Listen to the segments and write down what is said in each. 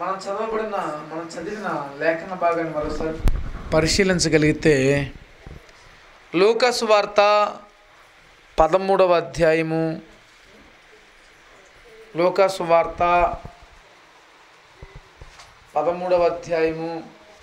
మనం చదవబడిన మనం చదివిన లేఖన భాగాన్ని మరోసారి పరిశీలించగలిగితే లూకస్ వార్త పదమూడవ అధ్యాయము లూకాసు వార్త పదమూడవ అధ్యాయము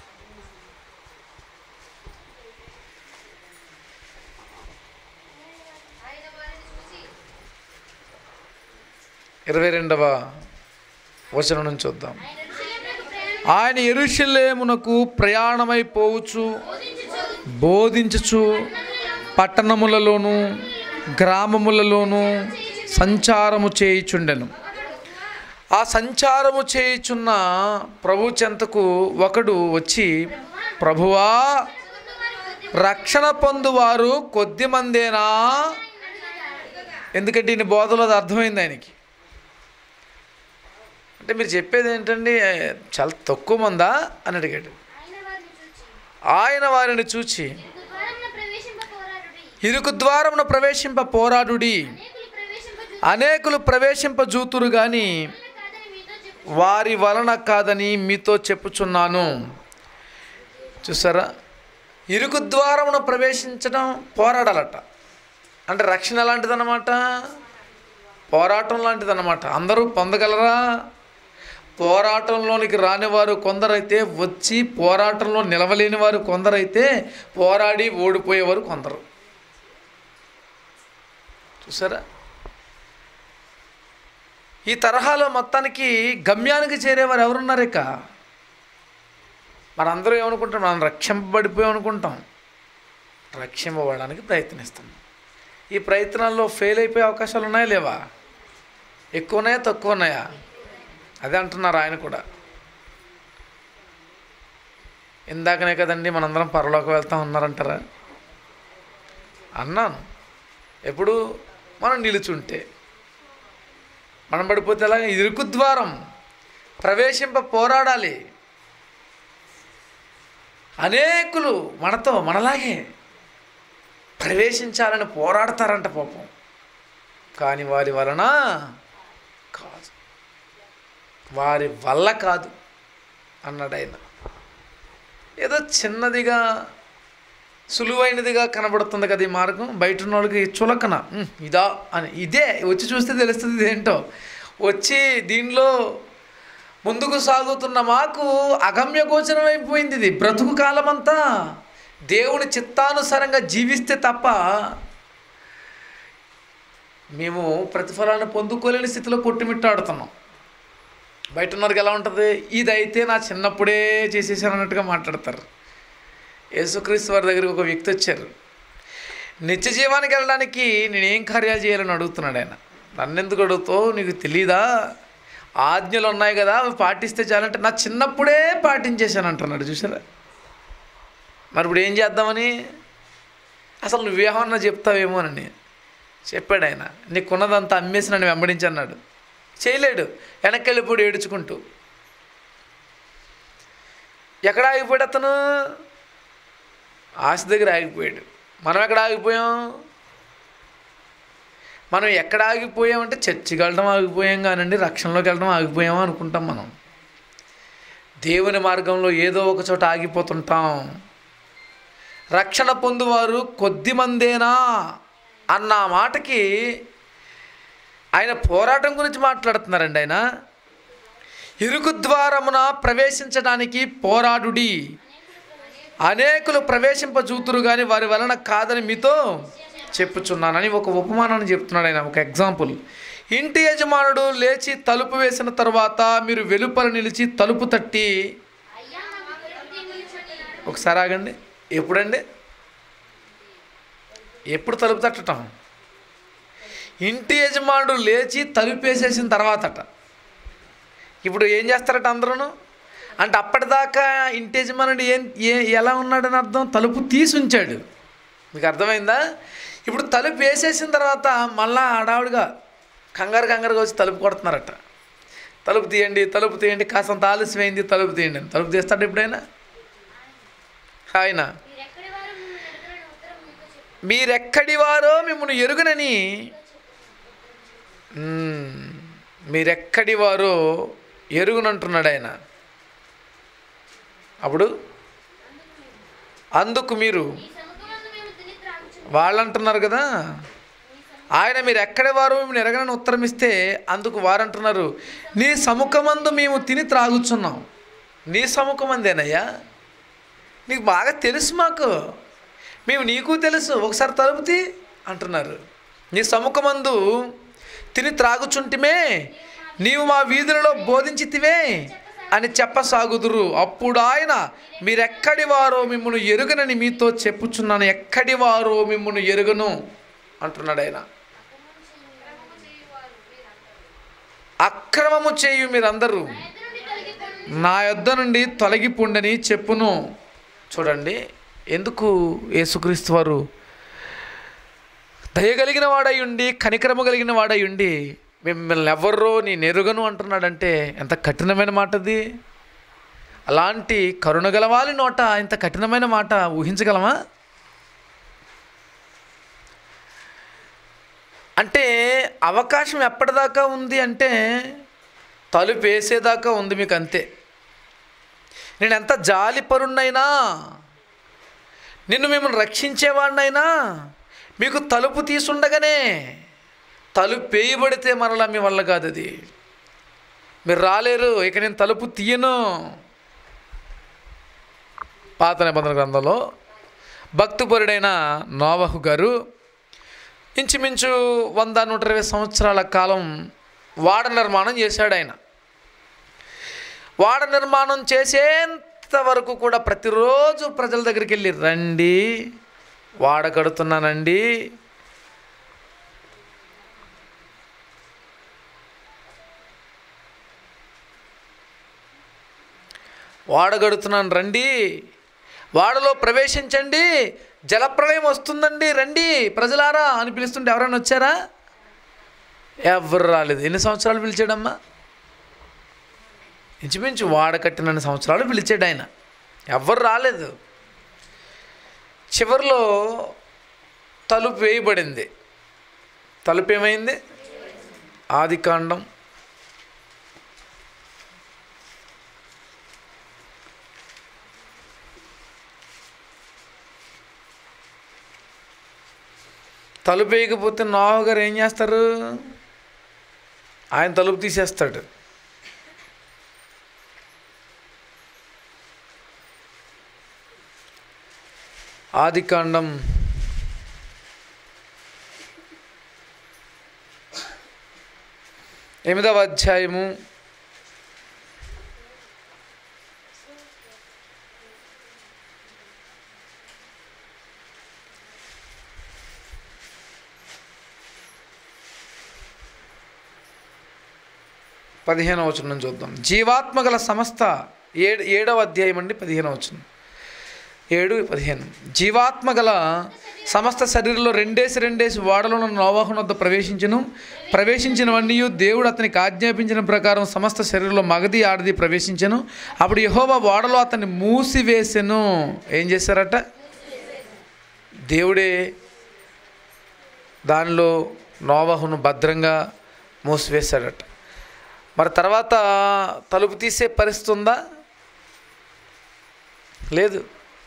ఇరవై రెండవ వచనం నుంచి చూద్దాం ఆయన ఎరుషలేమునకు ప్రయాణమైపోవచ్చు బోధించుచు పట్టణములలోను గ్రామములలోను సంచారము చేయుచుండెను ఆ సంచారము చేయుచున్న ప్రభు చెంతకు ఒకడు వచ్చి ప్రభువా రక్షణ పొందువారు కొద్ది మందేనా ఎందుకంటే ఈయన బోధలో అది అర్థమైంది ఆయనకి అంటే మీరు చెప్పేది ఏంటండి చాలా తక్కువ మందా అని అడిగాడు ఆయన వారిని చూచి ఇరుకు ద్వారమున ప్రవేశింప పోరాడుడి అనేకులు ప్రవేశింప జూతురు గాని వారి వలన కాదని మీతో చెప్పుచున్నాను చూసారా ఇరుకు ద్వారమున ప్రవేశించడం పోరాడాలట అంటే రక్షణ లాంటిదన్నమాట పోరాటం లాంటిదన్నమాట అందరూ పొందగలరా పోరాటంలోనికి రాని వారు కొందరైతే వచ్చి పోరాటంలో నిలవలేని వారు కొందరైతే పోరాడి ఓడిపోయేవారు కొందరు చూసారా ఈ తరహాలో మొత్తానికి గమ్యానికి చేరేవారు ఎవరున్నారు ఇక మనందరూ ఏమనుకుంటాం మనం రక్షింపబడిపోయాం అనుకుంటాం రక్షింపబడడానికి ప్రయత్నిస్తాం ఈ ప్రయత్నాల్లో ఫెయిల్ అయిపోయే అవకాశాలు ఉన్నాయా లేవా ఎక్కువ ఉన్నాయా తక్కువ ఉన్నాయా అదే అంటున్నారు ఆయన కూడా ఇందాకనే కదండి మనందరం పరలోకి వెళ్తా ఉన్నారంటారా అన్నాను ఎప్పుడు మనం నిలుచుంటే మనం పడిపోతే ఎలా ఇరుకు ద్వారం ప్రవేశింప పోరాడాలి అనేకులు మనతో మనలాగే ప్రవేశించాలని పోరాడతారంట పాపం కానీ వారి వలన కాదు వారి వల్ల కాదు అన్నాడు ఆయన ఏదో చిన్నదిగా సులువైనదిగా కనబడుతుంది కదా ఈ మార్గం బయట ఉన్న వాళ్ళకి చులకన "ఉమ్, ఇదా అని ఇదే వచ్చి చూస్తే తెలుస్తుంది ఇదేంటో వచ్చి దీనిలో ముందుకు సాగుతున్న మాకు అగమ్య గోచరం అయిపోయింది ఇది బ్రతుకు కాలమంతా దేవుని చిత్తానుసారంగా జీవిస్తే తప్ప మేము ప్రతిఫలాన్ని పొందుకోలేని స్థితిలో కొట్టుమిట్టాడుతున్నాం బయట ఉన్నవారికి ఎలా ఉంటుంది ఇదైతే నా చిన్నప్పుడే చేసేసాను అన్నట్టుగా మాట్లాడతారు యేసుక్రీస్తు వారి దగ్గరికి ఒక వ్యక్తి వచ్చారు నిత్య జీవానికి వెళ్ళడానికి నేనేం కార్యాలు చేయాలని అడుగుతున్నాడు ఆయన నన్ను ఎందుకు అడుగుతావు నీకు తెలీదా ఆజ్ఞలు ఉన్నాయి కదా అవి పాటిస్తే చాలంటే నా చిన్నప్పుడే పాటించేశాను అంటున్నాడు చూసారా మరి ఇప్పుడు ఏం చేద్దామని అసలు నువ్వేమన్నా చెప్తావేమోనని చెప్పాడు ఆయన నీకున్నదంతా అమ్మేసి నన్ను వెంబడించి అన్నాడు చేయలేడు వెనక్కి వెళ్ళిపోయి ఏడుచుకుంటూ ఎక్కడ ఆగిపోయాడు అతను ఆశ దగ్గర ఆగిపోయాడు మనం ఎక్కడ ఆగిపోయాం మనం ఎక్కడ ఆగిపోయామంటే చర్చికి వెళ్ళడం ఆగిపోయాం కానండి రక్షణలోకి వెళ్ళడం ఆగిపోయాం అనుకుంటాం మనం దేవుని మార్గంలో ఏదో ఒక చోట ఆగిపోతుంటాం రక్షణ పొందువారు కొద్ది మందేనా అన్న మాటకి ఆయన పోరాటం గురించి మాట్లాడుతున్నారండి ఆయన ఇరుకు ద్వారమున ప్రవేశించడానికి పోరాడుడి అనేకులు ప్రవేశింపజూతురు కానీ వారి వలన కాదని మీతో చెప్పుచున్నానని ఒక ఉపమానాన్ని చెప్తున్నాడు ఆయన ఒక ఎగ్జాంపుల్ ఇంటి యజమానుడు లేచి తలుపు వేసిన తర్వాత మీరు వెలుపల నిలిచి తలుపు తట్టి ఒకసారి ఆగండి ఎప్పుడండి ఎప్పుడు తలుపు తట్టటం ఇంటి యజమానుడు లేచి తలుపు వేసేసిన తర్వాతట ఇప్పుడు ఏం చేస్తారట అందరూ అంటే అప్పటిదాకా ఇంటి యజమానుడు ఏం ఏ ఎలా ఉన్నాడని అర్థం తలుపు తీసి ఉంచాడు మీకు అర్థమైందా ఇప్పుడు తలుపు వేసేసిన తర్వాత మళ్ళా హడావుడిగా కంగారు కంగారుగా వచ్చి తలుపు కొడుతున్నారట తలుపు తీయండి తలుపు తీయండి కాసంత ఆలస్యమైంది తలుపు తీయండి అని తలుపు తీస్తాడు ఎప్పుడైనా ఆయన మీరెక్కడి వారో మిమ్మల్ని ఎరుగనని మ్మ్. మీరెక్కడి వారో ఎరుగునంటున్నాడు ఆయన అప్పుడు అందుకు మీరు ఈ సముఖమందు మేము తిని త్రాగుచున్నాము వాళ్ళు అంటున్నారు కదా ఆయన మీరు ఎక్కడి వారు మేము ఎరగనని ఉత్తరం ఇస్తే అందుకు వారు అంటున్నారు నీ సముఖమందు మేము తిని త్రాగుచున్నాం నీ సముఖమందేనయ్యా నీకు బాగా తెలుసు మాకు మేము నీకు తెలుసు ఒకసారి తలుపుతి అంటున్నారు నీ సముఖమందు తిని త్రాగుచుంటిమే నీవు మా వీధులలో బోధించితివే అని చెప్పసాగుదురు అప్పుడు ఆయన మీరెక్కడి వారో మిమ్మల్ని ఎరుగనని మీతో చెప్పుచున్నాను ఎక్కడి వారో మిమ్మల్ని ఎరుగను అంటున్నాడు ఆయన అక్రమము చేయు మీరందరూ ఎదురుండి తొలగిపోండి నా యొద్ద నుండి తొలగిపోండని చెప్పును చూడండి ఎందుకు యేసుక్రీస్తు వారు దయగలిగిన వాడై ఉండి కనికరము కలిగిన వాడై ఉండి మిమ్మల్ని ఎవరో నీ నెరుగను అంటున్నాడంటే ఎంత కఠినమైన మాట అది అలాంటి కరుణ గలవాలి నోట ఇంత కఠినమైన మాట ఊహించగలమా అంటే అవకాశం ఎప్పటిదాకా ఉంది అంటే తలుపు వేసేదాకా ఉంది మీకు అంతే నేను ఎంత జాలిపరుణ్ణైనా నిన్ను మిమ్మల్ని రక్షించేవాడినైనా మీకు తలుపు తీసుండగానే తలుపు వేయబడితే మరలా మీ వల్ల కాదు అది మీరు రాలేరు ఇక నేను తలుపు తీయను పాత నిబంధన గ్రంథంలో భక్తిపరుడైన నోవహు గారు ఇంచుమించు వంద నూట ఇరవై సంవత్సరాల కాలం వాడ నిర్మాణం చేశాడు ఆయన వాడ నిర్మాణం చేసేంత వరకు కూడా ప్రతిరోజు ప్రజల దగ్గరికి వెళ్ళి రండి వాడ కడుతున్నానండి వాడ కడుతున్నాను రండి వాడలో ప్రవేశించండి జలప్రలయం వస్తుందండి రండి ప్రజలారా అని పిలుస్తుంటే ఎవరైనా వచ్చారా ఎవరు రాలేదు ఎన్ని సంవత్సరాలు పిలిచాడమ్మా ఇంచుమించు వాడ కట్టినన్ని సంవత్సరాలు పిలిచాడు ఆయన ఎవ్వరు రాలేదు చివరిలో తలుపు వేయబడింది తలుపు ఏమైంది ఆది కాండం తలుపు వేయకపోతే నోహ గారు ఏం చేస్తారు ఆయన తలుపు తీసేస్తాడు ఆది కాండం ఎనిమిదవ అధ్యాయము పదిహేనవ వచనం చూద్దాం జీవాత్మ గల సమస్త ఏడు ఏడవ అధ్యాయం అండి పదిహేనవ వచనం ఏడు పదిహేను జీవాత్మ గల సమస్త శరీరంలో రెండేసి రెండేసి వాడలో నోవాహున వద్ద ప్రవేశించను ప్రవేశించినవన్నీ దేవుడు అతనికి ఆజ్ఞాపించిన ప్రకారం సమస్త శరీరంలో మగది ఆడది ప్రవేశించను అప్పుడు యహోవా వాడలో అతన్ని మూసివేసెను ఏం చేశారట దేవుడే దానిలో నోవాహును భద్రంగా మూసివేశాడట మరి తర్వాత తలుపు తీసే పరిస్థితి ఉందా లేదు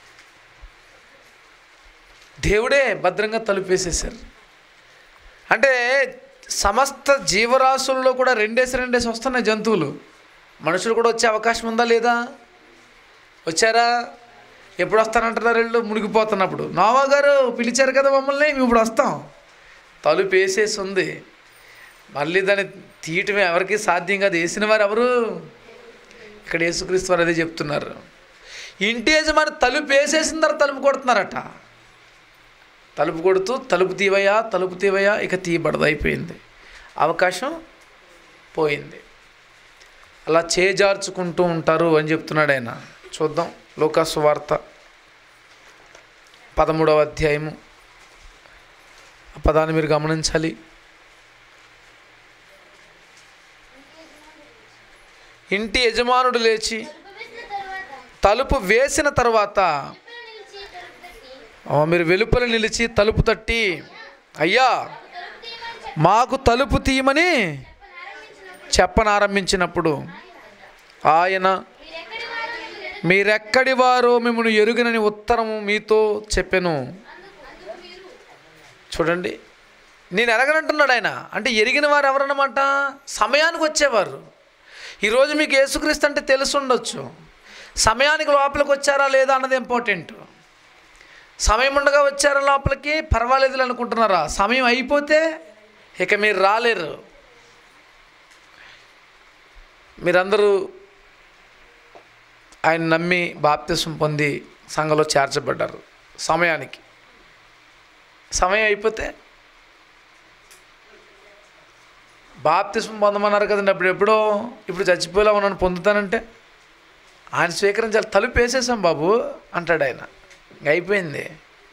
దేవుడే భద్రంగా తలుపు వేసేసారు అంటే సమస్త జీవరాశుల్లో కూడా రెండేసి రెండేసి వస్తున్నాయి జంతువులు మనుషులు కూడా వచ్చే అవకాశం ఉందా లేదా వచ్చారా ఎప్పుడు వస్తానంటున్నారు వీళ్ళు మునిగిపోతున్నప్పుడు నోవా గారు పిలిచారు కదా మమ్మల్ని మేము ఇప్పుడు వస్తాం తలుపు వేసేసి ఉంది మళ్ళీ దాన్ని తీయటం ఎవరికి సాధ్యం కాదు వేసిన వారు ఎవరు ఇక్కడ యేసుక్రీస్తు వారు అదే చెప్తున్నారు ఇంటి యజమాని తలుపు వేసేసిన తర్వాత తలుపు కొడుతున్నారట తలుపు కొడుతూ తలుపు తీవయ్యా తలుపు తీవయ్యా ఇక తీయబడదు అయిపోయింది అవకాశం పోయింది అలా చేజార్చుకుంటూ ఉంటారు అని చెప్తున్నాడు ఆయన చూద్దాం లోకాసు వార్త పదమూడవ అధ్యాయము ఆ పదాన్ని మీరు గమనించాలి ఇంటి యజమానుడు లేచి తలుపు వేసిన తరువాత తలుపు వేసిన తర్వాత వెలుపల నిలిచి తలుపు తట్టి ఆ, మీరు వెలుపల నిలిచి తలుపు తట్టి అయ్యా తలుపు తీయమని మాకు తలుపు తీయమని చెప్పనారంభించినప్పుడు చెప్పనారంభించినప్పుడు ఆయన మీరెక్కడి వారు మిమ్మల్ని ఎదురు- మీరెక్కడి వారో మిమ్మల్ని ఎరుగనని ఉత్తరము మీతో చెప్పెను అందుకు అందుకు మీరు చూడండి నేను ఎరగనంటున్నాడు ఆయన అంటే ఎరిగిన వారు ఎవరన్నమాట సమయానికి వచ్చేవారు ఈరోజు మీకు యేసుక్రీస్తు అంటే తెలిసి ఉండొచ్చు సమయానికి లోపలికి వచ్చారా లేదా అన్నది ఇంపార్టెంట్ సమయం ఉండగా వచ్చారా లోపలికి పర్వాలేదు అనుకుంటున్నారా సమయం అయిపోతే ఇక మీరు రాలేరు మీరందరూ ఆయన నమ్మి బాప్తిసం పొంది సంఘంలో చేర్చబడ్డారు సమయానికి సమయం అయిపోతే బాప్తిస్మం పొందమన్నారు కదండి అప్పుడు ఎప్పుడో ఇప్పుడు చచ్చిపోయేలా ఉన్నాను పొందుతానంటే ఆయన స్వీకరించాలి తలుపు వేసేసాం బాబు అంటాడు ఆయన ఇంక అయిపోయింది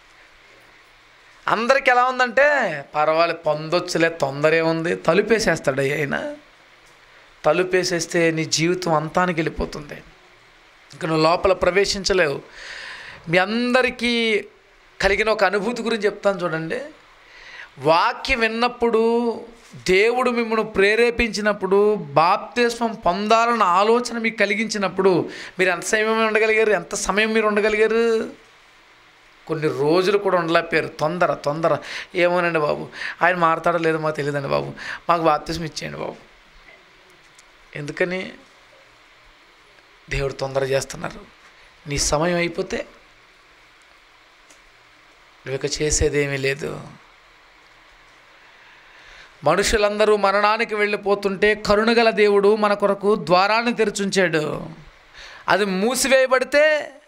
అందరికి ఎలా ఉందంటే పర్వాలేదు పొందొచ్చులే తొందర ఏముంది తలుపు వేసేస్తాడు ఆయన తలుపు వేసేస్తే నీ జీవితం అంతానికి వెళ్ళిపోతుంది ఇంక నువ్వు లోపల ప్రవేశించలేవు మీ అందరికీ కలిగిన ఒక అనుభూతి గురించి చెప్తాను చూడండి వాక్యం విన్నప్పుడు దేవుడు మిమ్మల్ని ప్రేరేపించినప్పుడు బాప్తిస్మం పొందాలన్న ఆలోచన మీకు కలిగించినప్పుడు మీరు ఎంత సమయం ఉండగలిగారు ఎంత సమయం మీరు ఉండగలిగారు కొన్ని రోజులు కూడా ఉండలేకపోయారు తొందర తొందర ఏమోనండి బాబు ఆయన మారతాడో లేదో మాకు తెలియదండి బాబు మాకు బాప్తిస్మం ఇచ్చేయండి బాబు ఎందుకని దేవుడు తొందర చేస్తున్నారు నీ సమయం అయిపోతే నువ్వు ఇక చేసేదేమీ లేదు మనుషులందరూ మరణానికి వెళ్ళిపోతుంటే కరుణగల దేవుడు మన కొరకు ద్వారాన్ని తెరుచుంచాడు అది మూసివేయబడితే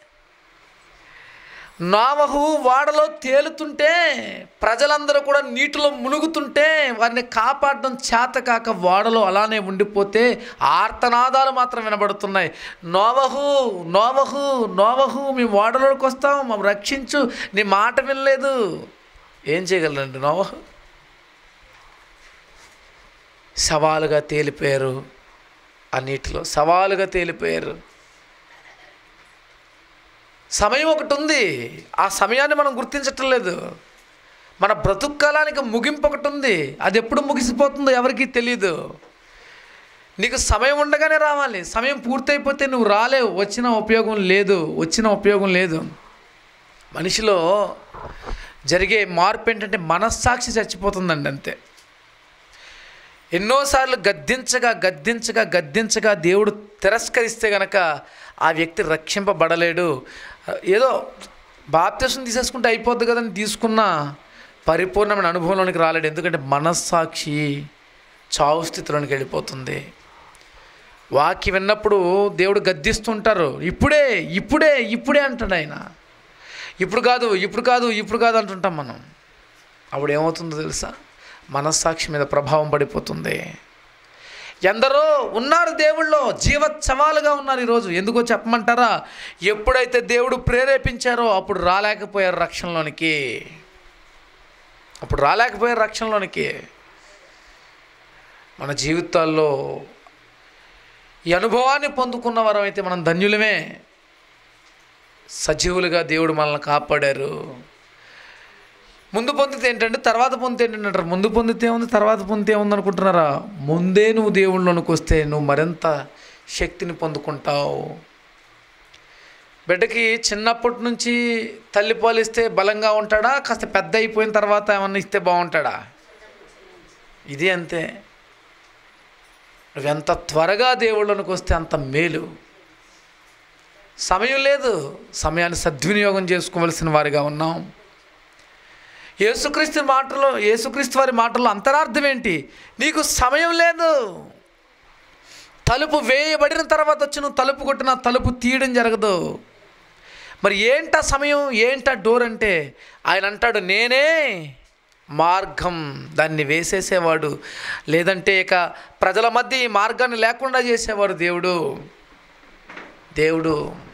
నావహు వాడలో తేలుతుంటే ప్రజలందరూ కూడా నీటిలో మునుగుతుంటే వారిని కాపాడడం చేత కాక వాడలో అలానే ఉండిపోతే ఆర్తనాదాలు మాత్రం వినబడుతున్నాయి నోవహు నోవహు నోవహు మీ వాడలోకి వస్తాం మమ్మల్ని రక్షించు నీ మాట వినలేదు ఏం చేయగలరండి నోవహు సవాలుగా తేలిపోయారు ఆ నీటిలో సవాలుగా తేలిపోయారు సమయం ఒకటి ఉంది ఆ సమయాన్ని మనం గుర్తించటం లేదు మన బ్రతుకు కాలానికి ముగింపు ఒకటి ఉంది అది ఎప్పుడు ముగిసిపోతుందో ఎవరికీ తెలియదు నీకు సమయం ఉండగానే రావాలి సమయం పూర్తయిపోతే నువ్వు రాలేవు వచ్చిన ఉపయోగం లేదు వచ్చిన ఉపయోగం లేదు మనిషిలో జరిగే మార్పు ఏంటంటే మనస్సాక్షి చచ్చిపోతుందండి అంతే ఎన్నోసార్లు గద్దించగా గద్దించగా గద్దించగా దేవుడు తిరస్కరిస్తే గనక ఆ వ్యక్తి రక్షింపబడలేడు ఏదో బాప్తిసం తీసేసుకుంటే అయిపోద్ది కదని తీసుకున్న పరిపూర్ణమైన అనుభవంలోనికి రాలేడు ఎందుకంటే మనస్సాక్షి చావు స్థితిలోనికి వెళ్ళిపోతుంది వాక్య విన్నప్పుడు దేవుడు గద్దిస్తుంటారు ఇప్పుడే ఇప్పుడే ఇప్పుడే అంటాడు ఆయన ఇప్పుడు కాదు ఇప్పుడు కాదు ఇప్పుడు కాదు అంటుంటాం మనం అప్పుడు ఏమవుతుందో తెలుసా మనస్సాక్షి మీద ప్రభావం పడిపోతుంది ఎందరో ఉన్నారు దేవుళ్ళో జీవోత్సవాలుగా ఉన్నారు ఈరోజు ఎందుకో చెప్పమంటారా ఎప్పుడైతే దేవుడు ప్రేరేపించారో అప్పుడు రాలేకపోయారు రక్షణలోనికి అప్పుడు రాలేకపోయారు రక్షణలోనికి మన జీవితాల్లో ఈ అనుభవాన్ని పొందుకున్న వారం అయితే మనం ధన్యులమే సజీవులుగా దేవుడు మనల్ని కాపాడారు ముందు పొందితే ఏంటంటే తర్వాత పొందితే ఏంటంటారు ముందు పొందితే ఉంది తర్వాత పొందితే ఉంది అనుకుంటున్నారా ముందే నువ్వు దేవుళ్ళలోనికి వస్తే నువ్వు మరింత శక్తిని పొందుకుంటావు బిడ్డకి చిన్నప్పటి నుంచి తల్లి పాలిస్తే బలంగా ఉంటాడా కాస్త పెద్ద అయిపోయిన తర్వాత ఏమన్నా ఇస్తే బాగుంటాడా ఇది అంతే నువ్వెంత త్వరగా దేవుళ్ళలోనికి వస్తే అంత మేలు సమయం లేదు సమయాన్ని సద్వినియోగం చేసుకోవలసిన వారిగా ఉన్నాం యేసుక్రీస్తు మాటలో యేసుక్రీస్తు వారి మాటల్లో అంతరార్థం ఏంటి నీకు సమయం లేదు తలుపు వేయబడిన తర్వాత వచ్చి నువ్వు తలుపు కొట్టిన తలుపు తీయడం జరగదు మరి ఏంటా సమయం ఏంటా డోర్ అంటే ఆయన అంటాడు నేనే మార్గం దాన్ని వేసేసేవాడు లేదంటే ఇక ప్రజల మధ్య ఈ మార్గాన్ని లేకుండా చేసేవాడు దేవుడు దేవుడు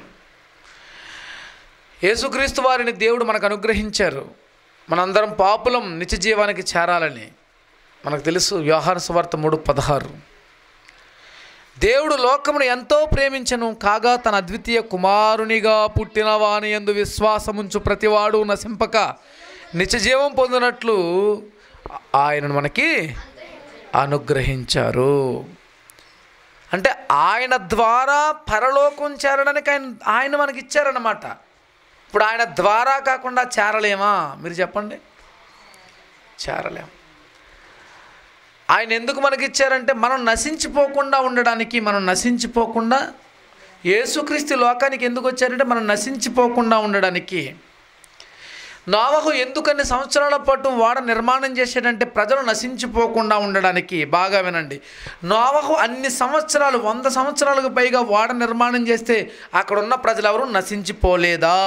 యేసుక్రీస్తు వారిని దేవుడు మనకు అనుగ్రహించారు మనందరం పాపులం నిత్య జీవానికి చేరాలని మనకు తెలుసు వ్యవహార సువార్త మూడు పదహారు దేవుడు లోకమును ఎంతో ప్రేమించను కాగా తన అద్వితీయ కుమారునిగా పుట్టిన వాని ఎందు విశ్వాసముంచు ప్రతివాడు నశింపక నిత్యజీవం పొందినట్లు ఆయనను మనకి అనుగ్రహించారు అంటే ఆయన ద్వారా పరలోకం చేరడానికి ఆయన ఆయన మనకి ఇచ్చారన్నమాట ఇప్పుడు ఆయన ద్వారా కాకుండా చేరలేమా మీరు చెప్పండి చేరలేం ఆయన ఎందుకు మనకి ఇచ్చారంటే మనం నశించిపోకుండా ఉండడానికి మనం నశించిపోకుండా యేసుక్రీస్తు లోకానికి ఎందుకు వచ్చారంటే మనం నశించిపోకుండా ఉండడానికి నోవహు ఎందుకన్ని సంవత్సరాల పాటు వాడ నిర్మాణం చేశాడంటే ప్రజలు నశించిపోకుండా ఉండడానికి బాగా వినండి నోవహు అన్ని సంవత్సరాలు వంద సంవత్సరాలకు పైగా వాడ నిర్మాణం చేస్తే అక్కడ ఉన్న ప్రజలు ఎవరు నశించిపోలేదా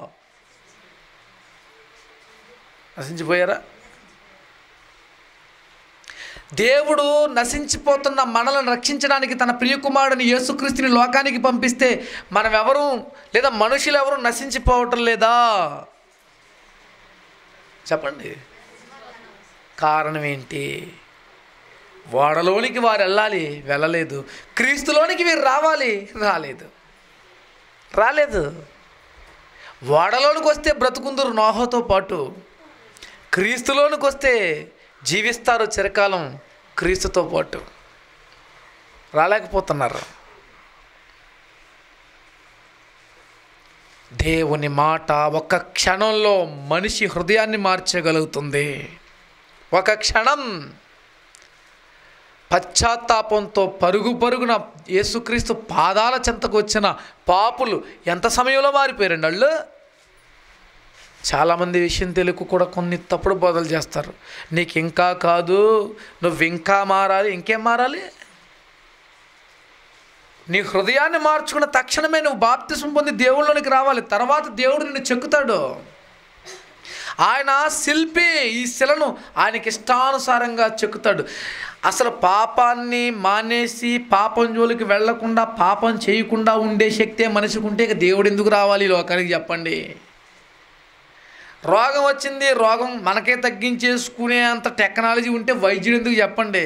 నశించిపోయారా దేవుడు నశించిపోతున్న మనలను రక్షించడానికి తన ప్రియకుమారుడిని యేసుక్రీస్తుని లోకానికి పంపిస్తే మనం ఎవరు లేదా మనుషులు ఎవరు నశించిపోవటం లేదా చెప్పండి కారణం ఏంటి ఓడలోనికి వారు వెళ్ళాలి వెళ్ళలేదు క్రీస్తులోనికి వీరు రావాలి రాలేదు రాలేదు ఓడలోనికి వస్తే బ్రతుకుందరు నోహతో పాటు క్రీస్తులోనికి వస్తే జీవిస్తారు చిరకాలం క్రీస్తుతో పాటు రాలేకపోతున్నారు దేవుని మాట ఒక క్షణంలో మనిషి హృదయాన్ని మార్చగలుగుతుంది ఒక క్షణం పశ్చాత్తాపంతో పరుగు పరుగున యేసుక్రీస్తు పాదాల చెంతకు వచ్చిన పాపులు ఎంత సమయంలో మారిపోయారండి వాళ్ళు చాలామంది విషయం తెలుగు కూడా కొన్ని తప్పుడు బోధలు చేస్తారు నీకు ఇంకా కాదు నువ్వు ఇంకా మారాలి ఇంకేం మారాలి నీ హృదయాన్ని మార్చుకున్న తక్షణమే నువ్వు బాప్తిసం పొంది దేవుళ్ళలోనికి రావాలి తర్వాత దేవుడు నిన్ను చెక్కుతాడు ఆయన శిల్పి ఈ శిలను ఆయనకి ఇష్టానుసారంగా చెక్కుతాడు అసలు పాపాన్ని మానేసి పాపం జోలికి వెళ్లకుండా పాపం చేయకుండా ఉండే శక్తే మనిషికి ఉంటే ఇక దేవుడు ఎందుకు రావాలి ఈ లోకానికి చెప్పండి రోగం వచ్చింది రోగం మనకే తగ్గించేసుకునే అంత టెక్నాలజీ ఉంటే వైద్యుడు ఎందుకు చెప్పండి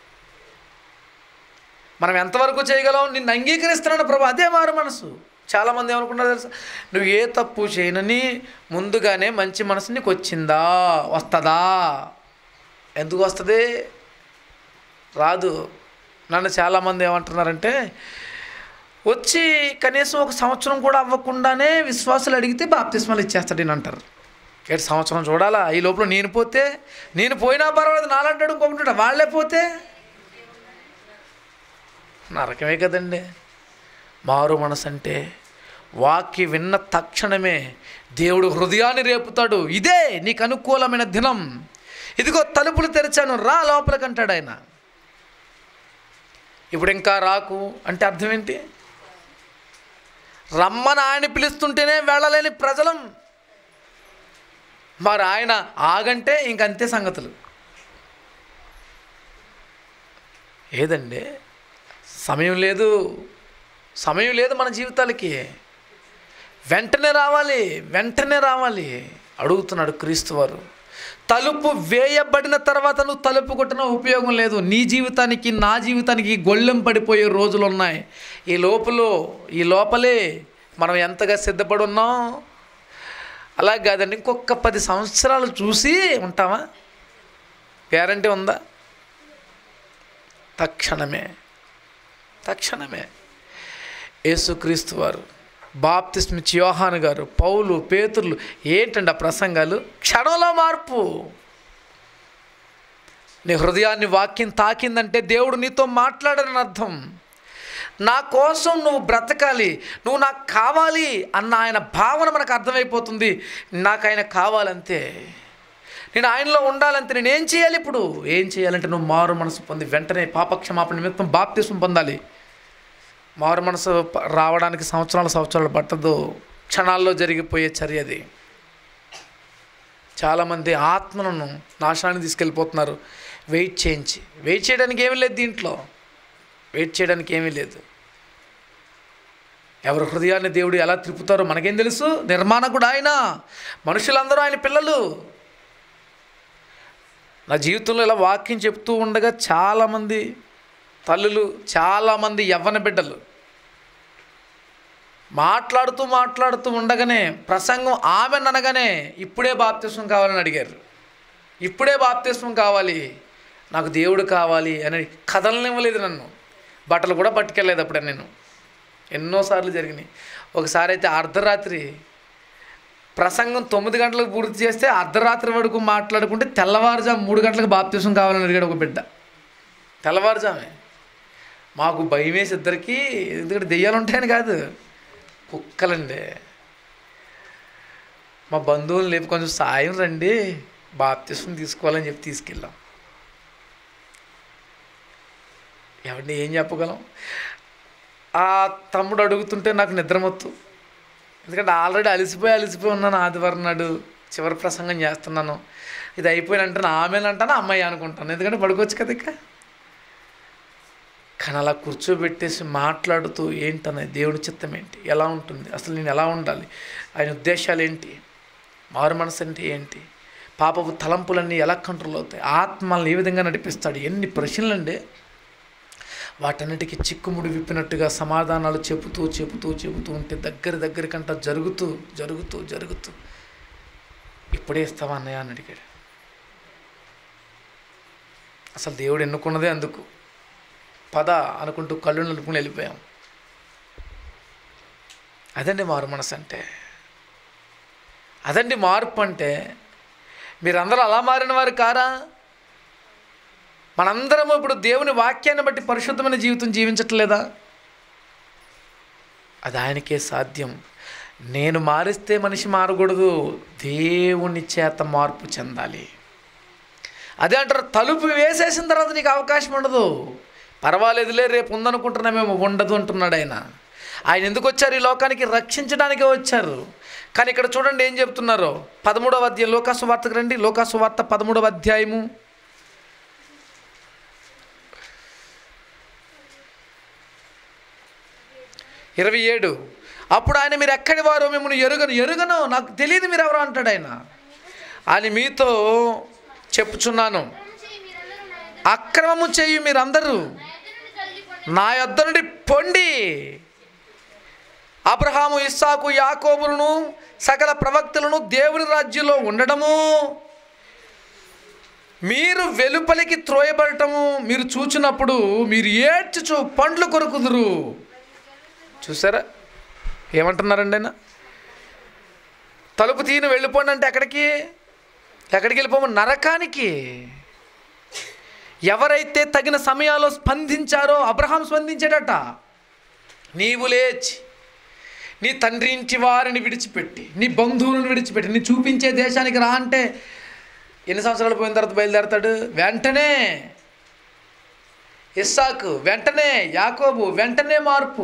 మనం ఎంతవరకు చేయగలం నిన్ను అంగీకరిస్తున్నాను ప్రభు అదే మారు మనసు చాలామంది ఏమనుకుంటారు తెలుసా నువ్వు ఏ తప్పు చేయనని ముందుగానే మంచి మనసు నీకు వచ్చిందా వస్తుందా ఎందుకు వస్తుంది రాదు నన్ను చాలామంది ఏమంటున్నారంటే వచ్చి కనీసం ఒక సంవత్సరం కూడా అవ్వకుండానే విశ్వాసాలు అడిగితే బాప్తిస్మాలు ఇచ్చేస్తాడు నేను అంటారు ఏడు సంవత్సరం చూడాలా ఈ లోపల నేను పోతే నేను పోయినా పర్వాలేదు నాలంటాడు ఇంకొకటి వాళ్ళే పోతే నరకమే కదండి మారు మనసు అంటే వాక్య విన్న తక్షణమే దేవుడు హృదయాన్ని రేపుతాడు ఇదే నీకు అనుకూలమైన దినం ఇదిగో తలుపులు తెరిచాను రా లోపలికి అంటాడు ఆయన ఇప్పుడు ఇంకా రాకు అంటే అర్థం ఏంటి రమ్మని ఆయన పిలుస్తుంటేనే వెళ్ళలేని ప్రజలం మరి ఆయన ఆగంటే ఇంకంతే సంగతులు ఏదండి సమయం లేదు సమయం లేదు మన జీవితాలకి వెంటనే రావాలి వెంటనే రావాలి అడుగుతున్నాడు క్రీస్తు వారు తలుపు వేయబడిన తర్వాత నువ్వు తలుపు కొట్టిన ఉపయోగం లేదు నీ జీవితానికి నా జీవితానికి గొళ్ళెం పడిపోయే రోజులు ఉన్నాయి ఈ లోపల ఈ లోపలే మనం ఎంతగా సిద్ధపడి ఉన్నాం అలా కాదండి ఇంకొక పది సంవత్సరాలు చూసి ఉంటామా గ్యారంటీ ఉందా తక్షణమే తక్షణమే యేసుక్రీస్తు వారు బాప్తిస్మిచ్ యోహాన్ గారు పౌలు పేతుర్లు ఏంటండి ఆ ప్రసంగాలు క్షణంలో మార్పు నీ హృదయాన్ని వాక్యం తాకిందంటే దేవుడు నీతో మాట్లాడని అర్థం నా కోసం నువ్వు బ్రతకాలి నువ్వు నాకు కావాలి అన్న ఆయన భావన మనకు అర్థమైపోతుంది నాకు ఆయన కావాలంతే నేను ఆయనలో ఉండాలంటే నేను ఏం చేయాలి ఇప్పుడు ఏం చేయాలంటే నువ్వు మారు మనసు పొంది వెంటనే పాపక్షమాపణ నిమిత్తం బాప్తిసం పొందాలి మారు మనసు ప- రావడానికి సంవత్సరాలు సంవత్సరాలు పట్టదు క్షణాల్లో జరిగిపోయే చర్య అది చాలామంది ఆత్మలను నాశనానికి తీసుకెళ్ళిపోతున్నారు వెయిట్ చేయించి వెయిట్ చేయడానికి ఏమీ లేదు దీంట్లో వెయిట్ చేయడానికి ఏమీ లేదు ఎవరి హృదయాన్ని దేవుడు ఎలా త్రిప్పుతారో మనకేం తెలుసు నిర్మాణకుడు ఆయన మనుషులందరూ ఆయన పిల్లలు నా జీవితంలో ఇలా వాక్యం చెప్తూ ఉండగా చాలామంది తల్లులు చాలామంది యవ్వన బిడ్డలు మాట్లాడుతూ మాట్లాడుతూ ఉండగానే ప్రసంగం ఆమె అనగానే ఇప్పుడే బాప్తిస్వం కావాలని అడిగారు ఇప్పుడే బాప్తిస్వం కావాలి నాకు దేవుడు కావాలి అని కథలనివ్వలేదు నన్ను బట్టలు కూడా పట్టుకెళ్ళలేదు అప్పుడు నేను ఎన్నోసార్లు జరిగినాయి ఒకసారి అయితే అర్ధరాత్రి ప్రసంగం తొమ్మిది గంటలకు పూర్తి చేస్తే అర్ధరాత్రి వరకు మాట్లాడుకుంటే తెల్లవారుజాము మూడు గంటలకు బాప్తీసం కావాలని అడిగాడు ఒక బిడ్డ తెల్లవారుజామే మాకు భయం వేసి ఇద్దరికి ఎందుకంటే దెయ్యాలు ఉంటాయని కాదు కుక్కలండి మా బంధువులు లేపు కొంచెం సాయం రండి బాప్తీసం తీసుకోవాలని చెప్పి తీసుకెళ్ళాం ఎవరిని ఏం చెప్పగలం ఆ తమ్ముడు అడుగుతుంటే నాకు నిద్రమొత్తు ఎందుకంటే ఆల్రెడీ అలసిపోయి అలసిపోయి ఉన్నాను ఆదివారం నాడు చివరి ప్రసంగం చేస్తున్నాను ఇది అయిపోయినంటే ఆమెనంటాను అమ్మాయి అనుకుంటాను ఎందుకంటే పడుకోవచ్చు కదా ఇక కానీ అలా కూర్చోబెట్టేసి మాట్లాడుతూ ఏంటనే దేవుడి చిత్తం ఏంటి ఎలా ఉంటుంది అసలు నేను ఎలా ఉండాలి ఆయన ఉద్దేశాలు ఏంటి మారు మనసు అంటే ఏంటి పాపపు తలంపులన్నీ ఎలా కంట్రోల్ అవుతాయి ఆత్మల్ని ఏ విధంగా నడిపిస్తాడు ఎన్ని ప్రశ్నలండి వాటన్నిటికీ చిక్కుముడి విప్పినట్టుగా సమాధానాలు చెబుతూ చెబుతూ చెబుతూ ఉంటే దగ్గర దగ్గరికంట జరుగుతూ జరుగుతూ జరుగుతూ ఇప్పుడే ఇస్తావా అన్నయ్య అని అడిగాడు అసలు దేవుడు ఎన్నుకున్నదే అందుకు పద అనుకుంటూ కళ్ళు నలుపుకుని వెళ్ళిపోయాం అదండి మారు మనసు అంటే అదండి మార్పు అంటే మీరందరూ అలా మారిన వారు కారా మనందరము ఇప్పుడు దేవుని వాక్యాన్ని బట్టి పరిశుద్ధమైన జీవితం జీవించట్లేదా అది ఆయనకే సాధ్యం నేను మారిస్తే మనిషి మారకూడదు దేవుని చేత మార్పు చెందాలి అదే అంటారు తలుపు వేసేసిన తర్వాత నీకు అవకాశం ఉండదు పర్వాలేదులే రేపు ఉందనుకుంటున్నామేమో ఉండదు అంటున్నాడు ఆయన ఆయన ఎందుకు వచ్చారు ఈ లోకానికి రక్షించడానికే వచ్చారు కానీ ఇక్కడ చూడండి ఏం చెప్తున్నారో పదమూడవ అధ్యాయం లోకాసు వార్తకు రండి లోకాసు వార్త పదమూడవ అధ్యాయము ఇరవై ఏడు అప్పుడు ఆయన మీరు ఎక్కడి వారో మిమ్మల్ని ఎరుగను ఎరుగను నాకు తెలియదు మీరు ఎవరో అంటాడు ఆయన అని మీతో చెప్పుచున్నాను అక్రమం చేయి మీరందరూ నా అక్రమము చేయు మీరందరూ యొద్ద నుండి తొలగిపోండి. నా యొద్ద నుండి పొండి అబ్రహాము ఇస్సాకు యాకోబులను సకల ప్రవక్తలను దేవుని రాజ్యంలో ఉండడము మీరు వెలుపలికి త్రోయబడటము మీరు చూచినప్పుడు మీరు ఏడ్చుచు పండ్లు కొరుకుదురు చూసారా ఏమంటున్నారండి ఆయన తలుపు తీయని వెళ్ళిపోండి అంటే ఎక్కడికి ఎక్కడికి వెళ్ళిపోము నరకానికి ఎవరైతే తగిన సమయాల్లో స్పందించారో అబ్రహాం స్పందించాడట నీవు లేచి నీ తండ్రి ఇంటి వారిని విడిచిపెట్టి నీ బంధువులను విడిచిపెట్టి నీ చూపించే దేశానికి రా అంటే ఎన్ని సంవత్సరాలు పోయిన తర్వాత బయలుదేరతాడు వెంటనే ఇస్సాకు వెంటనే యాకోబు వెంటనే మార్పు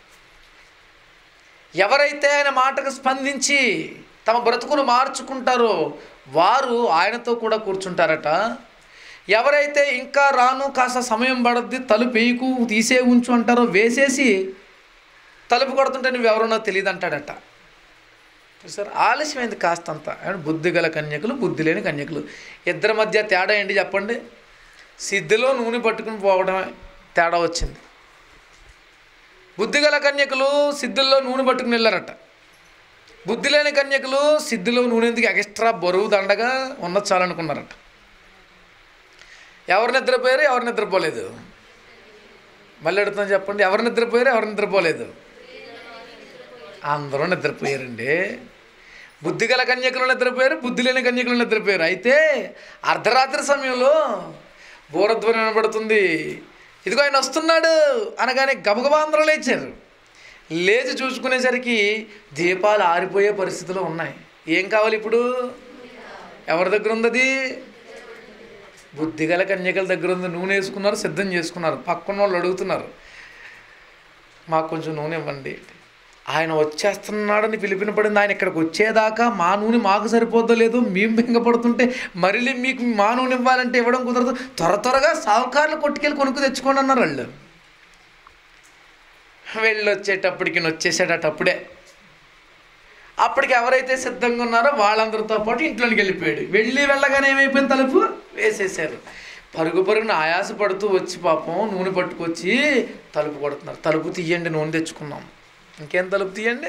ఎవరైతే ఆయన మాటకు స్పందించి తమ బ్రతుకును మార్చుకుంటారో వారు ఆయనతో కూడా కూర్చుంటారట ఎవరైతే ఇంకా రాను కాస్త సమయం పడద్ది తలుపు వేయకు తీసే ఉంచు అంటారో వేసేసి తలుపు కొడుతుంటే నువ్వు ఎవరున్నో తెలియదు అంటాడట చూసారు ఆలస్యమైంది కాస్తంత అండ్ బుద్ధి గల కన్యకులు బుద్ధి లేని కన్యకులు ఇద్దరి మధ్య తేడా ఏంటి చెప్పండి సిద్ధిలో నూనె పట్టుకుని పోవడమే తేడా వచ్చింది బుద్ధి గల కన్యకులు సిద్ధుల్లో నూనె పట్టుకుని వెళ్ళారట బుద్ధి లేని కన్యకులు సిద్ధిలో నూనె ఎందుకు ఎక్స్ట్రా బరువు దండగా ఉన్న చాలనుకున్నారట ఎవరు నిద్రపోయారు ఎవరు నిద్రపోలేదు మళ్ళీ అడుగుతాను చెప్పండి ఎవరు నిద్రపోయారు ఎవరు నిద్రపోలేదు అందరూ నిద్రపోయారండి బుద్ధి గల కన్యకులు నిద్రపోయారు బుద్ధి లేని కన్యకులు నిద్రపోయారు అయితే అర్ధరాత్రి సమయంలో బోరధ్వని వినబడుతుంది ఇదిగో ఆయన వస్తున్నాడు అనగానే గబగబా అందరూ లేచారు లేచి చూసుకునేసరికి దీపాలు ఆరిపోయే పరిస్థితులు ఉన్నాయి ఏం కావాలి ఇప్పుడు ఎవరి దగ్గర ఉంది అది బుద్ధిగల కన్యకల దగ్గర ఉంది నూనె వేసుకున్నారు సిద్ధం చేసుకున్నారు పక్కన వాళ్ళు అడుగుతున్నారు మాకు కొంచెం నూనె ఇవ్వండి ఆయన వచ్చేస్తున్నాడని పిలిపిన పడింది ఆయన ఇక్కడికి వచ్చేదాకా మా నూనె మాకు సరిపోద్దో లేదో మేము బెంగపడుతుంటే మళ్ళీ మీకు మా నూనె ఇవ్వాలంటే ఇవ్వడం కుదరదు త్వర త్వరగా సావుకారులు కొట్టుకెళ్ళి కొనుక్కు తెచ్చుకోండి అన్నారు వాళ్ళు వెళ్ళి వచ్చేటప్పటికి వచ్చేసాడట అప్పుడే అప్పటికి ఎవరైతే సిద్ధంగా ఉన్నారో వాళ్ళందరితో పాటు ఇంట్లోకి వెళ్ళిపోయాడు వెళ్ళి వెళ్ళగానే ఏమైపోయింది తలుపు వేసేసారు పరుగు పరుగున ఆయాస పడుతూ వచ్చి పాపం నూనె పట్టుకొచ్చి తలుపు కొడుతున్నారు తలుపు తీయండి నూనె తెచ్చుకున్నాం ఇంకేం తలుపు తీయండి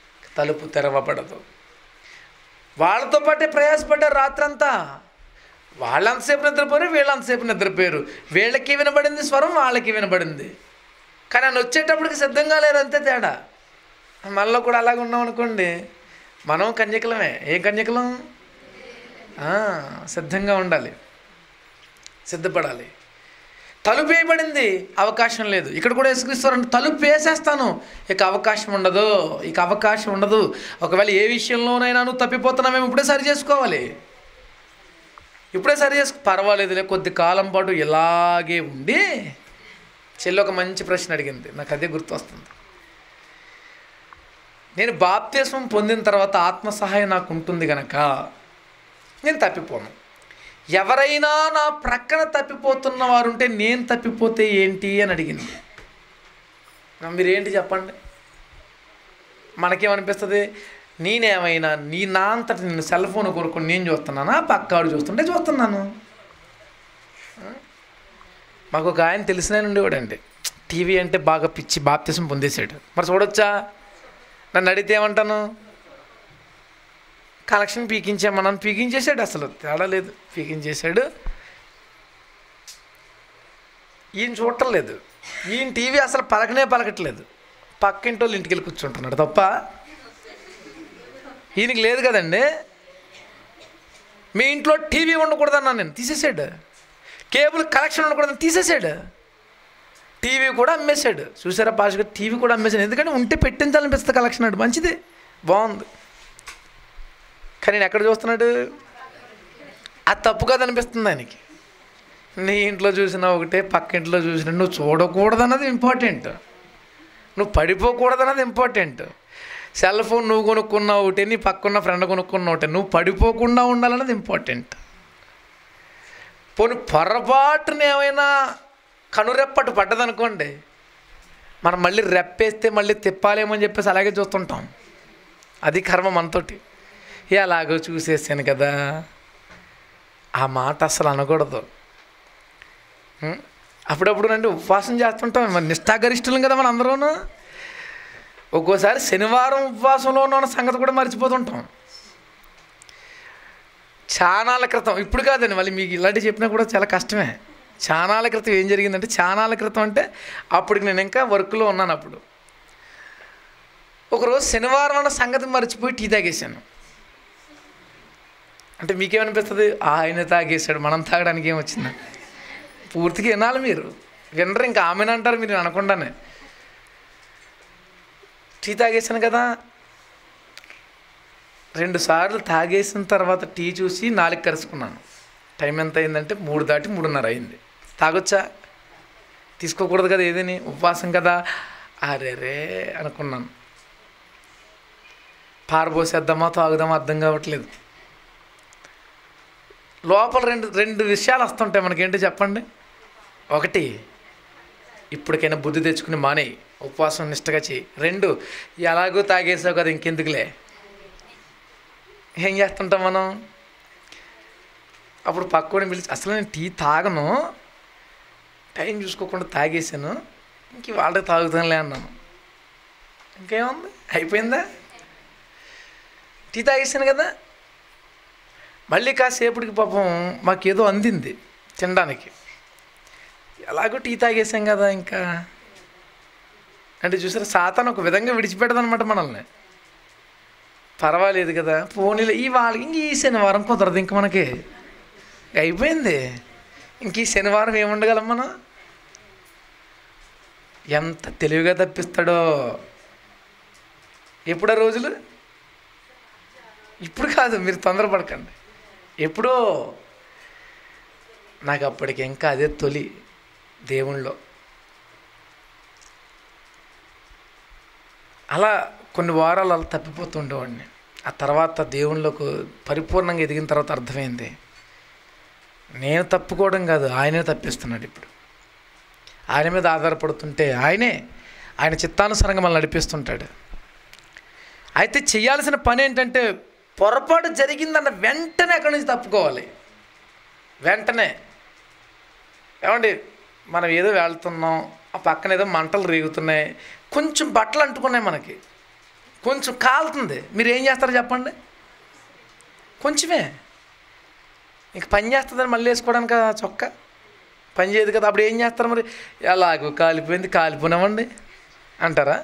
తలుపు తెరవబడదు వాళ్ళతో పాటే ప్రయాసపడ్డారు రాత్రంతా వాళ్ళు అంతసేపు నిద్రపోయారు వీళ్ళు అంతసేపు నిద్రపోయారు వీళ్ళకి వినబడింది స్వరం వాళ్ళకి వినబడింది కానీ ఆయన వచ్చేటప్పటికి సిద్ధంగా లేరు అంతే తేడా మనలో కూడా అలాగే ఉన్నాం అనుకోండి మనం కన్యకలమే ఏం కన్యకలం ఆ, సిద్ధంగా ఉండాలి సిద్ధపడాలి తలుపు వేయబడింది అవకాశం లేదు ఇక్కడ కూడా యేసుక్రీస్తు తలుపు వేసేస్తాను ఇక అవకాశం ఉండదు ఇక అవకాశం ఉండదు ఒకవేళ ఏ విషయంలోనైనా నువ్వు తప్పిపోతున్నామేమో ఇప్పుడే సరి చేసుకోవాలి ఇప్పుడే సరి చేసుకో పర్వాలేదులే కొద్ది కాలం పాటు ఇలాగే ఉండి చెల్లి ఒక మంచి ప్రశ్న అడిగింది నాకు అదే గుర్తు వస్తుంది నేను బాప్తిస్మం పొందిన తర్వాత ఆత్మ సహాయం నాకు ఉంటుంది గనక నేను తప్పిపోను ఎవరైనా నా ప్రక్కన తప్పిపోతున్న వారు ఉంటే నేను తప్పిపోతే ఏంటి అని అడిగింది ఆ, మీరేంటి చెప్పండి మనకేమనిపిస్తుంది నేనేమైనా నీ నా అంతటి నేను సెల్ ఫోన్ కొనుక్కొని నేను చూస్తున్నానా పక్కాడు చూస్తుంటే చూస్తున్నాను ఆ? మాకు ఒక ఆయన తెలిసిన ఆయన ఉండేవాడండి టీవీ అంటే బాగా పిచ్చి బాప్తిసం పొందేశాడు మరి చూడొచ్చా నన్ను అడిగితే ఏమంటాను కలెక్షన్ పీకించామన్నాను పీకించేసాడు అసలు తేడా లేదు పీకించేశాడు ఈయన చూడటం లేదు ఈయన టీవీ అసలు పలకనే పలకట్లేదు పక్కింటి వాళ్ళు ఇంటికి వెళ్ళి కూర్చుంటున్నాడు తప్ప ఈయనకి లేదు కదండి మీ ఇంట్లో టీవీ ఉండకూడదన్నా నేను తీసేసాడు కేబుల్ కలెక్షన్ ఉండకూడదని తీసేసాడు టీవీ కూడా అమ్మేశాడు చూసారా పాషగా టీవీ కూడా అమ్మేశాడు ఎందుకంటే ఉంటే పెట్టించాలనిపిస్తుంది కలెక్షన్ అడు మంచిది బాగుంది కానీ నేను ఎక్కడ చూస్తున్నాడు అది తప్పు కాదనిపిస్తుంది ఆయనకి నీ ఇంట్లో చూసినా ఒకటే పక్క ఇంట్లో చూసినా నువ్వు చూడకూడదన్నది ఇంపార్టెంట్ నువ్వు పడిపోకూడదన్నది ఇంపార్టెంట్ సెల్ ఫోన్ నువ్వు కొనుక్కున్న ఒకటే నీ పక్కన్న ఫ్రెండ్ కొనుక్కున్న ఒకటే నువ్వు పడిపోకుండా ఉండాలన్నది ఇంపార్టెంట్ పోనీ పొరపాటున ఏమైనా కనురెప్పటి పడ్డదనుకోండి మనం మళ్ళీ రెప్పేస్తే మళ్ళీ తిప్పాలేమో అని చెప్పేసి అలాగే చూస్తుంటాం అది కర్మ మనతోటి ఎలాగో చూసేసాను కదా ఆ మాట అసలు అనకూడదు ఉం? అప్పుడప్పుడు అంటే ఉపవాసం చేస్తుంటాం మరి నిష్ఠాగరిష్ఠులం కదా మన అందరూను ఒక్కోసారి శనివారం ఉపవాసంలో ఉన్న సంగతి కూడా మర్చిపోతుంటాం చానాల క్రితం ఇప్పుడు కాదండి మళ్ళీ మీకు ఇలాంటి చెప్పినా కూడా చాలా కష్టమే చానాల క్రితం ఏం జరిగిందంటే చానాల క్రితం అంటే అప్పటికి నేను ఇంకా వర్క్లో ఉన్నాను అప్పుడు ఒకరోజు శనివారం అన్న సంగతి మర్చిపోయి టీ తాగేశాను అంటే మీకేమనిపిస్తుంది ఆయన తాగేశాడు మనం తాగడానికి ఏం వచ్చింది పూర్తిగా వినాలి మీరు వినరు ఇంకా ఆమెను అంటారు మీరు అనకుండానే టీ తాగేశాను కదా రెండు సార్లు తాగేసిన తర్వాత టీ చూసి నాలుగు కరుచుకున్నాను టైం ఎంత అయిందంటే మూడు దాటి మూడున్నర అయింది తాగొచ్చా తీసుకోకూడదు కదా ఏదని ఉపవాసం కదా అరేరే అనుకున్నాను పారబోసేద్దామా తాగుదామా అర్థం కావట్లేదు లోపల రెండు రెండు విషయాలు వస్తుంటాయి మనకేంటో చెప్పండి ఒకటి ఇప్పటికైనా బుద్ధి తెచ్చుకుని మానేయి ఉపవాసం నిష్టగా చేయి రెండు ఎలాగో తాగేసావు కదా ఇంకెందుకులే ఏం చేస్తుంటాం మనం అప్పుడు పక్కని పిలిచి అసలు నేను టీ తాగను టైం చూసుకోకుండా తాగేసాను ఇంక వాళ్ళకి తాగుతానులే అన్నాను ఇంకేముంది అయిపోయిందా టీ తాగేసాను కదా మళ్ళీ కాసేపటికి పాపం మాకేదో అందింది తినడానికి ఎలాగో టీ తాగేసాం కదా ఇంకా అంటే చూసారా సాతాను ఒక విధంగా విడిచిపెట్టదనమాట మనల్ని పర్వాలేదు కదా పోనీలో ఈ వాళ్ళకి ఇంక ఈ శనివారం కుదరదు ఇంక మనకి ఇంక అయిపోయింది ఇంక ఈ శనివారం ఏముండగలం మనం ఎంత తెలివిగా తప్పిస్తాడో ఎప్పుడో రోజులు ఇప్పుడు కాదు మీరు తొందరపడకండి ఎప్పుడో నాకు అప్పటికి ఇంకా అదే తొలి దేవుణ్ణిలో అలా కొన్ని వారాలు అలా తప్పిపోతూ ఉండేవాడిని ఆ తర్వాత దేవుళ్ళకు పరిపూర్ణంగా ఎదిగిన తర్వాత అర్థమైంది నేను తప్పుకోవడం కాదు ఆయనే తప్పిస్తున్నాడు ఇప్పుడు ఆయన మీద ఆధారపడుతుంటే ఆయనే ఆయన చిత్తానుసారంగా మనల్ని నడిపిస్తుంటాడు అయితే చేయాల్సిన పని ఏంటంటే పొరపాటు జరిగిందన్న వెంటనే అక్కడి నుంచి తప్పుకోవాలి వెంటనే ఏమండి మనం ఏదో వెళ్తున్నాం ఆ పక్కన ఏదో మంటలు రేగుతున్నాయి కొంచెం బట్టలు అంటుకున్నాయి మనకి కొంచెం కాలుతుంది మీరు ఏం చేస్తారో చెప్పండి కొంచెమే ఇంక పని చేస్తుందని మళ్ళీ వేసుకోవడానికి ఆ చొక్కా పని చేయదు కదా అప్పుడు ఏం చేస్తారు మరి ఎలాగో కాలిపోయింది కాలిపోయినామండి అంటారా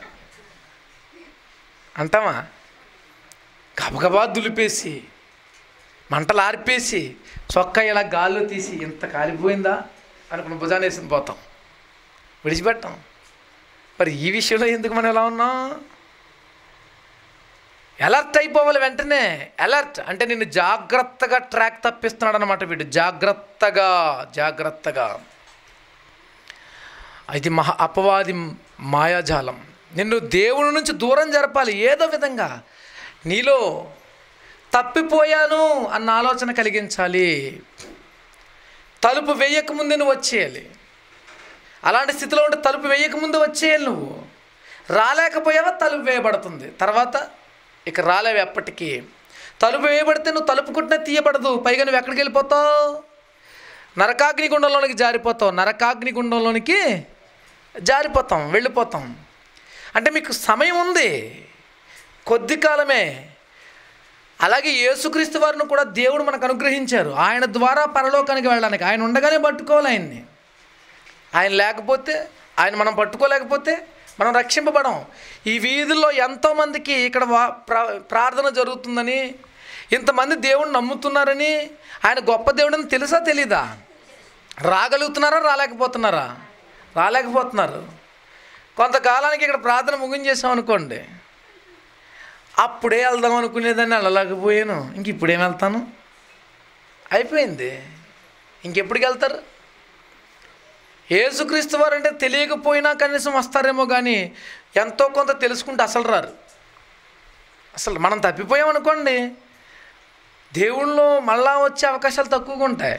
అంటామా గబగబా దులిపేసి మంటలు ఆర్పేసి చొక్కా ఇలా గాల్లో తీసి ఇంత కాలిపోయిందా అనుకున్న భుజాన్ని వేసింది పోతాం విడిచిపెట్టాం మరి ఈ విషయంలో ఎందుకు మనం ఎలా ఉన్నాం అలర్ట్ అయిపోవాలి వెంటనే అలర్ట్ అంటే నిన్ను జాగ్రత్తగా ట్రాక్ తప్పిస్తున్నాడు అనమాట వీడు జాగ్రత్తగా జాగ్రత్తగా అది మహా అపవాది మాయాజాలం నిన్ను దేవుని నుంచి దూరం జరపాలి ఏదో విధంగా నీలో తప్పిపోయాను అన్న ఆలోచన కలిగించాలి తలుపు వేయకముందే నువ్వు వచ్చేయాలి అలాంటి స్థితిలో ఉంటే తలుపు వేయకముందు వచ్చేయాలి నువ్వు రాలేకపోయావా తలుపు వేయబడుతుంది తర్వాత ఇక రాలేవు ఎప్పటికీ తలుపు వేయబడితే నువ్వు తలుపు కుట్టినా తీయబడదు పైగా నువ్వు ఎక్కడికి వెళ్ళిపోతావు నరకాగ్ని గుండంలోనికి జారిపోతావు నరకాగ్ని గుండంలోనికి జారిపోతాం వెళ్ళిపోతాం అంటే మీకు సమయం ఉంది కొద్ది కాలమే అలాగే యేసుక్రీస్తు వారిని కూడా దేవుడు మనకు అనుగ్రహించారు ఆయన ద్వారా పరలోకానికి వెళ్ళడానికి ఆయన ఉండగానే పట్టుకోవాలి ఆయన్ని ఆయన లేకపోతే ఆయన మనం పట్టుకోలేకపోతే మనం రక్షింపబడం ఈ వీధుల్లో ఎంతోమందికి ఇక్కడ వా ప్రా- ప్రార్థన జరుగుతుందని ఇంతమంది దేవుడిని నమ్ముతున్నారని ఆయన గొప్ప దేవుడని తెలుసా తెలీదా రాగలుగుతున్నారా రాలేకపోతున్నారా రాలేకపోతున్నారు కొంతకాలానికి ఇక్కడ ప్రార్థన ముగించేసాం అనుకోండి అప్పుడే వెళ్దాం అనుకునేదాన్ని వెళ్ళలేకపోయాను ఇంక ఇప్పుడేం వెళ్తాను అయిపోయింది ఇంకెప్పటికి వెళ్తారు ఏసుక్రీస్తు వారు అంటే తెలియకపోయినా కనీసం వస్తారేమో కానీ ఎంతో కొంత తెలుసుకుంటే అసలు రారు అసలు మనం తప్పిపోయామనుకోండి దేవుళ్ళు మళ్ళా వచ్చే అవకాశాలు తక్కువగా ఉంటాయి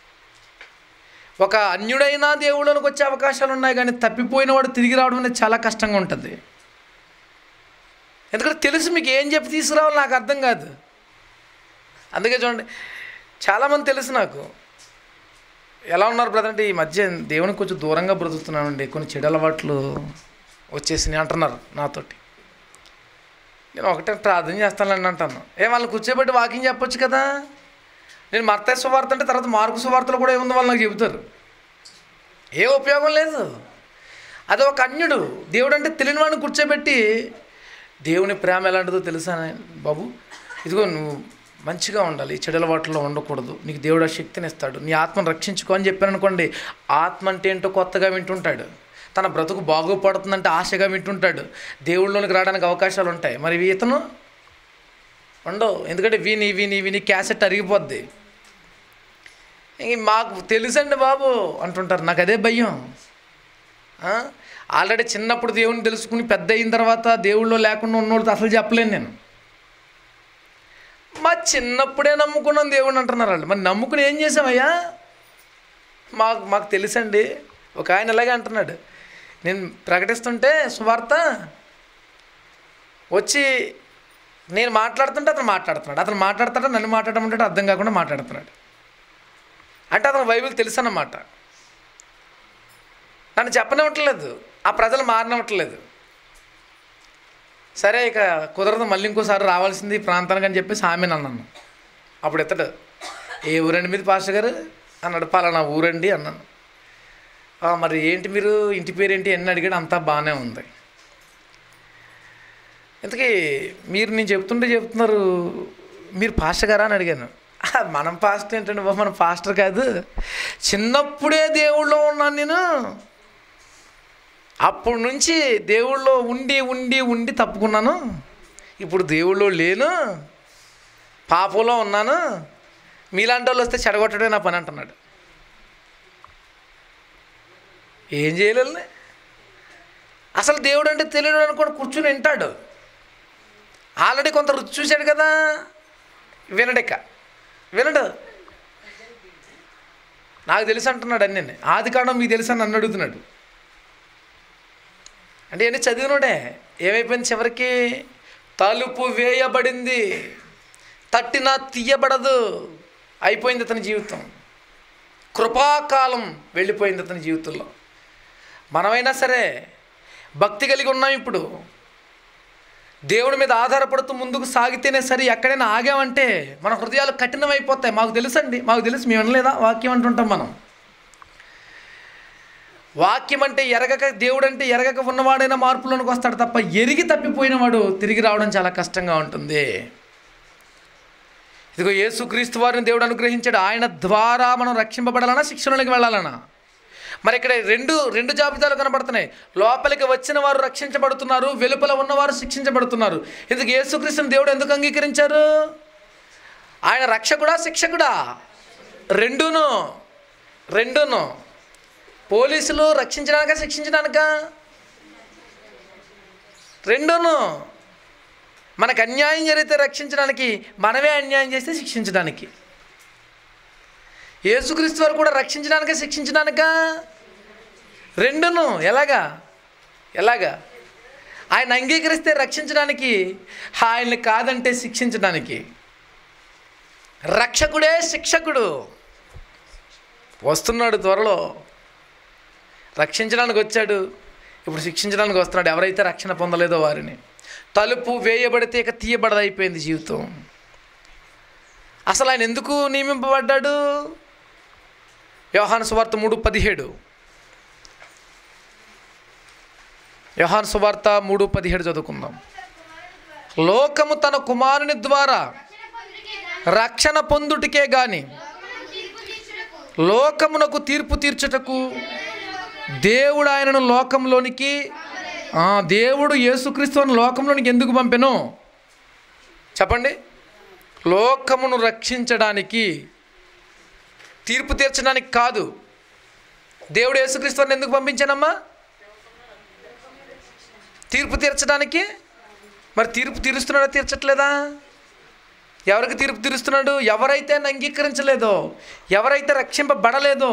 ఒక అన్యుడైనా దేవుళ్ళకి వచ్చే అవకాశాలు ఉన్నాయి కానీ తప్పిపోయిన వాడు తిరిగి రావడం అనేది చాలా కష్టంగా ఉంటుంది ఎందుకంటే తెలుసు మీకు ఏం చెప్పి తీసుకురావాలో నాకు అర్థం కాదు అందుకే చూడండి చాలామంది తెలుసు నాకు ఎలా ఉన్నారు బ్రదర్ అంటే ఈ మధ్య దేవునికి కొంచెం దూరంగా బ్రతుకుతున్నానండి కొన్ని చెడు అలవాట్లు వచ్చేసినాయి అంటున్నారు నాతోటి నేను ఒకటే ప్రార్థన చేస్తానండి అంటాను ఏ వాళ్ళని కూర్చోబెట్టి వాకింగ్ చెప్పొచ్చు కదా నేను మర్త సువార్త అంటే తర్వాత మార్కు సువార్తలు కూడా ఏముందో వాళ్ళు నాకు చెబుతారు ఏ ఉపయోగం లేదు అది ఒక అన్యుడు దేవుడు అంటే తెలియని వాడిని కూర్చోబెట్టి దేవుని ప్రేమ ఎలాంటిదో తెలుసా బాబు ఇదిగో నువ్వు మంచిగా ఉండాలి ఈ చెడు అలవాట్లో ఉండకూడదు నీకు దేవుడు ఆ శక్తిని ఇస్తాడు నీ ఆత్మను రక్షించుకో అని చెప్పాను అనుకోండి ఆత్మ అంటే ఏంటో కొత్తగా వింటుంటాడు తన బ్రతుకు బాగుపడుతుందంటే ఆశగా వింటుంటాడు దేవుళ్ళలోనికి రావడానికి అవకాశాలు ఉంటాయి మరి ఇతను ఉండవు ఎందుకంటే విని విని విని క్యాసెట్ అరిగిపోద్ది ఇంక మాకు తెలుసండి బాబు అంటుంటారు నాకు అదే భయం ఆ? ఆల్రెడీ చిన్నప్పుడు దేవుని తెలుసుకుని పెద్ద అయిన తర్వాత దేవుళ్ళు లేకుండా ఉన్నోళ్ళతో అసలు చెప్పలేను నేను మా చిన్నప్పుడే నమ్ముకున్నాం దేవుడిని అంటున్నారు వాళ్ళు మరి నమ్ముకుని ఏం చేసామయ్యా మాకు మాకు తెలుసండి ఒక ఆయన ఇలాగే అంటున్నాడు నేను ప్రకటిస్తుంటే సువార్త వచ్చి నేను మాట్లాడుతుంటే అతను మాట్లాడుతున్నాడు అతను మాట్లాడుతాడు నన్ను మాట్లాడమంటే అర్థం కాకుండా మాట్లాడుతున్నాడు అంటే అతను బైబిల్ తెలుసు అన్నమాట నన్ను చెప్పనివ్వట్లేదు ఆ ప్రజలు మారనివ్వట్లేదు సరే ఇక కుదరదు మళ్ళీ ఇంకోసారి రావాల్సింది ఈ ప్రాంతానికి అని చెప్పేసి ఆమె అన్నాను అప్పుడు ఎత్తడు ఏ ఊరండి మీది పాస్టర్ గారు అన్నాడు పలానా ఊరండి అన్నాను "ఆ, మరి ఏంటి మీరు ఇంటి పేరు ఏంటి ఎన్ని అడిగాడు అంతా బాగానే ఉంది ఇంతకీ మీరు నేను చెప్తుంటే చెప్తున్నారు మీరు పాస్టర్ గారా అని అడిగాను "ఆ, మనం పాస్టర్ ఏంటండి బాబు మనం పాస్టర్ కాదు చిన్నప్పుడే దేవుళ్ళో ఉన్నాను నేను అప్పటి నుంచి దేవుళ్ళో ఉండి ఉండి ఉండి తప్పుకున్నాను ఇప్పుడు దేవుళ్ళో లేను పాపంలో ఉన్నాను మీలాంటి వాళ్ళు వస్తే చెడగొట్టడే నా పని అంటున్నాడు ఏం చేయలేదు అసలు దేవుడు అంటే తెలియడు అనుకోని కూర్చుని వింటాడు ఆల్రెడీ కొంత రుచి చూశాడు కదా వినడిక వినడు నాకు తెలుసు అంటున్నాడు అన్నీ ఆది కాండం మీకు తెలుసు అని నన్ను అడుగుతున్నాడు అంటే ఇవన్నీ చదివినోడే ఏమైపోయింది చివరికి తలుపు వేయబడింది తట్టినా తీయబడదు అయిపోయింది అతని జీవితం కృపాకాలం వెళ్ళిపోయింది అతని జీవితంలో మనమైనా సరే భక్తి కలిగి ఉన్నాం ఇప్పుడు దేవుని మీద ఆధారపడుతూ ముందుకు సాగితేనే సరే ఎక్కడైనా ఆగామంటే మన హృదయాలు కఠినమైపోతాయి మాకు తెలుసండి మాకు తెలుసు మేము వినలేదా వాక్యం అంటుంటాం మనం వాక్యం అంటే ఎరగక దేవుడు అంటే ఎరగక ఉన్నవాడైనా మార్పులోనికి వస్తాడు తప్ప ఎరిగి తప్పిపోయిన వాడు తిరిగి రావడం చాలా కష్టంగా ఉంటుంది ఇదిగో యేసుక్రీస్తు వారిని దేవుడు అనుగ్రహించాడు ఆయన ద్వారా మనం రక్షింపబడాలన్నా శిక్షణలోకి వెళ్ళాలన్నా మరి ఇక్కడ రెండు రెండు జాబితాలు కనబడుతున్నాయి లోపలికి వచ్చిన వారు రక్షించబడుతున్నారు వెలుపల ఉన్నవారు శిక్షించబడుతున్నారు ఎందుకు యేసుక్రీస్తుని దేవుడు ఎందుకు అంగీకరించారు ఆయన రక్షకుడా శిక్షకుడా రెండును రెండును పోలీసులు రక్షించడానిక శిక్షించడానిక రెండును మనకు అన్యాయం జరిగితే రక్షించడానికి మనమే అన్యాయం చేస్తే శిక్షించడానికి యేసుక్రీస్తు వారు కూడా రక్షించడానిక శిక్షించడానిక రెండును ఎలాగా ఎలాగా ఆయన అంగీకరిస్తే రక్షించడానికి ఆయన్ని కాదంటే శిక్షించడానికి రక్షకుడే శిక్షకుడు వస్తున్నాడు త్వరలో రక్షించడానికి వచ్చాడు ఇప్పుడు శిక్షించడానికి వస్తున్నాడు ఎవరైతే రక్షణ పొందలేదో వారిని తలుపు వేయబడితే ఇక తీయబడదైపోయింది జీవితం అసలు ఆయన ఎందుకు నియమింపబడ్డాడు యోహాను సువార్త మూడు పదిహేడు యోహాను సువార్త మూడు పదిహేడు చదువుకుందాం లోకము తన కుమారుని ద్వారా రక్షణ పొందుటకే గాని రక్షణ పొందుటికే గాని లోకమునకు తీర్పు తీర్చుటకు లోకమునకు తీర్పు తీర్చుటకు దేవుడు ఆయనను లోకంలోనికి ఆ, దేవుడు యేసుక్రీస్తుని లోకంలోనికి ఎందుకు పంపెను చెప్పండి లోకమును రక్షించడానికి తీర్పు తీర్చడానికి కాదు దేవుడు యేసుక్రీస్తుని ఎందుకు పంపించానమ్మా తీర్పు తీర్చడానికి మరి తీర్పు తీరుస్తున్నాడా తీర్చట్లేదా ఎవరికి తీర్పు తీరుస్తున్నాడు ఎవరైతే ఆయన అంగీకరించలేదో ఎవరైతే రక్షింపబడలేదో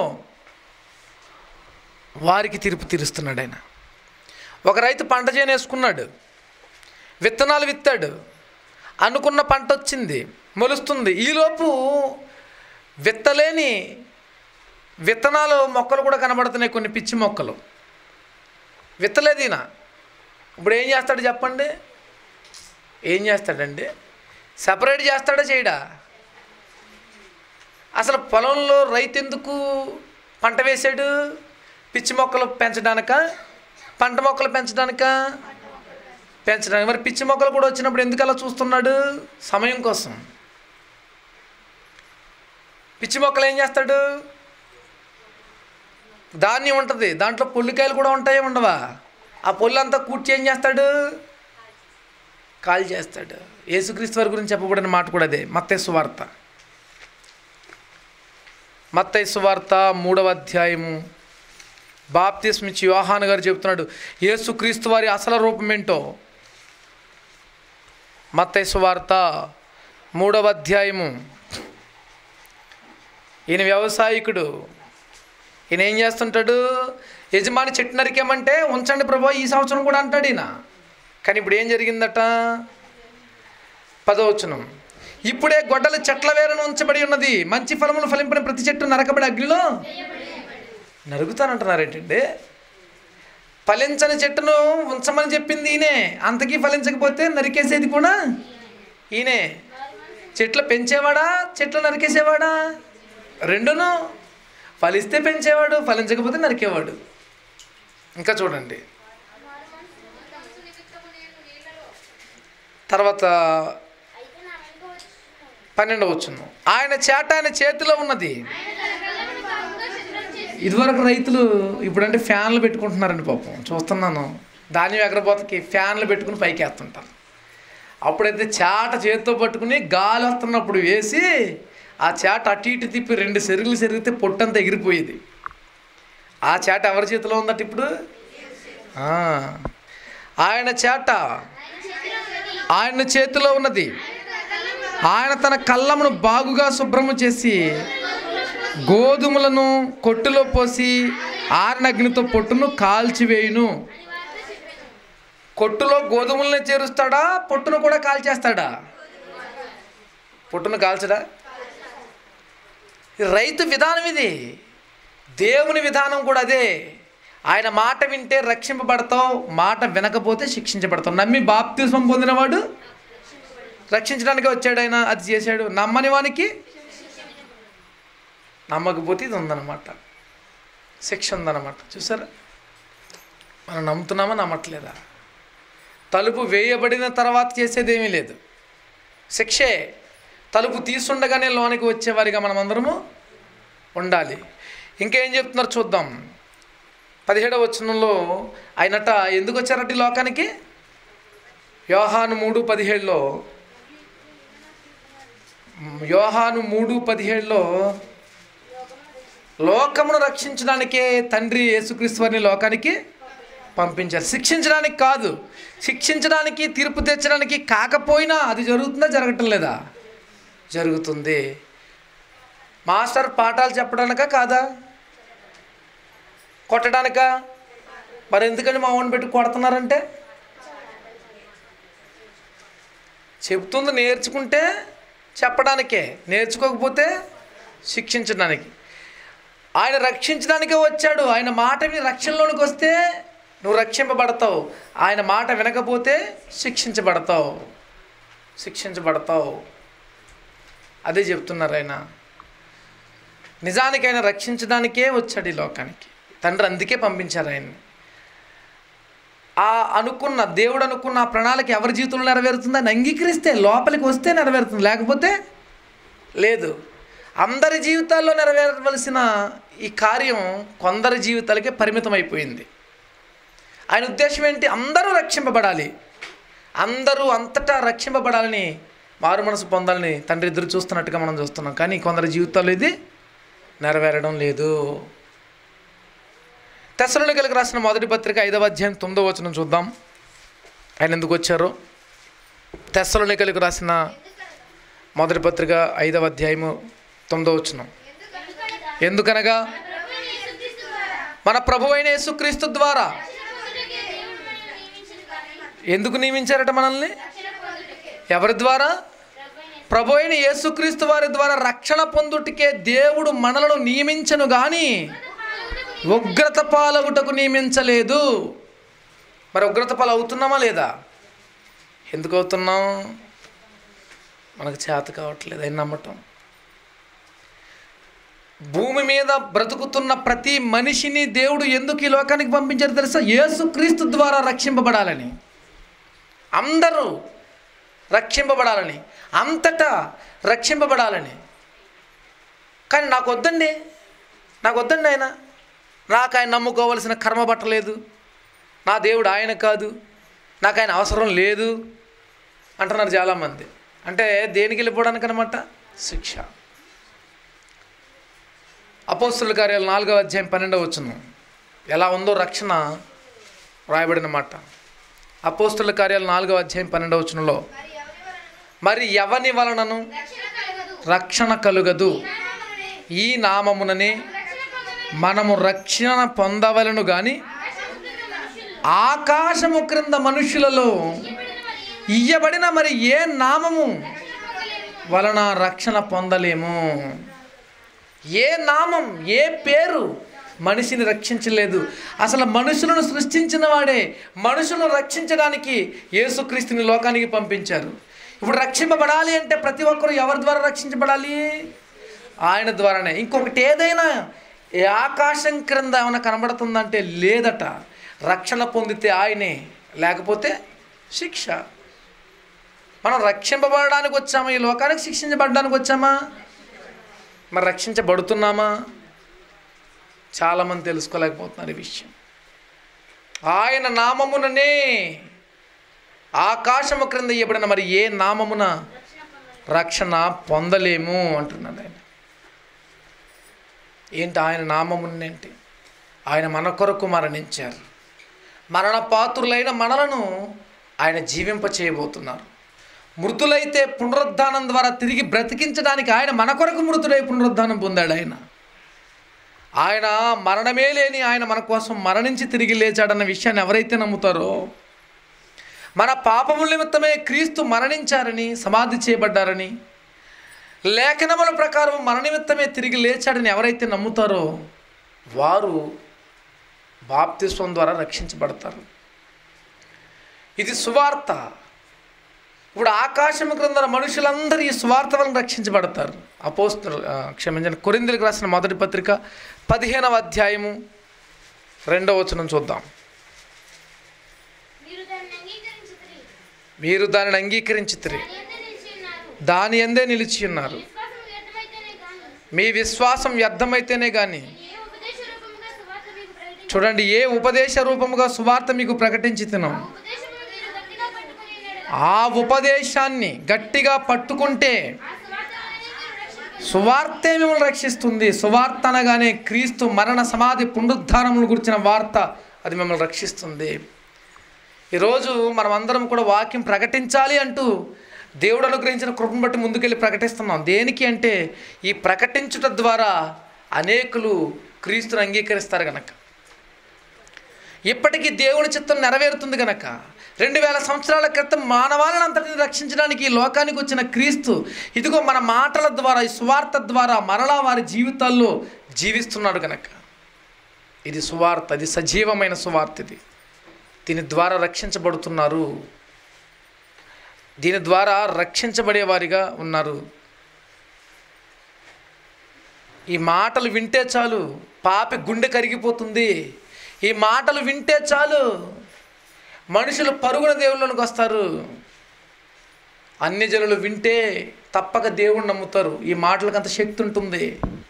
వారికి తీర్పు తీరుస్తున్నాడు ఆయన ఒక రైతు పంట చేను వేసుకున్నాడు విత్తనాలు విత్తాడు అనుకున్న పంట వచ్చింది మొలుస్తుంది ఈలోపు విత్తలేని విత్తనాలు మొక్కలు కూడా కనబడుతున్నాయి కొన్ని పిచ్చి మొక్కలు విత్తలేదు ఈయన ఇప్పుడు ఏం చేస్తాడు చెప్పండి ఏం చేస్తాడండి సపరేట్ చేస్తాడా చేయడా అసలు పొలంలో రైతు ఎందుకు పంట వేశాడు పిచ్చి మొక్కలు పెంచడానిక పంట మొక్కలు పెంచడానిక పెంచడానికి మరి పిచ్చి మొక్కలు కూడా వచ్చినప్పుడు ఎందుకు అలా చూస్తున్నాడు సమయం కోసం పిచ్చి మొక్కలు ఏం చేస్తాడు ధాన్యం ఉంటుంది దాంట్లో పొల్లికాయలు కూడా ఉంటాయో ఉండవా ఆ పొల్లు అంతా కూర్చి ఏం చేస్తాడు కాల్ చేస్తాడు యేసుక్రీస్తు వారి గురించి చెప్పబడిన మాట కూడా అదే మత్తయి సువార్త మత్తయి సువార్త మూడవ అధ్యాయము బాప్తిస్మిచ్చి యోహాన్ గారు చెప్తున్నాడు యేసుక్రీస్తు వారి అసలు రూపం ఏంటో మత్తయి సువార్త మూడవ అధ్యాయము ఈయన వ్యవసాయకుడు ఈయన ఏం చేస్తుంటాడు యజమాని చెట్టు నరికేమంటే ఉంచండి ప్రభు ఈ సంవత్సరం కూడా అంటాడు ఈయన కానీ ఇప్పుడు ఏం జరిగిందట పదవచనం ఇప్పుడే గొడ్డల చెట్ల వేరను ఉంచబడి ఉన్నది మంచి ఫలములు ఫలింపిన ప్రతి చెట్టు నరకబడి అగ్నిలో నరుగుతానంటున్నారేంటండి ఫలించని చెట్టును ఉంచమని చెప్పింది ఈయనే అంతకీ ఫలించకపోతే నరికేసేది కూడా ఈయనే చెట్లు పెంచేవాడా చెట్లు నరికేసేవాడా రెండును ఫలిస్తే పెంచేవాడు ఫలించకపోతే నరికేవాడు ఇంకా చూడండి తర్వాత పన్నెండవ వచ్చును ఆయన చేట ఆయన చేతిలో ఉన్నది ఇదివరకు రైతులు ఇప్పుడంటే ఫ్యాన్లు పెట్టుకుంటున్నారండి పాపం చూస్తున్నాను ధాన్యం ఎగరబోతకి ఫ్యాన్లు పెట్టుకుని పైకి వేస్తుంటారు అప్పుడైతే చేట చేతితో పట్టుకుని గాలి వస్తున్నప్పుడు వేసి ఆ చేట అటు ఇటు తిప్పి రెండు సెరుగులు సెరిగితే పొట్టంతా ఎగిరిపోయేది ఆ చేట ఎవరి చేతిలో ఉందట ఇప్పుడు ఆ, ఆయన చేట ఆయన చేతిలో ఉన్నది ఆయన తన కళ్ళమును బాగుగా శుభ్రము చేసి గోధుమలను కొట్టులో పోసి ఆరిన అగ్నితో పొట్టును కాల్చివేయును కొట్టులో గోధుమలనే చేరుస్తాడా పొట్టును కూడా కాల్చేస్తాడా పొట్టును కాల్చడా ఇది రైతు విధానం ఇది దేవుని విధానం కూడా అదే ఆయన మాట వింటే రక్షింపబడతావు మాట వినకపోతే శిక్షించబడతావు నమ్మి బాప్తిస్మం పొందినవాడు రక్షించడానికి వచ్చాడు ఆయన అది చేశాడు నమ్మని వానికి నమ్మకపోతే ఇది ఉందన్నమాట శిక్ష ఉందన్నమాట చూసారా మనం నమ్ముతున్నామా నమ్మట్లేదా తలుపు వేయబడిన తర్వాత చేసేది ఏమీ లేదు శిక్షే తలుపు తీసుండగానే లోనికి వచ్చేవారిగా మనమందరము ఉండాలి ఇంకేం చెప్తున్నారు చూద్దాం పదిహేడవ వచనంలో ఆయనట ఎందుకు వచ్చారట ఈ లోకానికి యోహాను మూడు పదిహేడులో యోహాను మూడు పదిహేడులో లోకమును రక్షించడానికే తండ్రి యేసుక్రీస్తు వారిని లోకానికి పంపించారు శిక్షించడానికి కాదు శిక్షించడానికి తీర్పు తెచ్చడానికి కాకపోయినా అది జరుగుతుందా జరగటం లేదా జరుగుతుంది మాస్టర్ పాఠాలు చెప్పడానికా కాదా కొట్టడానికా మరి ఎందుకని మా వాడిని పెట్టి కొడుతున్నారంటే చెప్తుంది నేర్చుకుంటే చెప్పడానికే నేర్చుకోకపోతే శిక్షించడానికి ఆయన రక్షించడానికే వచ్చాడు ఆయన మాట విని రక్షణలోనికి వస్తే నువ్వు రక్షింపబడతావు ఆయన మాట వినకపోతే శిక్షించబడతావు శిక్షించబడతావు అదే చెప్తున్నారు ఆయన నిజానికి ఆయన రక్షించడానికే వచ్చాడు ఈ లోకానికి తండ్రి అందుకే పంపించారు ఆయన్ని ఆ అనుకున్న దేవుడు అనుకున్న ఆ ప్రణాళిక ఎవరి జీవితంలో నెరవేరుతుంది అని అంగీకరిస్తే లోపలికి వస్తే నెరవేరుతుంది లేకపోతే లేదు అందరి జీవితాల్లో నెరవేరవలసిన ఈ కార్యం కొందరి జీవితాలకే పరిమితం అయిపోయింది ఆయన ఉద్దేశం ఏంటి అందరూ రక్షింపబడాలి అందరూ అంతటా రక్షింపబడాలని మారు మనసు పొందాలని తండ్రి ఎదురు చూస్తున్నట్టుగా మనం చూస్తున్నాం కానీ కొందరి జీవితాల్లో ఇది నెరవేరడం లేదు తెసలోనికలకు రాసిన మొదటి పత్రిక ఐదవ అధ్యాయం తొమ్మిదవ వచనం చూద్దాం ఆయన ఎందుకు వచ్చారో తెసలోనికలకు రాసిన మొదటి పత్రిక ఐదవ అధ్యాయము తొమ్మిదవ వచనం ఎందుకనగా మన ప్రభు అయిన యేసుక్రీస్తు ద్వారా ఎందుకు నియమించారట మనల్ని ఎవరి ద్వారా ప్రభు అయిన యేసుక్రీస్తు వారి ద్వారా రక్షణ పొందుటికే దేవుడు మనలను నియమించను కానీ ఉగ్రత పాలవుటకు నియమించలేదు మరి ఉగ్రత పాలు అవుతున్నామా లేదా ఎందుకు అవుతున్నాం మనకు చేత కావట్లేదు అని నమ్మటం భూమి మీద బ్రతుకుతున్న ప్రతి మనిషిని దేవుడు ఎందుకు ఈ లోకానికి పంపించారు తెలుసా యేసుక్రీస్తు ద్వారా రక్షింపబడాలని అందరూ రక్షింపబడాలని అంతటా రక్షింపబడాలని కానీ నాకు వద్దండి నాకు వద్దండి ఆయన నాకు ఆయన నమ్ముకోవలసిన కర్మ పట్టలేదు నా దేవుడు ఆయన కాదు నాకు ఆయన అవసరం లేదు అంటున్నారు చాలామంది అంటే దేనికి వెళ్ళిపోవడానికి అనమాట శిక్ష అపోస్తుల కార్యాలు నాలుగవ అధ్యాయం పన్నెండవ వచ్చును ఎలా ఉందో రక్షణ రాయబడిన మాట అపోస్తుల కార్యాలు నాలుగవ అధ్యాయం పన్నెండవ వచనంలో మరి ఎవని వలనను రక్షణ కలుగదు ఈ నామముననే మనము రక్షణ పొందవలను కానీ ఆకాశము క్రింద మనుషులలో ఇయ్యబడిన మరి ఏ నామము వలన రక్షణ పొందలేము ఏ నామం ఏ పేరు మనిషిని రక్షించలేదు అసలు మనుషులను సృష్టించిన వాడే మనుషులను రక్షించడానికి యేసుక్రీస్తుని లోకానికి పంపించారు ఇప్పుడు రక్షింపబడాలి అంటే ప్రతి ఒక్కరు ఎవరి ద్వారా రక్షించబడాలి ఆయన ద్వారానే ఇంకొకటి ఏదైనా ఏ ఆకాశం క్రింద ఏమైనా కనబడుతుందంటే లేదట రక్షణ పొందితే ఆయనే లేకపోతే శిక్ష మనం రక్షింపబడడానికి వచ్చామా ఈ లోకానికి శిక్షించబడడానికి వచ్చామా మరి రక్షించబడుతున్నామా చాలామంది తెలుసుకోలేకపోతున్నారు ఈ విషయం ఆయన నామముననే ఆకాశము క్రింద ఇవ్వబడిన మరి ఏ నామమున రక్షణ పొందలేము అంటున్నాడు ఆయన ఏంటి ఆయన నామమునేంటి ఆయన మన కొరకు మరణించారు మరణ పాత్రులైన మనలను ఆయన జీవింప చేయబోతున్నారు మృతులైతే పునరుద్ధానం ద్వారా తిరిగి బ్రతికించడానికి ఆయన మన కొరకు మృతుడై పునరుద్ధానం పొందాడు ఆయన ఆయన మరణమే లేని ఆయన మన కోసం మరణించి తిరిగి లేచాడన్న విషయాన్ని ఎవరైతే నమ్ముతారో మన పాపముల నిమిత్తమే క్రీస్తు మరణించారని సమాధి చేయబడ్డారని లేఖనముల ప్రకారం మన నిమిత్తమే తిరిగి లేచాడని ఎవరైతే నమ్ముతారో వారు బాప్తిస్వం ద్వారా రక్షించబడతారు ఇది సువార్త ఇప్పుడు ఆకాశం క్రింద మనుషులందరూ ఈ సువార్త వలన రక్షించబడతారు అపోస్తులు ఆ, క్షమించండి కొరిందులకు రాసిన మొదటి పత్రిక పదిహేనవ అధ్యాయము రెండవ వచనం చూద్దాం మీరు దాన్ని అంగీకరించుకుని మీరు దానిని అంగీకరించితిరి దాని యందు నిలిచి దాని ఉన్నారు ఎందే నిలిచి ఉన్నారు విశ్వాసం వ్యర్థమైతేనే గాని మీ విశ్వాసం వ్యర్థమైతేనే కానీ ఏ ఉపదేశ రూపముగా సువార్త మీకు ప్రకటించ చూడండి ఏ ఉపదేశ రూపముగా సువార్త మీకు ప్రకటించి తినాం ఉపదేశమును మీరు గట్టిగా పట్టుకుని ఉన్నాడు ఆ ఉపదేశాన్ని గట్టిగా పట్టుకుంటే ఆ సువార్త వలనే మీరు రక్షింపబడి సువార్తే మిమ్మల్ని రక్షిస్తుంది సువార్త అనగానే క్రీస్తు మరణ సమాధి పునరుద్ధానములు గురించిన వార్త అది మిమ్మల్ని రక్షిస్తుంది ఈరోజు మనం అందరం కూడా వాక్యం ప్రకటించాలి అంటూ దేవుడు అనుగ్రహించిన కృపను బట్టి ముందుకెళ్ళి ప్రకటిస్తున్నాం దేనికి అంటే ఈ ప్రకటించుట ద్వారా అనేకులు క్రీస్తుని అంగీకరిస్తారు గనక ఇప్పటికీ దేవుని చిత్తం నెరవేరుతుంది గనక రెండు వేల సంవత్సరాల క్రితం మానవాళిని అంతటిని రక్షించడానికి ఈ లోకానికి వచ్చిన క్రీస్తు ఇదిగో మన మాటల ద్వారా ఈ సువార్త ద్వారా మరలా వారి జీవితాల్లో జీవిస్తున్నాడు గనక ఇది సువార్త ఇది సజీవమైన సువార్త ఇది దీని ద్వారా రక్షించబడుతున్నారు దీని ద్వారా రక్షించబడే వారిగా ఉన్నారు ఈ మాటలు వింటే చాలు పాపి గుండె కరిగిపోతుంది ఈ మాటలు వింటే చాలు మనుషులు పరుగున దేవుళ్ళలోనికి వస్తారు అన్ని జనులు వింటే తప్పక దేవుణ్ణి నమ్ముతారు ఈ మాటలకు అంత శక్తి ఉంటుంది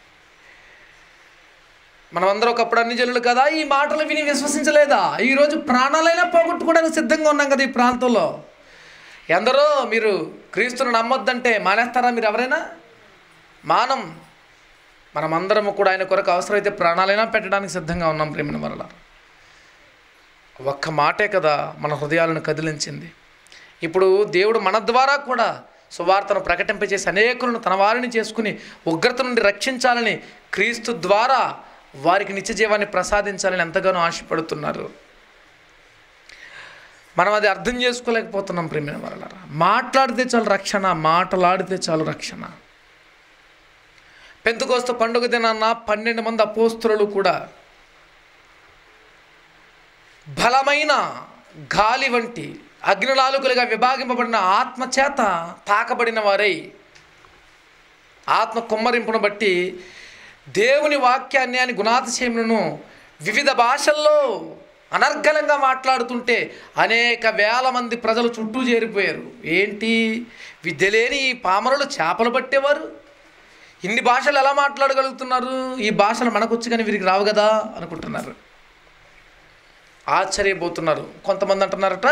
మనమందరం ఒకప్పుడు అన్ని జనులు కదా ఈ మాటలు విని విశ్వసించలేదా ఈరోజు ప్రాణాలైనా పోగొట్టుకోవడానికి సిద్ధంగా ఉన్నాం కదా ఈ ప్రాంతంలో ఎందరో మీరు క్రీస్తుని నమ్మొద్దంటే మానేస్తారా మీరు ఎవరైనా మానం మనమందరము కూడా ఆయన కొరకు అవసరమైతే ప్రాణాలైనా పెట్టడానికి సిద్ధంగా ఉన్నాం ప్రేమిన వల్ల ఒక్క మాటే కదా మన హృదయాలను కదిలించింది ఇప్పుడు దేవుడు మన ద్వారా కూడా సువార్తను ప్రకటింపజేసి అనేకులను తన వారిని చేసుకుని ఉగ్రత నుండి రక్షించాలని క్రీస్తు ద్వారా వారికి నిత్య జీవాన్ని ప్రసాదించాలని ఎంతగానో ఆశపడుతున్నారు మనం అది అర్థం చేసుకోలేకపోతున్నాం ప్రేమిన వల్ల మాట్లాడితే చాలు రక్షణ మాటలాడితే చాలు రక్షణ పెంతుకోస్త పండుగ దినాన్న పన్నెండు మంది అపోస్తులు కూడా బలమైన గాలి వంటి అగ్నిలాలుకలుగా విభాగింపబడిన ఆత్మ చేత తాకబడిన వారై ఆత్మ కుమ్మరింపును బట్టి దేవుని వాక్యాన్ని అని గుణాతిశయములను వివిధ భాషల్లో అనర్గళంగా మాట్లాడుతుంటే అనేక వేల మంది ప్రజలు చుట్టూ చేరిపోయారు ఏంటి విద్య లేని ఈ పామరులు చేపలు పట్టేవారు ఇన్ని భాషలు ఎలా మాట్లాడగలుగుతున్నారు ఈ భాషలు మనకొచ్చు కానీ వీరికి రావు కదా అనుకుంటున్నారు ఆశ్చర్యపోతున్నారు కొంతమంది అంటున్నారట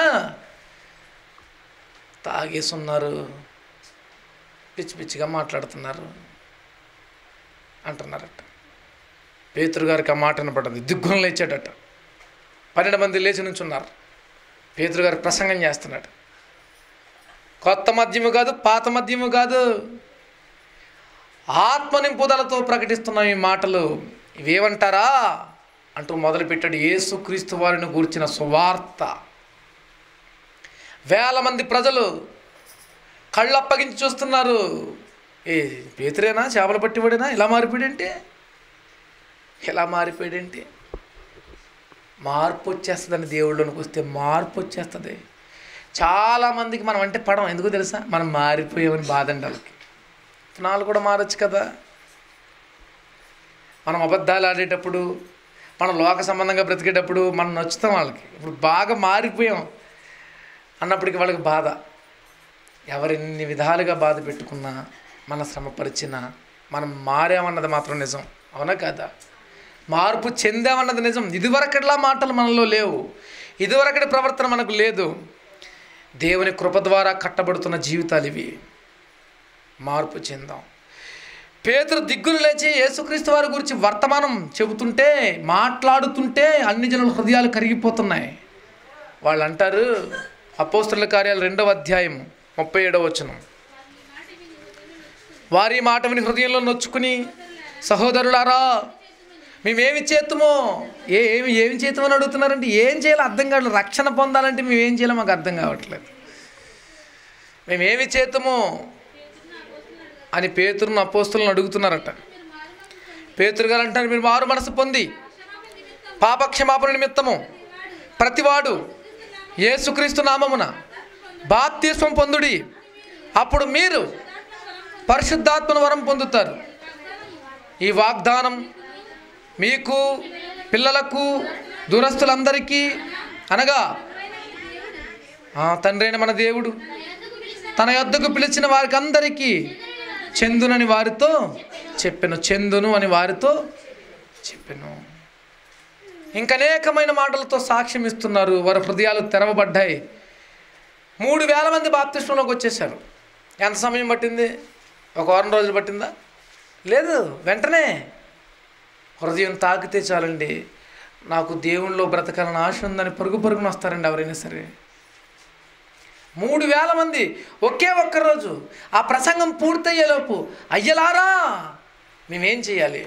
తాగేసున్నారు పిచ్చి పిచ్చిగా మాట్లాడుతున్నారు అంటున్నారట పేతురు గారికి ఆ మాట వినపడింది దిగ్గున లేచాడట పన్నెండు మంది లేచి నుంచున్నారు పేతురు గారు ప్రసంగం చేస్తున్నాడు కొత్త మద్యము కాదు పాత మద్యము కాదు ఆత్మ నింపుదలతో ప్రకటిస్తున్నాం ఈ మాటలు ఇవేమంటారా అంటూ మొదలుపెట్టాడు యేసుక్రీస్తు వారిని గూర్చిన సువార్త వేల మంది ప్రజలు కళ్ళు అప్పగించి చూస్తున్నారు ఏ పేతురేనా చేపలు పట్టివాడేనా ఇలా మారిపోయాడంటే ఇలా మారిపోయాడంటే మార్పు వచ్చేస్తుందని దేవుళ్ళలోనికి వస్తే మార్పు వచ్చేస్తుంది చాలామందికి మనం అంటే పడం ఎందుకు తెలుసా మనం మారిపోయామని బాధండి వాళ్ళకి విత్తనాలు కూడా మారచ్చు కదా మనం అబద్ధాలు ఆడేటప్పుడు మనం లోక సంబంధంగా బ్రతికేటప్పుడు మనం నచ్చుతాం వాళ్ళకి ఇప్పుడు బాగా మారిపోయాం అన్నప్పటికీ వాళ్ళకి బాధ ఎవరెన్ని విధాలుగా బాధ పెట్టుకున్నా మన శ్రమపరిచినా మనం మారామన్నది మాత్రం నిజం అవునా కదా మార్పు చెందామన్నది నిజం ఇదివరకట్లా మాటలు మనలో లేవు ఇదివరకటి ప్రవర్తన మనకు లేదు దేవుని కృప ద్వారా కట్టబడుతున్న జీవితాలు ఇవి మార్పు చెందాం పేతురు దిగ్గులు లేచి యేసుక్రీస్తు వారి గురించి వర్తమానం చెబుతుంటే మాట్లాడుతుంటే అన్ని జనుల హృదయాలు కరిగిపోతున్నాయి వాళ్ళు అంటారు అపోస్తుల కార్యాలు రెండవ అధ్యాయం ముప్పై ఏడవ వచనం వారి మాట విని హృదయంలో నొచ్చుకుని సహోదరులారా మేమేమి చేతుమో ఏ ఏమి ఏమి చేతుమని అడుగుతున్నారంటే ఏం చేయాలో అర్థం కావట్లేదు రక్షణ పొందాలంటే మేము ఏం చేయాలో మాకు అర్థం కావట్లేదు మేమేమి చేతుమో అని పేతురును అపోస్తులను అడుగుతున్నారట పేతురు గారు అంటారు మీరు మారు మనసు పొంది పాపక్షమాపణ నిమిత్తము ప్రతివాడు యేసుక్రీస్తు నామమున బాప్తిస్వం పొందుడి అప్పుడు మీరు పరిశుద్ధాత్మను వరం పొందుతారు ఈ వాగ్దానం మీకు పిల్లలకు దూరస్తులందరికీ అనగా ఆ తండ్రి అయిన మన దేవుడు తన యొద్దకు పిలిచిన వారికి అందరికీ చందునని వారితో చెప్పెను చందును అని వారితో చెప్పెను ఇంకా అనేకమైన మాటలతో సాక్ష్యం ఇస్తున్నారు వారి హృదయాలు తెరవబడ్డాయి మూడు వేల మంది బాప్తిస్టులోకి వచ్చేసారు ఎంత సమయం పట్టింది ఒక వారం రోజులు పట్టిందా లేదు వెంటనే హృదయం తాకితే చాలండి నాకు దేవునిలో బ్రతకాలని ఆశ ఉందని పరుగు పరుగున వస్తారండి ఎవరైనా సరే మూడు వేల మంది ఒకే ఒక్క రోజు ఆ ప్రసంగం పూర్తయ్యేలోపు అయ్యలారా మేమేం చేయాలి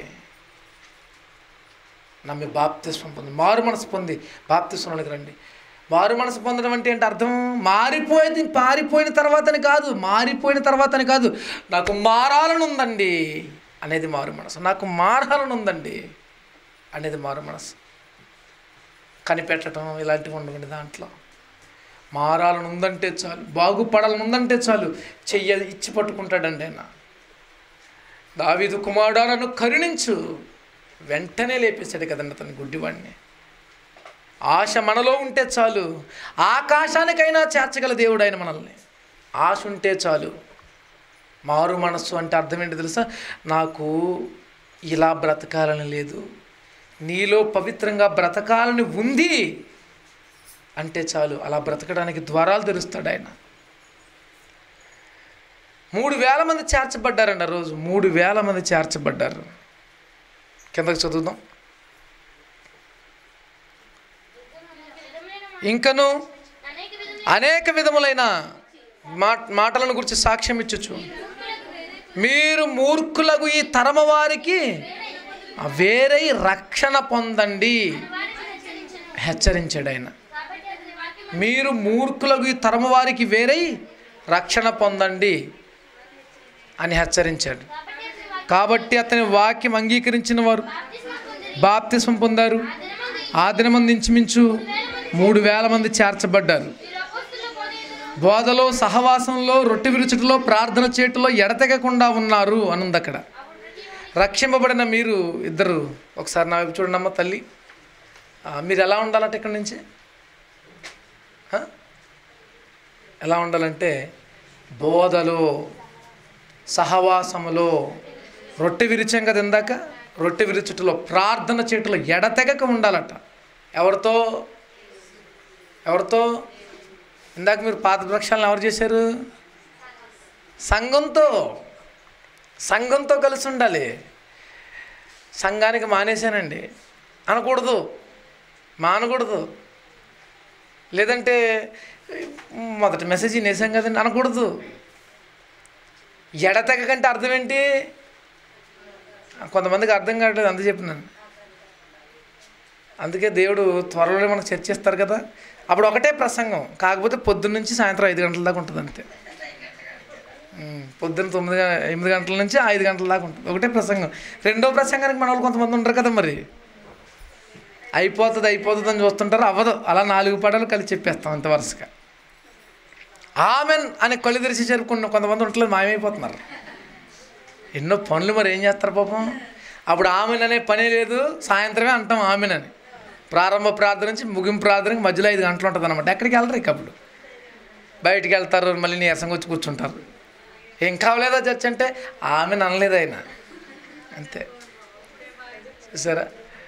నమ్మి బాప్తిస్వం పొంది మారు మనసు పొంది బాప్తిస్వంలోకి రండి మారు మనసు పొందడం అంటే ఏంటి అర్థం మారిపోయింది పారిపోయిన తర్వాతని కాదు మారిపోయిన తర్వాతని కాదు నాకు మారాలని ఉందండి అనేది మారు మనసు నాకు మారాలని ఉందండి అనేది మారు మనసు కనిపెట్టడం ఇలాంటివి ఉండవండి దాంట్లో మారాలని ఉందంటే చాలు బాగుపడాలని ఉందంటే చాలు చెయ్య ఇచ్చి పట్టుకుంటాడండి ఆయన దావీదు కుమారుడా నన్ను కరుణించు వెంటనే లేపేశాడు కదండి అతని గుడ్డివాడిని ఆశ మనలో ఉంటే చాలు ఆకాశానికైనా చేర్చగల దేవుడు ఆయన మనల్ని ఆశ ఉంటే చాలు మారు మనస్సు అంటే అర్థం ఏంటి తెలుసా నాకు ఇలా బ్రతకాలని లేదు నీలో పవిత్రంగా బ్రతకాలని ఉంది అంటే చాలు అలా బ్రతకడానికి ద్వారాలు తెరుస్తాడు ఆయన మూడు వేల మంది చేర్చబడ్డారండి ఆ రోజు మూడు వేల మంది చేర్చబడ్డారు కిందకి చదువుదాం ఇంకను అనేక విధముల అనేక విధములైన మా మాటలను గురించి సాక్ష్యం ఇచ్చచ్చు మీరు మూర్ఖులకు ఈ తరమ వారికి వేరై రక్షణ పొందండి వారిని హెచ్చరించను హెచ్చరించాడు ఆయన కాబట్టి అతని వాక్యం మీరు మూర్ఖులకు ఈ తరమ వారికి వేరై రక్షణ పొందండి అని హెచ్చరించాడు కాబట్టి అతని వాక్యం కాబట్టి అతని వాక్యం అంగీకరించిన వారు బాప్తిస్మం పొందిరి బాప్తిసం పొందారు దినమందు ఆ దినమంది ఇంచుమించు మూడు వేల మంది చేర్చబడ్డారు మీరు అపోస్తుల బోధయందును బోధలో సహవాసంలో రొట్టె విరుచుటలో ప్రార్థన చేటులో ఎడతెగకుండా ఉన్నారు అనుంది అక్కడ రక్షింపబడిన మీరు ఇద్దరు ఒకసారి నా వైపు చూడండి అమ్మ తల్లి ఆ, మీరు ఎలా ఉండాలంటే ఇక్కడి నుంచి ఆ? ఎలా ఉండాలంటే బోధలో సహవాసములో రొట్టె విరిచాం కదా ఇందాక రొట్టె విరుచుటలో ప్రార్థన చేటులో ఎడతెగక ఉండాలట ఎవరితో ఎవరితో ఇందాక మీరు పాత వృక్షాలను ఎవరు చేశారు సంఘంతో సంఘంతో కలిసి ఉండాలి సంఘానికి మానేశానండి అనకూడదు మానకూడదు లేదంటే మొదటి మెసేజ్ నేసాం కదండి అనకూడదు ఎడతెగ కంటే అర్థం ఏంటి కొంతమందికి అర్థం కావట్లేదు అందుకు చెప్పినాను అందుకే దేవుడు త్వరలో మనకు చర్చిస్తారు కదా అప్పుడు ఒకటే ప్రసంగం కాకపోతే పొద్దున్న నుంచి సాయంత్రం ఐదు గంటల దాకా ఉంటుంది అంతే ఉమ్, పొద్దున్న తొమ్మిది గ- ఎనిమిది గంటల నుంచి ఐదు గంటల దాకా ఉంటుంది ఒకటే ప్రసంగం రెండో ప్రసంగానికి మన వాళ్ళు కొంతమంది ఉంటారు కదా మరి అయిపోతుంది అయిపోతుంది అని చూస్తుంటారు అవ్వదు అలా నాలుగు పడాలు కలిసి చెప్పేస్తాం అంత వరుసగా ఆమెన్ అని కళ్ళు తెరిచి జరుపుకున్న కొంతమంది ఉంటలేదు మాయమైపోతున్నారు ఎన్నో పనులు మరి ఏం చేస్తారు పాపం అప్పుడు ఆమెన్ అనే పనే లేదు సాయంత్రమే అంటాం ఆమెన్ అని ప్రారంభ ప్రార్థన నుంచి ముగింపు ప్రార్థనకి మధ్యలో ఐదు గంటలు ఉంటుంది అనమాట ఎక్కడికి వెళ్తారు ఇక అప్పుడు బయటికి వెళ్తారు మళ్ళీ నీరసంగా వచ్చి కూర్చుంటారు ఏం కావలేదా చర్చ అంటే ఆమె అనలేదు ఆయన అంతే చూసారా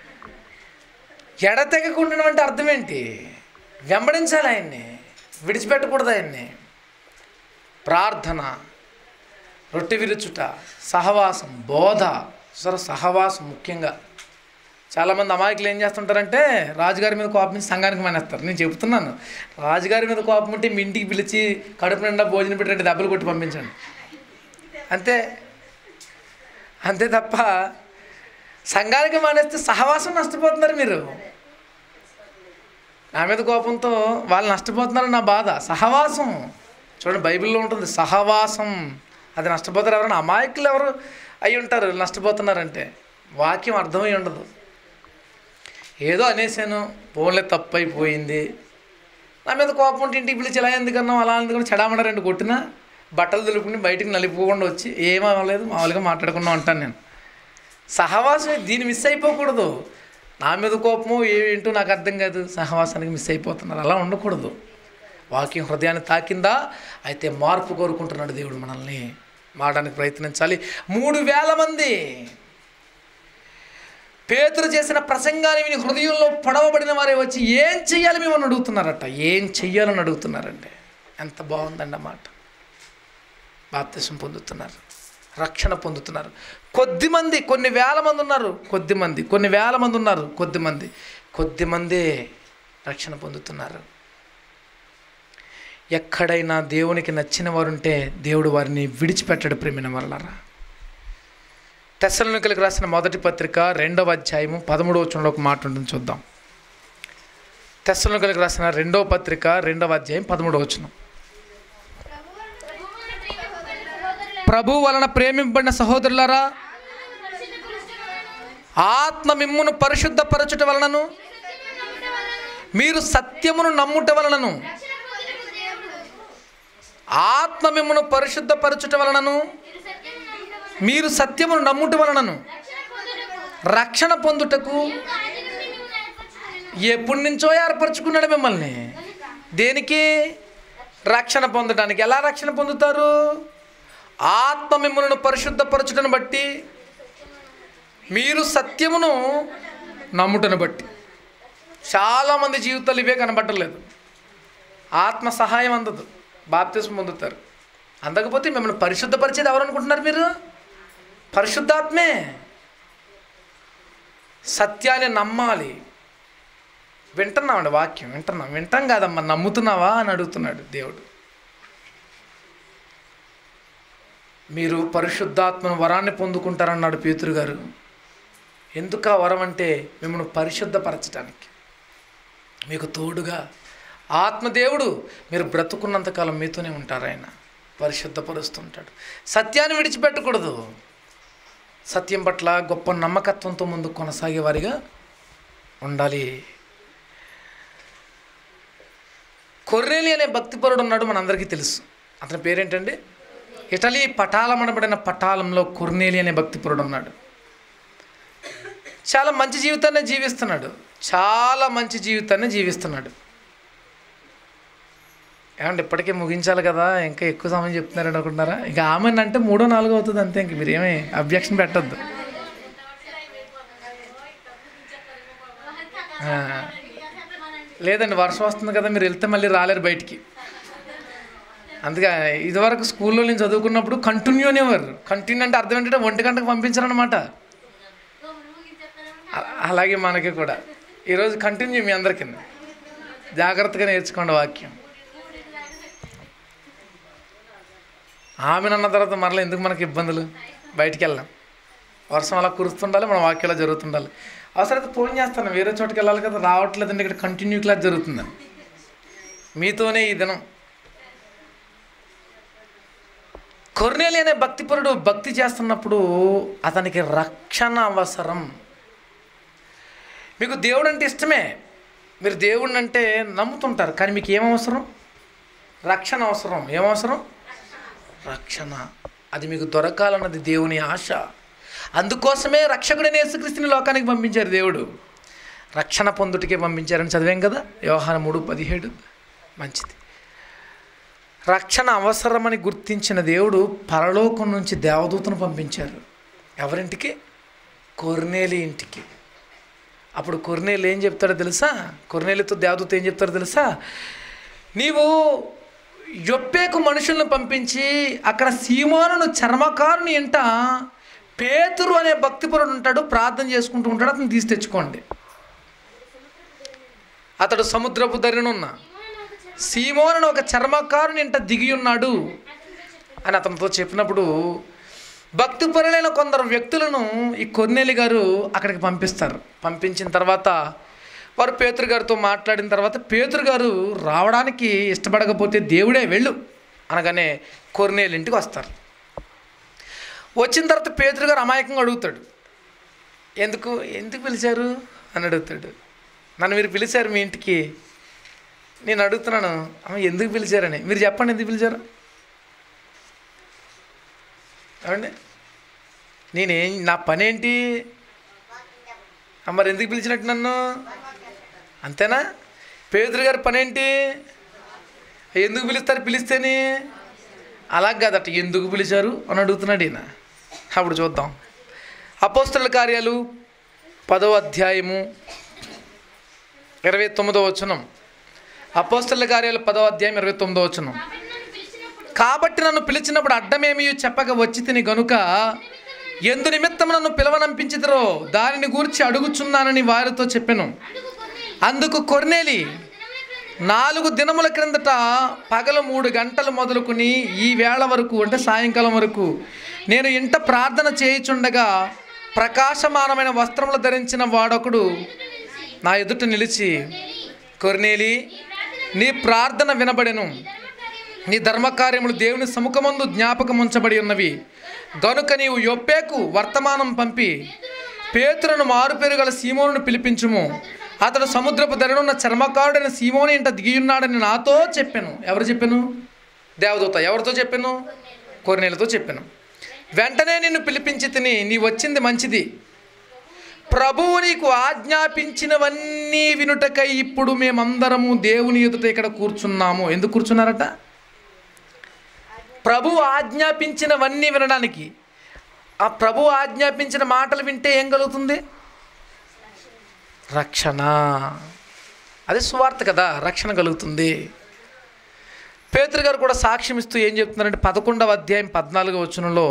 ఎడతెగకుండా అంటే అర్థం ఏంటి వెంబడించాలి ఆయన్ని విడిచిపెట్టకూడదు ఆయన్ని ప్రార్థన రొట్టె విరుచుట సహవాసం బోధ సరే సహవాసం ముఖ్యంగా చాలామంది అమాయకులు ఏం చేస్తుంటారంటే రాజుగారి మీద కోపం నుంచి సంఘానికి మానేస్తారు నేను చెబుతున్నాను రాజుగారి మీద కోపం ఉంటే మీ ఇంటికి పిలిచి కడుపు నిండా భోజనం పెట్టి రెండు దెబ్బలు కొట్టి పంపించండి అంతే అంతే తప్ప సంఘానికి మానేస్తే సహవాసం నష్టపోతున్నారు మీరు నా మీద కోపంతో వాళ్ళు నష్టపోతున్నారు నా బాధ సహవాసం చూడండి బైబిల్లో ఉంటుంది సహవాసం అది నష్టపోతారు ఎవరైనా అమాయకులు ఎవరు అయి ఉంటారు నష్టపోతున్నారంటే వాక్యం అర్థమై ఉండదు ఏదో అనేసాను ఫోన్లే తప్పు అయిపోయింది నా మీద కోపం ఉంటే ఇంటికి పిలిచి ఇలా ఎందుకన్నాం అలా ఎందుకన్నా చెడామడ రెండు కొట్టినా బట్టలు దులుపుకుని బయటికి నలిపోకుండా వచ్చి ఏం అవ్వలేదు మామూలుగా మాట్లాడుకున్నాం అంటాను నేను సహవాసం దీన్ని మిస్ అయిపోకూడదు నా మీద కోపము ఏంటో నాకు అర్థం కాదు సహవాసానికి మిస్ అయిపోతున్నారు అలా ఉండకూడదు వాక్యం హృదయాన్ని తాకిందా అయితే మార్పు కోరుకుంటున్నాడు దేవుడు మనల్ని మారడానికి ప్రయత్నించాలి మూడు వేల మంది పేతురు చేసిన ప్రసంగాన్ని విని హృదయంలో పడవబడిన వారే వచ్చి ఏం చెయ్యాలి మేము అడుగుతున్నారట ఏం చెయ్యాలని అడుగుతున్నారండి ఎంత బాగుందండి అన్నమాట బాప్తిసం పొందుతున్నారు రక్షణ పొందుతున్నారు కొద్ది మంది కొన్ని వేల మంది ఉన్నారు కొద్ది మంది కొన్ని వేల మంది ఉన్నారు కొద్ది మంది కొద్ది మందే రక్షణ పొందుతున్నారు ఎక్కడైనా దేవునికి నచ్చిన వారు ఉంటే దేవుడు వారిని విడిచిపెట్టడు ప్రేమిన వల్లరా తెస్సలోనికలకు రాసిన మొదటి పత్రిక రెండవ అధ్యాయము పదమూడవ వచనంలో ఒక మాట ఉంటుంది చూద్దాం తెస్సలోనికలకు రాసిన రెండవ పత్రిక రెండవ అధ్యాయం పదమూడవ వచనం ప్రభు వలన ప్రేమింపబడిన సహోదరులారా ఆత్మ మిమ్మును పరిశుద్ధపరచుట వలనను మీరు సత్యమును నమ్ముట వలనను ఆత్మ మిమ్మును పరిశుద్ధపరచుట వలనను మీరు సత్యమును నమ్ముట వలనను రక్షణ పొందుటకు ఎప్పటి నుంచో ఏర్పరచుకున్నాడు మిమ్మల్ని దేనికి రక్షణ పొందడానికి ఎలా రక్షణ పొందుతారు ఆత్మ మిమ్మల్ని పరిశుద్ధపరచుటను బట్టి మీరు సత్యమును నమ్ముటను బట్టి చాలామంది జీవితాలు ఇవే కనబడలేదు ఆత్మ సహాయం అందదు బాప్తిసం పొందుతారు అందకపోతే మిమ్మల్ని పరిశుద్ధపరిచేది ఎవరు అనుకుంటున్నారు మీరు పరిశుద్ధాత్మే సత్యాన్ని నమ్మాలి వింటున్నామండి వాక్యం వింటున్నాం వింటాం కాదమ్మా నమ్ముతున్నావా అని అడుగుతున్నాడు దేవుడు మీరు పరిశుద్ధాత్మను వరాన్ని పొందుకుంటారన్నాడు పేతురు గారు ఎందుకు ఆ వరం అంటే మిమ్మల్ని పరిశుద్ధపరచడానికి మీకు తోడుగా ఆత్మదేవుడు మీరు బ్రతుకున్నంతకాలం మీతోనే ఉంటారు ఆయన పరిశుద్ధపరుస్తుంటాడు సత్యాన్ని విడిచిపెట్టకూడదు సత్యం పట్ల గొప్ప నమ్మకత్వంతో ముందు కొనసాగేవారిగా ఉండాలి కొర్రేలి అనే భక్తిపరుడు ఉన్నాడు మనందరికీ తెలుసు అతని పేరేంటండి ఇటలీ పటాలమనబడిన పటాలంలో కొర్నేలి అనే భక్తిపరుడు ఉన్నాడు చాలా మంచి జీవితాన్ని జీవిస్తున్నాడు చాలా మంచి జీవితాన్ని జీవిస్తున్నాడు ఏమంటే ఇప్పటికే ముగించాలి కదా ఇంకా ఎక్కువ సమయం చెప్తున్నారని అనుకుంటున్నారా ఇక ఆమె అంటే మూడో నాలుగో అవుతుంది అంతే ఇంక మీరు ఏమీ అబ్జెక్షన్ పెట్టద్దు లేదండి వర్షం వస్తుంది కదా మీరు వెళ్తే మళ్ళీ రాలేరు బయటికి అందుకే ఇదివరకు స్కూల్లో నేను చదువుకున్నప్పుడు కంటిన్యూ అనేవారు కంటిన్యూ అంటే అర్థం ఏంటంటే ఒంటి గంటకు పంపించారనమాట అ- అలాగే మనకి కూడా ఈరోజు కంటిన్యూ మీ అందరికీ జాగ్రత్తగా నేర్చుకోండి వాక్యం ఆమెను అన్న తర్వాత మరలా ఎందుకు మనకి ఇబ్బందులు బయటికి వెళ్ళాం వర్షం అలా కురుస్తుండాలి మన వాక్యాలు జరుగుతుండాలి అవసరమైతే ఫోన్ చేస్తాను వేరే చోటుకి వెళ్ళాలి కదా రావట్లేదండి ఇక్కడ కంటిన్యూ క్లాస్ జరుగుతుందని మీతోనే ఈ దినం కొర్నేలి అనే భక్తిపరుడు భక్తి చేస్తున్నప్పుడు అతనికి రక్షణ అవసరం మీకు దేవుడు అంటే ఇష్టమే మీరు దేవుడిని అంటే నమ్ముతుంటారు కానీ మీకు ఏం అవసరం రక్షణ అవసరం ఏమవసరం రక్షణ అది మీకు దొరకాలన్నది దేవుని ఆశ అందుకోసమే రక్షకుడైన యేసుక్రీస్తుని లోకానికి పంపించారు దేవుడు రక్షణ పొందుటికే పంపించారని చదివాం కదా వ్యవహారం మూడు పదిహేడు మంచిది రక్షణ అవసరమని గుర్తించిన దేవుడు పరలోకం నుంచి దేవదూతను పంపించారు ఎవరింటికి కొర్నేలి ఇంటికి అప్పుడు కొర్నేలు ఏం చెప్తాడో తెలుసా కొర్నేలితో దేవదూత ఏం చెప్తాడో తెలుసా నీవు యొప్పేకు మనుషులను పంపించి అక్కడ సీమోనును చర్మకారుని ఇంట పేతురు అనే భక్తిపరుడు ఉంటాడు ప్రార్థన చేసుకుంటూ ఉంటాడు అతను తీసి తెచ్చుకోండి అతడు సముద్రపు దరినున్న సీమోనును ఒక చర్మకారుని ఇంట దిగి ఉన్నాడు అని అతనితో చెప్పినప్పుడు భక్తిపరులైన కొందరు వ్యక్తులను ఈ కొన్నేలి గారు అక్కడికి పంపిస్తారు పంపించిన తర్వాత వారు పేతురు గారితో మాట్లాడిన తర్వాత పేతురు గారు రావడానికి ఇష్టపడకపోతే దేవుడే వెళ్ళు అనగానే కొర్నేలు ఇంటికి వస్తారు వచ్చిన తర్వాత పేతురు గారు అమాయకంగా అడుగుతాడు ఎందుకు ఎందుకు పిలిచారు అని అడుగుతాడు నన్ను మీరు పిలిచారు మీ ఇంటికి నేను అడుగుతున్నాను అమ్మ ఎందుకు పిలిచారని మీరు చెప్పండి ఎందుకు పిలిచారు ఏమండి నేనేం నా పని ఏంటి ఆ, మరి ఎందుకు పిలిచినట్టు నన్ను అంతేనా పేదరు గారి పని ఏంటి ఎందుకు పిలుస్తారు పిలిస్తేని అలా కాదట ఎందుకు పిలిచారు అని అడుగుతున్నాడు ఈయన అప్పుడు చూద్దాం అపోస్తుల కార్యాలు పదో అధ్యాయము ఇరవై తొమ్మిదో వచనం అపోస్తుల కార్యాలు పదో అధ్యాయం ఇరవై తొమ్మిదో వచనం కాబట్టి కాబట్టి నన్ను పిలిచినప్పుడు నన్ను పిలిచినప్పుడు అడ్డమేమి చెప్పక వచ్చి తిని గనుక ఎందు నిమిత్తం నన్ను పిలవనంపించిదరో దానిని గూర్చి అడుగుచున్నానని వారితో చెప్పాను అందుకు అందుకు కొన్నేలు కొర్నేలి దినముల క్రిందట నాలుగు దినముల క్రిందట పగలు మూడు గంటలు మొదలుకుని ఈ వేళ వరకు అంటే సాయంకాలం వరకు నేను ఇంట ప్రార్థన చేయుచుండగా ప్రకాశమానమైన వస్త్రములు ధరించిన వాడొకడు నా ఎదుట నిలిచి కొర్నేలి నీ ప్రార్థన వినబడెను నీ ధర్మకార్యములు దేవుని సముఖమందు జ్ఞాపకం ఉంచబడి ఉన్నవి గనుక నీవు యొప్పేకు వర్తమానం పంపి పేతులను మారుపేరు గల సీమోనును పిలిపించుము అతడు సముద్రపు ధరనున్న చర్మకారుడైన సీమోని ఇంట దిగియున్నాడని నాతో చెప్పాను ఎవరు చెప్పాను దేవదూత ఎవరితో చెప్పాను కొర్నేలతో చెప్పాను వెంటనే నిన్ను పిలిపించి తిని నీ వచ్చింది మంచిది ప్రభువు నీకు ఆజ్ఞాపించినవన్నీ వినుటకై ఇప్పుడు మేమందరము దేవుని ఎదుట ఇక్కడ కూర్చున్నాము ఎందుకు కూర్చున్నారట ప్రభు ఆజ్ఞాపించినవన్నీ వినడానికి ఆ ప్రభు ఆజ్ఞాపించిన మాటలు వింటే ఏం కలుగుతుంది రక్షణ అది సువార్త కదా రక్షణ కలుగుతుంది పేతురు గారు కూడా సాక్ష్యం ఇస్తూ ఏం చెప్తున్నారంటే పదకొండవ అధ్యాయం పద్నాలుగవ వచనంలో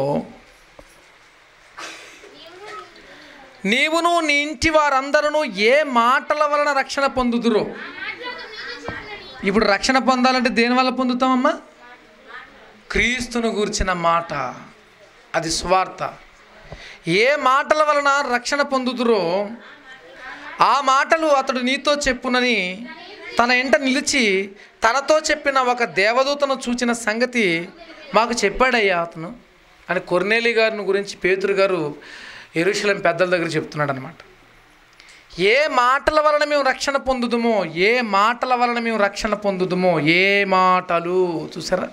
నీవును నీ ఇంటి వారందరూ ఏ మాటల వలన రక్షణ పొందుదురో ఇప్పుడు రక్షణ పొందాలంటే దేని వల్ల పొందుతామమ్మా క్రీస్తును గూర్చిన మాట అది స్వార్థ ఏ మాటల వలన రక్షణ పొందుదురో ఆ మాటలు అతడు నీతో చెప్పునని తన ఇంట నిలిచి తనతో చెప్పిన ఒక దేవదూతను చూచిన సంగతి మాకు చెప్పాడయ్యా అతను అని కొర్నేలి గారిని గురించి పేతురు గారు ఎరుశలం పెద్దల దగ్గర చెప్తున్నాడు అనమాట ఏ మాటల వలన మేము రక్షణ పొందుదుమో ఏ మాటల వలన మేము రక్షణ పొందుదుమో ఏ మాటలు చూసారా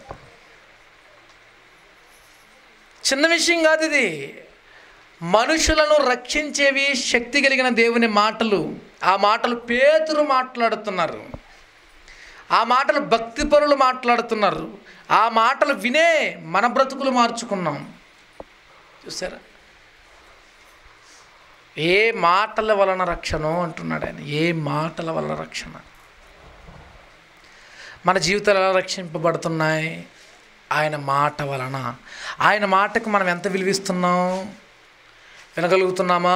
చిన్న విషయం కాదు ఇది మనుషులను రక్షించేవి శక్తి కలిగిన దేవుని మాటలు ఆ మాటలు పేతురు మాట్లాడుతున్నారు ఆ మాటలు భక్తిపరులు మాట్లాడుతున్నారు ఆ మాటలు వినే మన బ్రతుకులు మార్చుకున్నాం చూసారా ఏ మాటల వలన రక్షణో అంటున్నాడు ఆయన ఏ మాటల వలన రక్షణ మన జీవితాలు ఎలా రక్షింపబడుతున్నాయి ఆయన మాట వలన ఆయన మాటకు మనం ఎంత విలువిస్తున్నాం వినగలుగుతున్నామా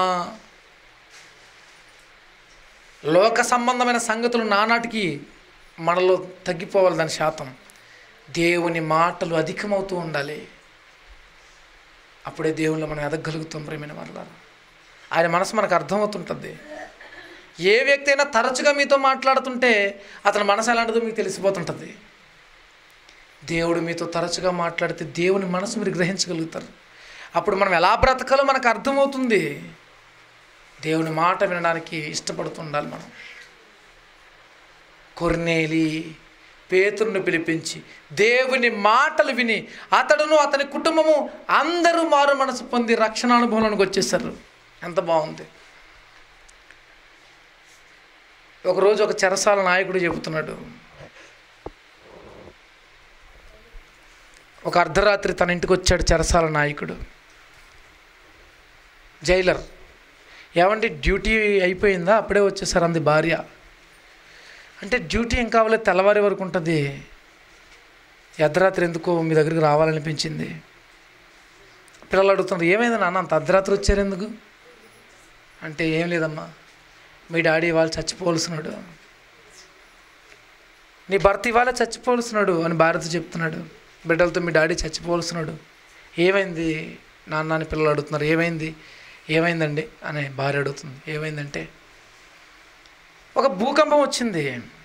లోక సంబంధమైన సంగతులు నానాటికి మనలో తగ్గిపోవాలి దాని శాతం దేవుని మాటలు అధికమవుతూ ఉండాలి అప్పుడే దేవుళ్ళు మనం ఎదగలుగుతాం ప్రేమైన వల్ల ఆయన మనసు మనకు అర్థమవుతుంటుంది ఏ వ్యక్తి అయినా తరచుగా మీతో మాట్లాడుతుంటే అతని మనసు ఎలాంటిదో మీకు తెలిసిపోతుంటుంది దేవుడు మీతో తరచుగా మాట్లాడితే దేవుని మనసు మీరు గ్రహించగలుగుతారు అప్పుడు మనం ఎలా బ్రతకాలో మనకు అర్థమవుతుంది దేవుని మాట వినడానికి ఇష్టపడుతుండాలి మనం కొర్నేలి పేతురుని పిలిపించి దేవుని మాటలు విని అతడును అతని కుటుంబము అందరూ మారు మనసు పొంది రక్షణ అనుభవంలోకి వచ్చేసారు ఎంత బాగుంది ఒకరోజు ఒక చెరసాల నాయకుడు చెబుతున్నాడు ఒక అర్ధరాత్రి తన ఇంటికి వచ్చాడు చెరసాల నాయకుడు జైలర్ ఏమంటే డ్యూటీ అయిపోయిందా అప్పుడే వచ్చేసారు అంది భార్య అంటే డ్యూటీ ఏం కావాలి తెల్లవారి వరకు ఉంటుంది అర్ధరాత్రి ఎందుకో మీ దగ్గరికి రావాలనిపించింది పిల్లలు అడుగుతున్నారు ఏమైంది నాన్న అంత అర్ధరాత్రి వచ్చారు ఎందుకు అంటే ఏం లేదమ్మా మీ డాడీ ఇవాళ చచ్చిపోవలసినాడు నీ భర్త ఇవాళ చచ్చిపోవలసినాడు అని భార్యతో చెప్తున్నాడు బిడ్డలతో మీ డాడీ చచ్చిపోవలసినాడు ఏమైంది నాన్న అని పిల్లలు అడుగుతున్నారు ఏమైంది ఏమైందండి అని భార్య అడుగుతుంది ఏమైందంటే ఒక భూకంపం వచ్చింది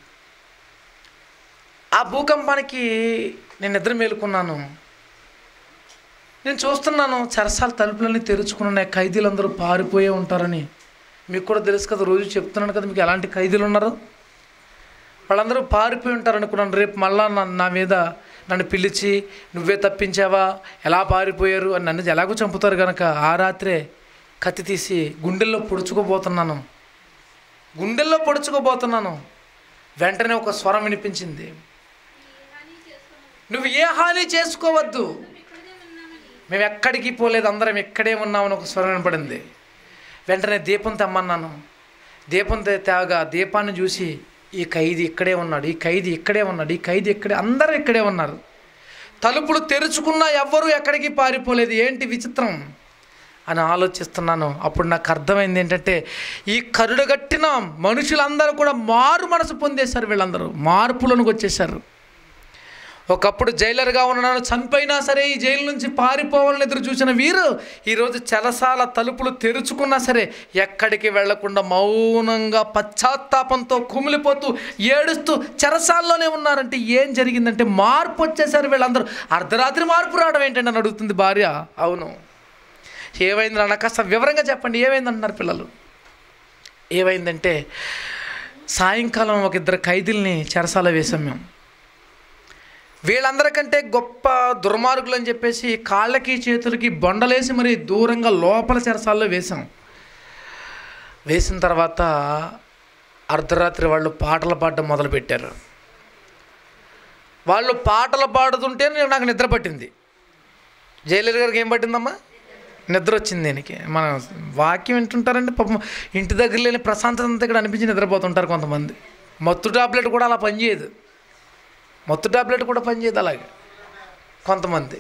ఆ భూకంపానికి నేను నిద్ర మేలుకున్నాను నేను చూస్తున్నాను చెరసాల తలుపులన్నీ తెరుచుకుని ఉన్నాయి ఖైదీలందరూ పారిపోయే ఉంటారని మీకు కూడా తెలుసు కదా రోజు చెప్తున్నాను కదా మీకు ఎలాంటి ఖైదీలు ఉన్నారు వాళ్ళందరూ పారిపోయి ఉంటారు అనుకున్నాను రేపు మళ్ళా నా నా మీద నన్ను పిలిచి నువ్వే తప్పించావా ఎలా పారిపోయారు అని నన్ను ఎలాగో చంపుతారు కనుక ఆ రాత్రే కత్తి తీసి గుండెల్లో పొడుచుకోబోతున్నాను గుండెల్లో పొడుచుకోబోతున్నాను వెంటనే ఒక స్వరం వినిపించింది నువ్వు ఏ హాని చేసుకోవద్దు మేము ఎక్కడికి పోలేదు అందరం ఇక్కడే ఉన్నామని ఒక స్వరం వినపడింది వెంటనే దీపం తెమ్మన్నాను దీపం తే- తేగా దీపాన్ని చూసి ఈ ఖైదీ ఇక్కడే ఉన్నాడు ఈ ఖైదీ ఇక్కడే ఉన్నాడు ఈ ఖైదీ ఇక్కడే అందరూ ఇక్కడే ఉన్నారు తలుపులు తెరుచుకున్నా ఎవ్వరూ ఎక్కడికి పారిపోలేదు ఏంటి విచిత్రం అని ఆలోచిస్తున్నాను అప్పుడు నాకు అర్థమైంది ఏంటంటే ఈ కరుడుగట్టిన మనుషులందరూ కూడా మారు మనసు పొందేశారు వీళ్ళందరూ మార్పులోనికి వచ్చేసారు ఒకప్పుడు జైలర్గా ఉన్న నన్ను చంపైనా సరే ఈ జైలు నుంచి పారిపోవాలని ఎదురు చూసిన వీరు ఈరోజు చెలసాల తలుపులు తెరుచుకున్నా సరే ఎక్కడికి వెళ్లకుండా మౌనంగా పశ్చాత్తాపంతో కుమిలిపోతూ ఏడుస్తూ చెరసాల్లోనే ఉన్నారంటే ఏం జరిగిందంటే మార్పు వచ్చేసారు వీళ్ళందరూ అర్ధరాత్రి మార్పు రావడం ఏంటంటే అని అడుగుతుంది భార్య అవును ఏమైంది నాన్న కాస్త వివరంగా చెప్పండి ఏమైంది అంటున్నారు పిల్లలు ఏమైందంటే సాయంకాలం ఒక ఇద్దరు ఖైదీల్ని చెరసాల వేశాం మేము వీళ్ళందరికంటే గొప్ప దుర్మార్గులు అని చెప్పేసి కాళ్ళకి చేతులకి బొండలేసి మరి దూరంగా లోపల చెరసాల్లో వేశాం వేసిన తర్వాత అర్ధరాత్రి వాళ్ళు పాటలు పాడడం మొదలుపెట్టారు వాళ్ళు పాటలు పాడుతుంటే నేను నాకు నిద్ర పట్టింది జైలర్ గారికి ఏం పట్టిందమ్మా నిద్ర వచ్చింది దీనికి మన వాక్యం వింటుంటారండి పాపం ఇంటి దగ్గర లేని ప్రశాంతత అంతా ఇక్కడ అనిపించి నిద్రపోతుంటారు కొంతమంది మత్తు టాబ్లెట్ కూడా అలా పనిచేయదు మత్తు టాబ్లెట్ కూడా పనిచేయదు అలాగే కొంతమంది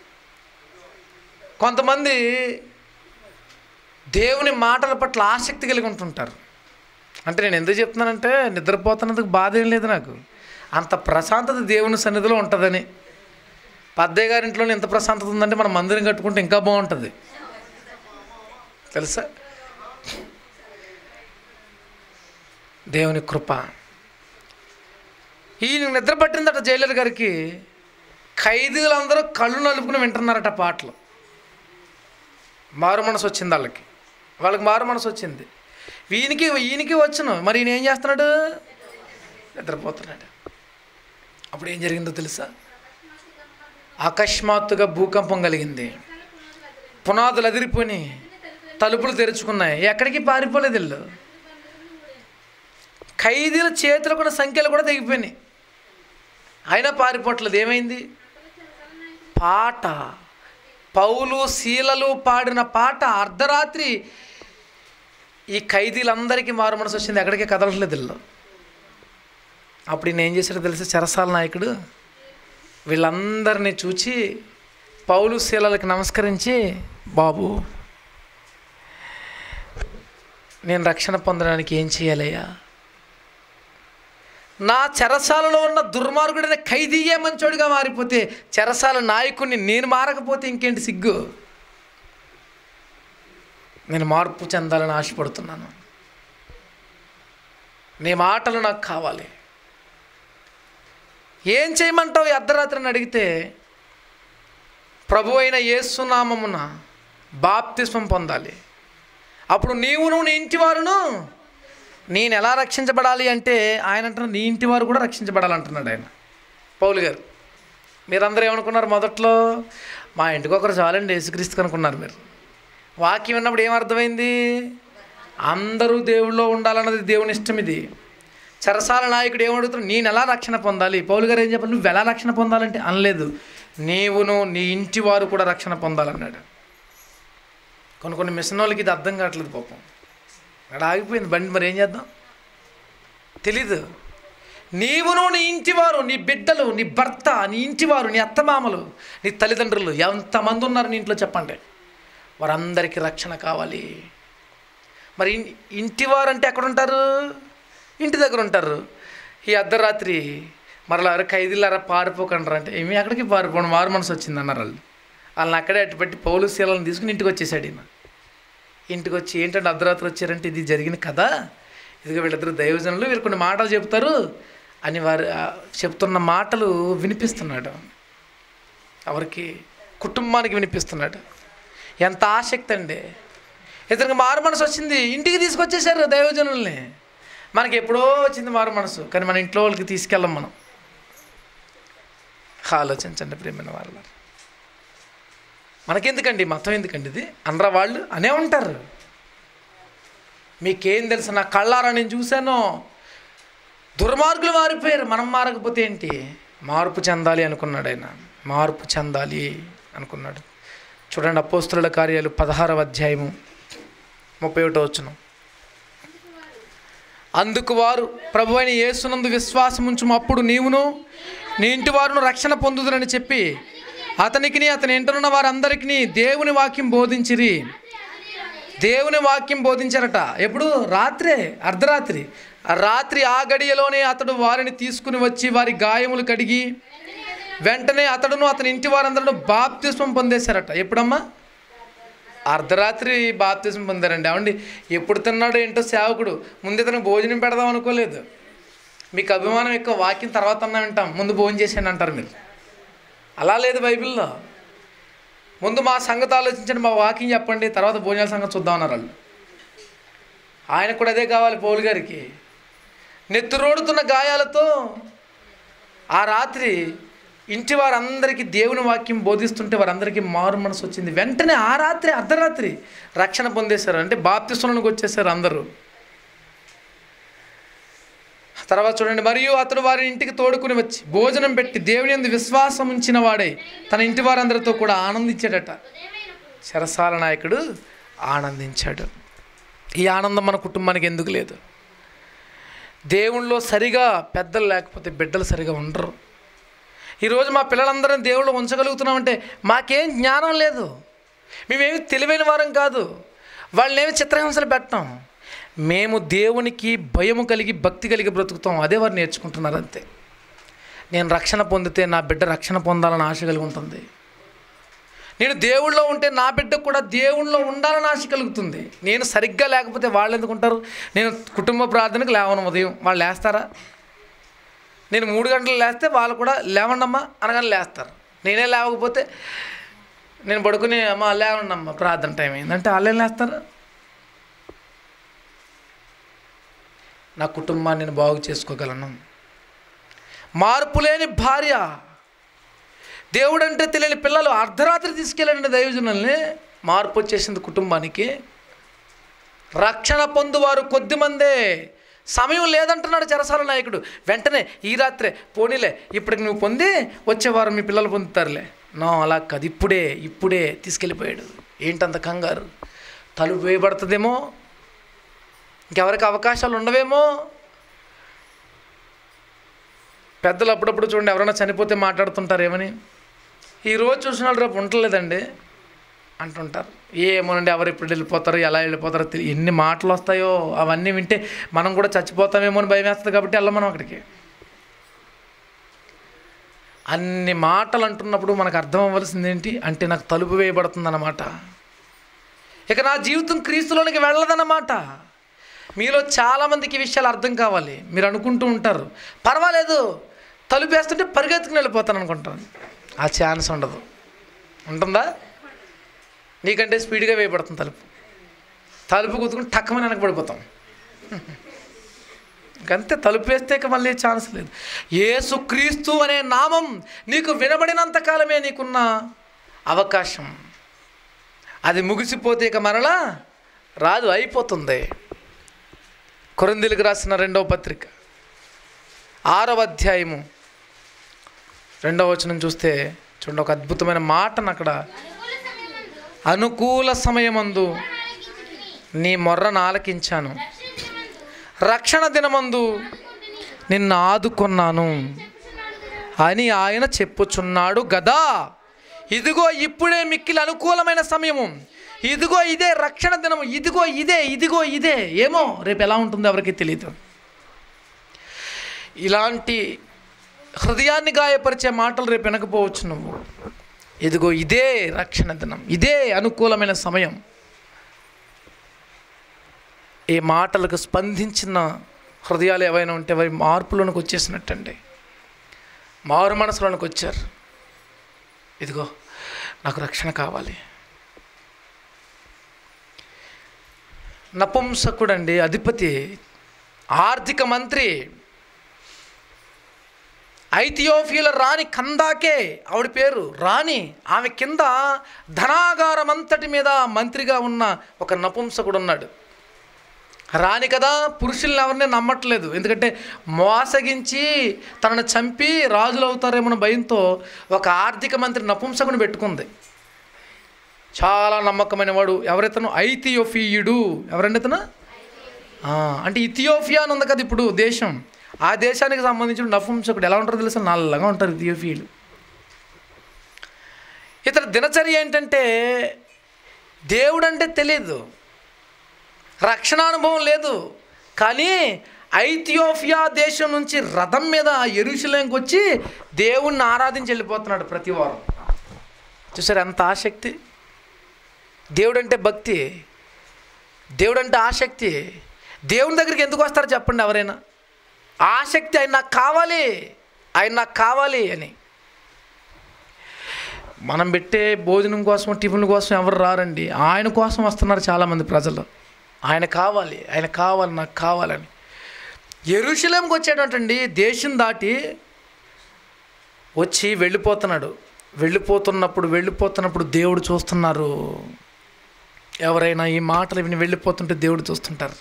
కొంతమంది దేవుని మాటల పట్ల ఆసక్తి కలిగి ఉంటుంటారు అంటే నేను ఎందుకు చెప్తున్నానంటే నిద్రపోతున్నందుకు బాధ ఏం లేదు నాకు అంత ప్రశాంతత దేవుని సన్నిధిలో ఉంటుందని పద్దయ్య గారి ఇంట్లో ఎంత ప్రశాంతత ఉందంటే మనం మందిరం కట్టుకుంటే ఇంకా బాగుంటుంది తెలుసా దేవుని కృప ఈయన నిద్ర పట్టిందట జైలర్ గారికి ఖైదీలందరూ కళ్ళు నలుపుకుని వింటున్నారట పాటలు మారు మనసు వచ్చింది వాళ్ళకి వాళ్ళకి మారు మనసు వచ్చింది వీనికి ఈయనకి వచ్చును మరి ఈయన ఏం చేస్తున్నాడు నిద్రపోతున్నాడు అప్పుడు ఏం జరిగిందో తెలుసా అకస్మాత్తుగా భూకంపం కలిగింది పునాదులు అదిరిపోయి తలుపులు తెరుచుకున్నాయి ఎక్కడికి పారిపోలేదు వీళ్ళు ఖైదీల చేతులు కూడా సంఖ్యలు కూడా తెగిపోయినాయి అయినా పారిపోవట్లేదు ఏమైంది పాట పౌలు శీలలు పాడిన పాట అర్ధరాత్రి ఈ ఖైదీలందరికీ మారు మనసు వచ్చింది ఎక్కడికి కదలట్లేదు వీళ్ళు అప్పుడు ఈయన ఏం చేశాడో తెలిసి చెరసాల నాయకుడు వీళ్ళందరినీ చూచి పౌలు శీలలకు నమస్కరించి బాబు నేను రక్షణ పొందడానికి ఏం చేయాలయ్యా నా చెరసాలలో ఉన్న దుర్మార్గుడైన ఖైదీయే మంచోడిగా మారిపోతే చెరసాల నాయకుడిని నేను మారకపోతే ఇంకేంటి సిగ్గు నేను మార్పు చెందాలని ఆశపడుతున్నాను నీ మాటలు నాకు కావాలి ఏం చేయమంటావు ఈ అర్ధరాత్రిని అడిగితే ప్రభు అయిన యేసునామమున బాప్తిస్మం పొందాలి అప్పుడు నీవును నీ ఇంటి వారును నేను ఎలా రక్షించబడాలి అంటే ఆయన అంటున్నారు నీ ఇంటి వారు కూడా రక్షించబడాలి అంటున్నాడు ఆయన పౌలు గారు మీరందరూ ఏమనుకున్నారు మొదట్లో మా ఇంటికి ఒకరు చాలండి యేసుక్రీస్తు అనుకున్నారు మీరు వాక్యం విన్నప్పుడు ఏం అర్థమైంది అందరూ దేవుళ్ళో ఉండాలన్నది దేవుని ఇష్టం ఇది చెరసాల నాయకుడు ఏమడుగుతున్నాడు నేను ఎలా రక్షణ పొందాలి పౌలు గారు ఏం చెప్పాలి నువ్వు ఎలా రక్షణ పొందాలంటే అనలేదు నీవును నీ ఇంటి వారు కూడా రక్షణ పొందాలన్నాడు కొన్ని కొన్ని మిషన్ వాళ్ళకి ఇది అర్థం కావట్లేదు పాపం అక్కడ ఆగిపోయింది బండి మరి ఏం చేద్దాం తెలీదు నీవును నీ ఇంటివారు నీ బిడ్డలు నీ భర్త నీ ఇంటివారు నీ అత్తమామలు నీ తల్లిదండ్రులు ఎంతమంది ఉన్నారు నీ ఇంట్లో చెప్పండి వారందరికీ రక్షణ కావాలి మరి ఇన్- ఇంటివారు అంటే ఎక్కడ ఉంటారు ఇంటి దగ్గర ఉంటారు ఈ అర్ధరాత్రి మరలా ఖైదీలారా పారిపోకండ్రా అంటే ఏమి ఎక్కడికి పారిపోండి మారు మనసు వచ్చింది అన్నారు వాళ్ళు వాళ్ళని అక్కడే అట్టు పెట్టి పౌలు శీలను తీసుకుని ఇంటికి వచ్చేసాడు ఈయన ఇంటికి వచ్చి ఏంటంటే అర్ధరాత్రి వచ్చారంటే ఇది జరిగింది కదా ఇదిగో వీళ్ళిద్దరు దైవజనులు వీళ్ళు కొన్ని మాటలు చెప్తారు అని వారు ఆ, చెప్తున్న మాటలు వినిపిస్తున్నాడు ఎవరికి కుటుంబానికి వినిపిస్తున్నాడు ఎంత ఆసక్తి అండి ఇతనికి మారు మనసు వచ్చింది ఇంటికి తీసుకొచ్చేసారు దైవజనుల్ని మనకి ఎప్పుడో వచ్చింది మారు మనసు కానీ మన ఇంట్లో వాళ్ళకి తీసుకెళ్ళం మనం ఆలోచించండి ప్రేమైన వాళ్ళ మనకెందుకండి మతం ఎందుకండి ఇది అనరా వాళ్ళు అనే ఉంటారు మీకేం తెలుసు నా కళ్ళారా నేను చూశాను దుర్మార్గులు మారిపోయారు మనం మారకపోతే ఏంటి మార్పు చెందాలి అనుకున్నాడు ఆయన మార్పు చెందాలి అనుకున్నాడు చూడండి అపోస్తుల కార్యాలు పదహారవ అధ్యాయము ముప్పై ఒకటో వచ్చును అందుకు వారు ప్రభు అయిన యేసునందు విశ్వాసం ఉంచుము అప్పుడు నీవును నీ ఇంటి వారును రక్షణ పొందుదురని చెప్పి అతనికిని అతని ఇంటనున్న వారందరికీ దేవుని వాక్యం బోధించిరి దేవుని వాక్యం బోధించారట ఎప్పుడు రాత్రే అర్ధరాత్రి ఆ రాత్రి ఆ గడియలోనే అతడు వారిని తీసుకుని వచ్చి వారి గాయములు కడిగి వెంటనే అతడును అతని ఇంటి వారందరూ బాప్తిస్మం పొందేశారట ఎప్పుడమ్మా అర్ధరాత్రి బాప్తిజం పొందారండి అవండి ఎప్పుడు తిన్నాడో ఏంటో సేవకుడు ముందు ఇతను భోజనం పెడదాం అనుకోలేదు మీకు అభిమానం ఎక్కువ వాక్యం తర్వాత అన్నా వింటాం ముందు భోజనం చేసాను అంటారు మీరు అలా లేదు బైబిల్లో ముందు మా సంగతి ఆలోచించండి మా వాకింగ్ చెప్పండి తర్వాత భోజనాల సంగతి చూద్దాం అన్నారు వాళ్ళు ఆయనకు కూడా అదే కావాలి పౌలు గారికి నెత్తురోడుతున్న గాయాలతో ఆ రాత్రి ఇంటి వారందరికీ దేవుని వాక్యం బోధిస్తుంటే వారందరికీ మారు మనసు వచ్చింది వెంటనే ఆ రాత్రి అర్ధరాత్రి రక్షణ పొందేశారు అంటే బాప్తిస్వలకు వచ్చేసారు అందరూ తర్వాత చూడండి మరియు అతడు వారి ఇంటికి తోడుకుని వచ్చి భోజనం పెట్టి దేవుని యందు విశ్వాసం ఉంచిన వాడే తన ఇంటి వారందరితో కూడా ఆనందించాడట చెరసాల నాయకుడు ఆనందించాడు ఈ ఆనందం మన కుటుంబానికి ఎందుకు లేదు దేవుళ్ళో సరిగా పెద్దలు లేకపోతే బిడ్డలు సరిగా ఉండరు ఈరోజు మా పిల్లలందరం దేవుళ్ళు ఉంచగలుగుతున్నామంటే మాకేం జ్ఞానం లేదు మేమేమి తెలివైన వారం కాదు వాళ్ళనేమి చిత్రహింసలు పెట్టాం మేము దేవునికి భయము కలిగి భక్తి కలిగి బ్రతుకుతాం అదే వారు నేర్చుకుంటున్నారు అంతే నేను రక్షణ పొందితే నా బిడ్డ రక్షణ పొందాలని ఆశ కలిగి ఉంటుంది నేను దేవుళ్ళో ఉంటే నా బిడ్డ కూడా దేవుళ్ళో ఉండాలని ఆశ కలుగుతుంది నేను సరిగ్గా లేకపోతే వాళ్ళు ఎందుకు ఉంటారు నేను కుటుంబ ప్రార్థనకు లేవను ఉదయం వాళ్ళు లేస్తారా నేను మూడు గంటలు లేస్తే వాళ్ళు కూడా లేవండమ్మా అనగానే లేస్తారు నేనే లేవకపోతే నేను పడుకుని అమ్మ లేవండమ్మా ప్రార్థన టైం అయిందంటే వాళ్ళేం లేస్తారు నా కుటుంబాన్ని నేను బాగు చేసుకోగలను మార్పు లేని భార్య దేవుడంటే తెలియని పిల్లలు అర్ధరాత్రి తీసుకెళ్ళండి దైవజనుల్ని మార్పు వచ్చేసింది కుటుంబానికి రక్షణ పొందువారు కొద్దిమందే సమయం లేదంటున్నాడు చెరసాల నాయకుడు వెంటనే ఈ రాత్రే పోనీలే ఇప్పటికి నువ్వు పొంది వచ్చేవారు మీ పిల్లలు పొందుతారులే నో అలా కాదు ఇప్పుడే ఇప్పుడే తీసుకెళ్ళిపోయాడు ఏంటంత కంగారు తలుపు వేయబడుతుందేమో ఇంకెవరికి అవకాశాలు ఉండవేమో పెద్దలు అప్పుడప్పుడు చూడండి ఎవరైనా చనిపోతే మాట్లాడుతుంటారు ఏమని ఈరోజు చూసిన వాళ్ళు రేపు ఉండలేదండి అంటుంటారు ఏమోనండి ఎవరు ఎప్పుడు వెళ్ళిపోతారు ఎలా వెళ్ళిపోతారో తెలియ ఎన్ని మాటలు వస్తాయో అవన్నీ వింటే మనం కూడా చచ్చిపోతామేమో అని భయం వేస్తుంది కాబట్టి వెళ్ళం మనం అక్కడికి అన్ని మాటలు అంటున్నప్పుడు మనకు అర్థం అవ్వాల్సింది ఏంటి అంటే నాకు తలుపు వేయబడుతుందన్నమాట ఇక నా జీవితం క్రీస్తులోనికి వెళ్ళదన్నమాట మీలో చాలామందికి ఈ విషయాలు అర్థం కావాలి మీరు అనుకుంటూ ఉంటారు పర్వాలేదు తలుపు వేస్తుంటే పరిగెత్తుకుని వెళ్ళిపోతాను అనుకుంటాను ఆ ఛాన్స్ ఉండదు ఉంటుందా నీకంటే స్పీడ్గా వేయబడుతుంది తలుపు తలుపు కుతుకుని టక్కమని వెనక పడిపోతాం ఇంకంతే తలుపు వేస్తే ఇక మళ్ళీ ఛాన్స్ లేదు ఏసుక్రీస్తు అనే నామం నీకు వినబడినంత కాలమే నీకున్న అవకాశం అది ముగిసిపోతే ఇక మరలా రాదు అయిపోతుంది కొరందిలకు రాసిన రెండవ పత్రిక ఆరవ అధ్యాయము రెండవ వచనం చూస్తే చూడండి ఒక అద్భుతమైన మాటను అక్కడ అనుకూల సమయమందు అనుకూల సమయమందు ఆలకించుకుని నీ మొర్రను ఆలకించాను రక్షించమందు రక్షణ దినమందు నిన్ను ఆదుకున్నాను అని ఆయన చెప్పుచున్నాడు గదా ఇదిగో ఇప్పుడే మిక్కిలి అనుకూలమైన సమయము ఇదిగో ఇదే రక్షణ దినము ఇదిగో ఇదే ఇదిగో ఇదే ఏమో రేపు ఎలా ఉంటుందో ఎవరికి తెలియదు ఇలాంటి హృదయాన్ని గాయపరిచే మాటలు రేపు వినకపోవచ్చు నువ్వు ఇదిగో ఇదే రక్షణ దినం ఇదే అనుకూలమైన సమయం ఈ మాటలకు స్పందించిన హృదయాలు ఏవైనా ఉంటే అవి మార్పులోనికి వచ్చేసినట్టండి మారు మనసులోనికి వచ్చారు ఇదిగో నాకు రక్షణ కావాలి నపుంసకుడండి అధిపతి ఆర్థిక మంత్రి ఐథియోపియల రాణి కందాకే ఆవిడ పేరు రాణి ఆమె కింద ధనాగారం అంతటి మీద మంత్రిగా ఉన్న ఒక నపుంసకుడు ఉన్నాడు రాణి కదా పురుషుల్ని ఎవరిని నమ్మట్లేదు ఎందుకంటే మోసగించి తనను చంపి రాజులు అవుతారేమో భయంతో ఒక ఆర్థిక మంత్రి నపుంసకుని పెట్టుకుంది చాలా నమ్మకమైన వాడు ఎవరైతను ఐథియోఫియుడు ఎవరండి ఇతను ఆ, అంటే ఇథియోపియా అని ఉంది కదా ఇప్పుడు దేశం ఆ దేశానికి సంబంధించిన నపుంసకుడు ఎలా ఉంటారో తెలుసా నల్లగా ఉంటారు ఇథియోపియలు ఇతని దినచర్య ఏంటంటే దేవుడు అంటే తెలియదు రక్షణ అనుభవం లేదు కానీ ఐథియోపియా దేశం నుంచి రథం మీద ఎరుషులేంకి వచ్చి దేవుణ్ణి ఆరాధించి వెళ్ళిపోతున్నాడు ప్రతి వారం చూసారు ఎంత ఆసక్తి దేవుడంటే భక్తి దేవుడంటే ఆసక్తి దేవుని దగ్గరికి ఎందుకు వస్తారు చెప్పండి ఎవరైనా ఆసక్తి ఆయన నాకు కావాలి ఆయన నాకు కావాలి అని మనం పెట్టే భోజనం కోసం టిఫిన్ కోసం ఎవరు రారండి ఆయన కోసం వస్తున్నారు చాలామంది ప్రజలు ఆయన కావాలి ఆయన కావాలి నాకు కావాలని ఎరుషలేంకి వచ్చేటంటండి దేశం దాటి వచ్చి వెళ్ళిపోతున్నాడు వెళ్ళిపోతున్నప్పుడు వెళ్ళిపోతున్నప్పుడు దేవుడు చూస్తున్నారు ఎవరైనా ఈ మాటలు విని వెళ్ళిపోతుంటే దేవుడు చూస్తుంటారు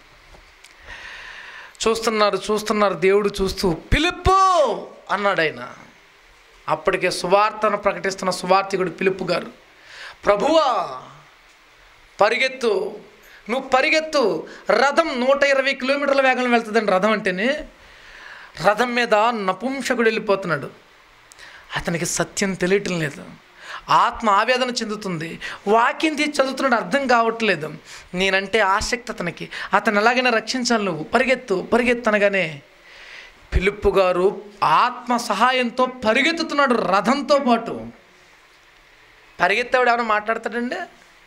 చూస్తున్నారు చూస్తున్నారు దేవుడు చూస్తూ పిలుపు అన్నాడు ఆయన అప్పటికే సువార్తను ప్రకటిస్తున్న సువార్థికుడు పిలుపు గారు ప్రభువా పరిగెత్తు నువ్వు పరిగెత్తు రథం నూట ఇరవై కిలోమీటర్ల వేగంలో వెళ్తుందండి రథం అంటేనే రథం మీద నపుంసకుడు వెళ్ళిపోతున్నాడు అతనికి సత్యం తెలియటం లేదు ఆత్మ ఆవేదన చెందుతుంది వాక్యం తీసి చదువుతున్నాడు అర్థం కావట్లేదు నేనంటే ఆసక్తి అతనికి అతను ఎలాగైనా రక్షించాలి నువ్వు పరిగెత్తు పరిగెత్తు అనగానే పిలుపు గారు ఆత్మ సహాయంతో పరిగెత్తుతున్నాడు రథంతో పాటు పరిగెత్తేవాడు ఏమైనా మాట్లాడతాడండి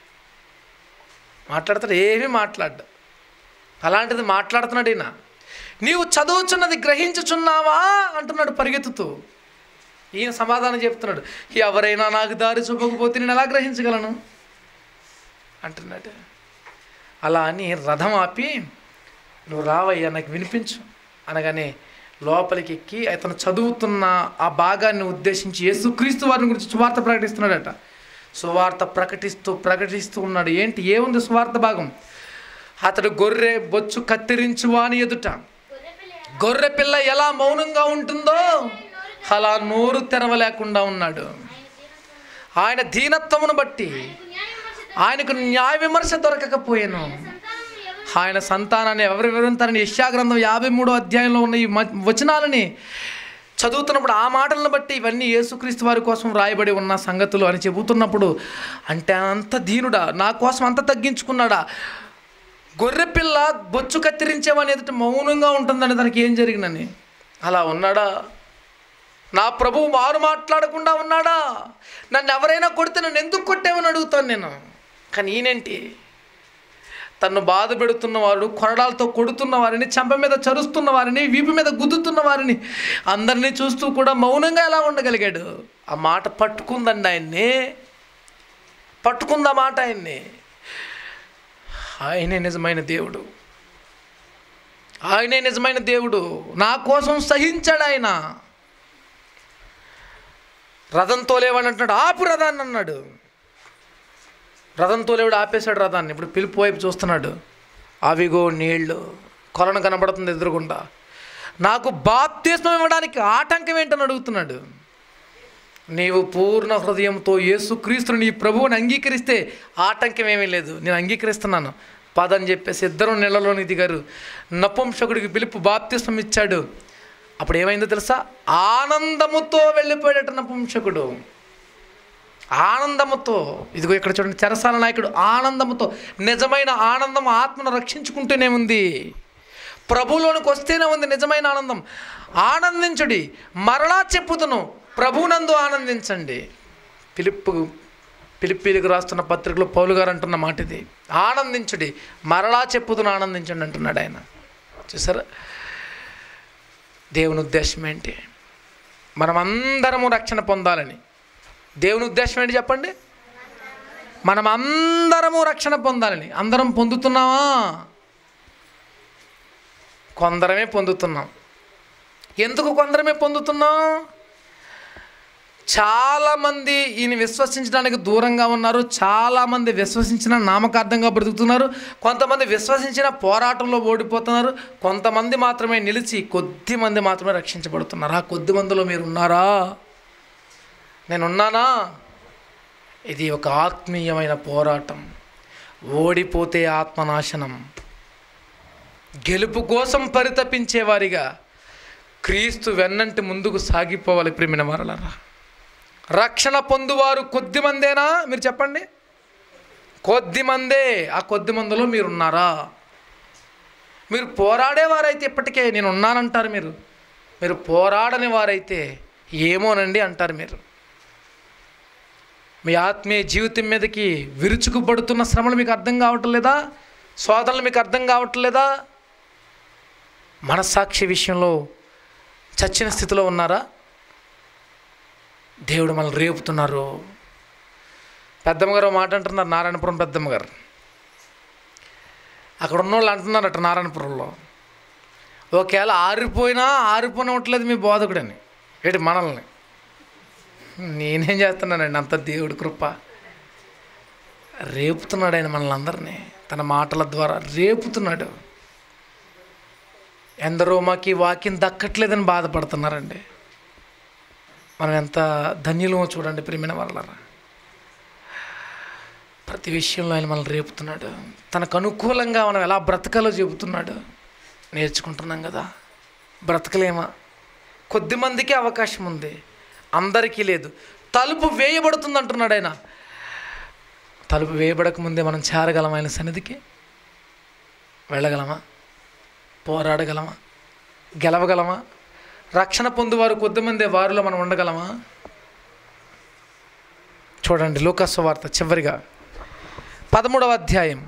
మాట్లాడతాడు ఏమీ మాట్లాడ్డు అలాంటిది మాట్లాడుతున్నాడు ఈయన నీవు చదువుచున్నది గ్రహించుచున్నావా అంటున్నాడు పరిగెత్తుతూ ఈయన సమాధానం చెప్తున్నాడు ఎవరైనా నాకు దారి చూపకపోతే నేను ఎలా గ్రహించగలను అంటున్నాడు అలా అని రథం ఆపి నువ్వు రావయ్యా నాకు వినిపించు అనగానే లోపలికి ఎక్కి అతను చదువుతున్న ఆ భాగాన్ని ఉద్దేశించి యేసుక్రీస్తు వారిని గురించి సువార్త ప్రకటిస్తున్నాడట సువార్త ప్రకటిస్తూ ప్రకటిస్తూ ఉన్నాడు ఏంటి ఏముంది సువార్త భాగం అతడు గొర్రె బొచ్చు కత్తిరించు వాని ఎదుట గొర్రె పిల్ల ఎలా మౌనంగా ఉంటుందో అలా నోరు తెరవలేకుండా ఉన్నాడు ఆయన దీనత్వమును బట్టి ఆయనకు న్యాయ విమర్శ దొరకకపోయాను ఆయన సంతానాన్ని ఎవరు వివరింతారని యశాగ్రంథం యాభై మూడో అధ్యాయంలో ఉన్న ఈ మ- వచనాలని చదువుతున్నప్పుడు ఆ మాటలను బట్టి ఇవన్నీ యేసుక్రీస్తు వారి కోసం రాయబడి ఉన్న సంగతులు అని చెబుతున్నప్పుడు అంటే అంత దీనుడా నా కోసం అంత తగ్గించుకున్నాడా గొర్రెపిల్ల బొచ్చు కత్తిరించేవాని ఎదుట మౌనంగా ఉంటుందని దానికి ఏం జరిగినని అలా ఉన్నాడా నా ప్రభువు మారు మాట్లాడకుండా ఉన్నాడా నన్ను ఎవరైనా కొడితే నన్ను ఎందుకు కొట్టేవని అడుగుతాను నేను కానీ ఈయనేంటి తన్ను బాధ పెడుతున్న వారు కొరడాలతో కొడుతున్న వారిని చెంప మీద చరుస్తున్న వారిని వీపు మీద గుద్దుతున్న వారిని అందరినీ చూస్తూ కూడా మౌనంగా ఎలా ఉండగలిగాడు ఆ మాట పట్టుకుందండి ఆయన్ని పట్టుకుందా మాట ఆయన్ని ఆయనే నిజమైన దేవుడు ఆయనే నిజమైన దేవుడు నా కోసం సహించాడు ఆయన రథం తోలేవాడు అంటున్నాడు ఆపు రథాన్ని అన్నాడు రథం తోలేవాడు ఆపేశాడు రథాన్ని ఇప్పుడు పిలుపు వైపు చూస్తున్నాడు అవిగో నీళ్లు కొలను కనబడుతుంది ఎదురుగుండా నాకు బాప్తిస్మం ఇవ్వడానికి ఆటంకం ఏంటని అడుగుతున్నాడు నీవు పూర్ణ హృదయంతో యేసుక్రీస్తుని నీ ప్రభువుని అంగీకరిస్తే ఆటంకం ఏమీ లేదు నేను అంగీకరిస్తున్నాను పదని చెప్పేసి ఇద్దరు నెలలోని దిగారు నపుంసకుడికి పిలుపు బాప్తిస్మం ఇచ్చాడు అప్పుడు ఏమైందో తెలుసా ఆనందముతో వెళ్ళిపోయాడట నపుంసకుడు ఆనందముతో ఇదిగో ఇక్కడ చూడండి చెరసాల నాయకుడు ఆనందముతో నిజమైన ఆనందం ఆత్మను రక్షించుకుంటూనే ఉంది ప్రభువులోనికి వస్తేనే ఉంది నిజమైన ఆనందం ఆనందించుడి మరలా చెప్పుదును ప్రభువునందు ఆనందించండి పిలుపు పిలిపిలికి రాస్తున్న పత్రికలో పౌలు గారు అంటున్న మాట ఇది ఆనందించుడి మరలా చెప్పుదును ఆనందించండి అంటున్నాడు ఆయన చూసారా దేవుని ఉద్దేశం ఏంటి మనమందరము రక్షణ పొందాలని దేవుని ఉద్దేశం ఏంటి చెప్పండి మనం అందరము రక్షణ పొందాలని అందరం పొందుతున్నావా కొందరమే పొందుతున్నాం ఎందుకు కొందరమే పొందుతున్నాం చాలామంది ఈయన విశ్వసించడానికి దూరంగా ఉన్నారు చాలామంది విశ్వసించిన నామకార్థంగా బ్రతుకుతున్నారు కొంతమంది విశ్వసించిన పోరాటంలో ఓడిపోతున్నారు కొంతమంది మాత్రమే నిలిచి కొద్ది మంది మాత్రమే రక్షించబడుతున్నారు ఆ కొద్ది మందిలో మీరు ఉన్నారా నేనున్నానా ఇది ఒక ఆత్మీయమైన పోరాటం ఓడిపోతే ఆత్మనాశనం గెలుపు కోసం పరితపించేవారిగా క్రీస్తు వెన్నంటి ముందుకు సాగిపోవాలి ప్రేమిన వారలరా రక్షణ పొందువారు కొద్ది మందేనా మీరు చెప్పండి కొద్ది మందే ఆ కొద్ది మందిలో మీరు ఉన్నారా మీరు పోరాడేవారైతే ఇప్పటికే నేను ఉన్నానంటారు మీరు మీరు పోరాడని వారైతే ఏమోనండి అంటారు మీరు మీ ఆత్మీయ జీవితం మీదకి విరుచుకుపడుతున్న శ్రమలు మీకు అర్థం కావటం లేదా శోధనలు మీకు అర్థం కావటం లేదా మనస్సాక్షి విషయంలో చచ్చిన స్థితిలో ఉన్నారా దేవుడు మనల్ని రేపుతున్నారు పెద్దమ్మ గారు ఓ మాట అంటున్నారు నారాయణపురం పెద్దమ్మ గారు అక్కడ ఉన్న వాళ్ళు అంటున్నారట నారాయణపురంలో ఒకవేళ ఆరిపోయినా ఆరిపోనివ్వట్లేదు మీ బోధకుడని ఏంటి మనల్ని నేనేం చేస్తున్నానండి అంత దేవుడి కృప రేపుతున్నాడు ఆయన మనల్ని అందరినీ తన మాటల ద్వారా రేపుతున్నాడు ఎందరో మాకు ఈ వాక్యం దక్కట్లేదని బాధపడుతున్నారండి మనం ఎంత ధన్యులమో చూడండి ప్రేమిన వాళ్ళరా ప్రతి విషయంలో ఆయన మనల్ని రేపుతున్నాడు తనకు అనుకూలంగా మనం ఎలా బ్రతకాలో చెబుతున్నాడు నేర్చుకుంటున్నాం కదా బ్రతకలేమా కొద్ది మందికి అవకాశం ఉంది అందరికీ లేదు తలుపు వేయబడుతుంది అంటున్నాడు ఆయన తలుపు వేయబడక ముందే మనం చేరగలమా ఆయన సన్నిధికి వెళ్ళగలమా పోరాడగలమా గెలవగలమా రక్షణ పొందువారు కొద్దిమంది వారిలో మనం ఉండగలమా చూడండి లూకస్ వార్త చివరిగా పదమూడవ అధ్యాయం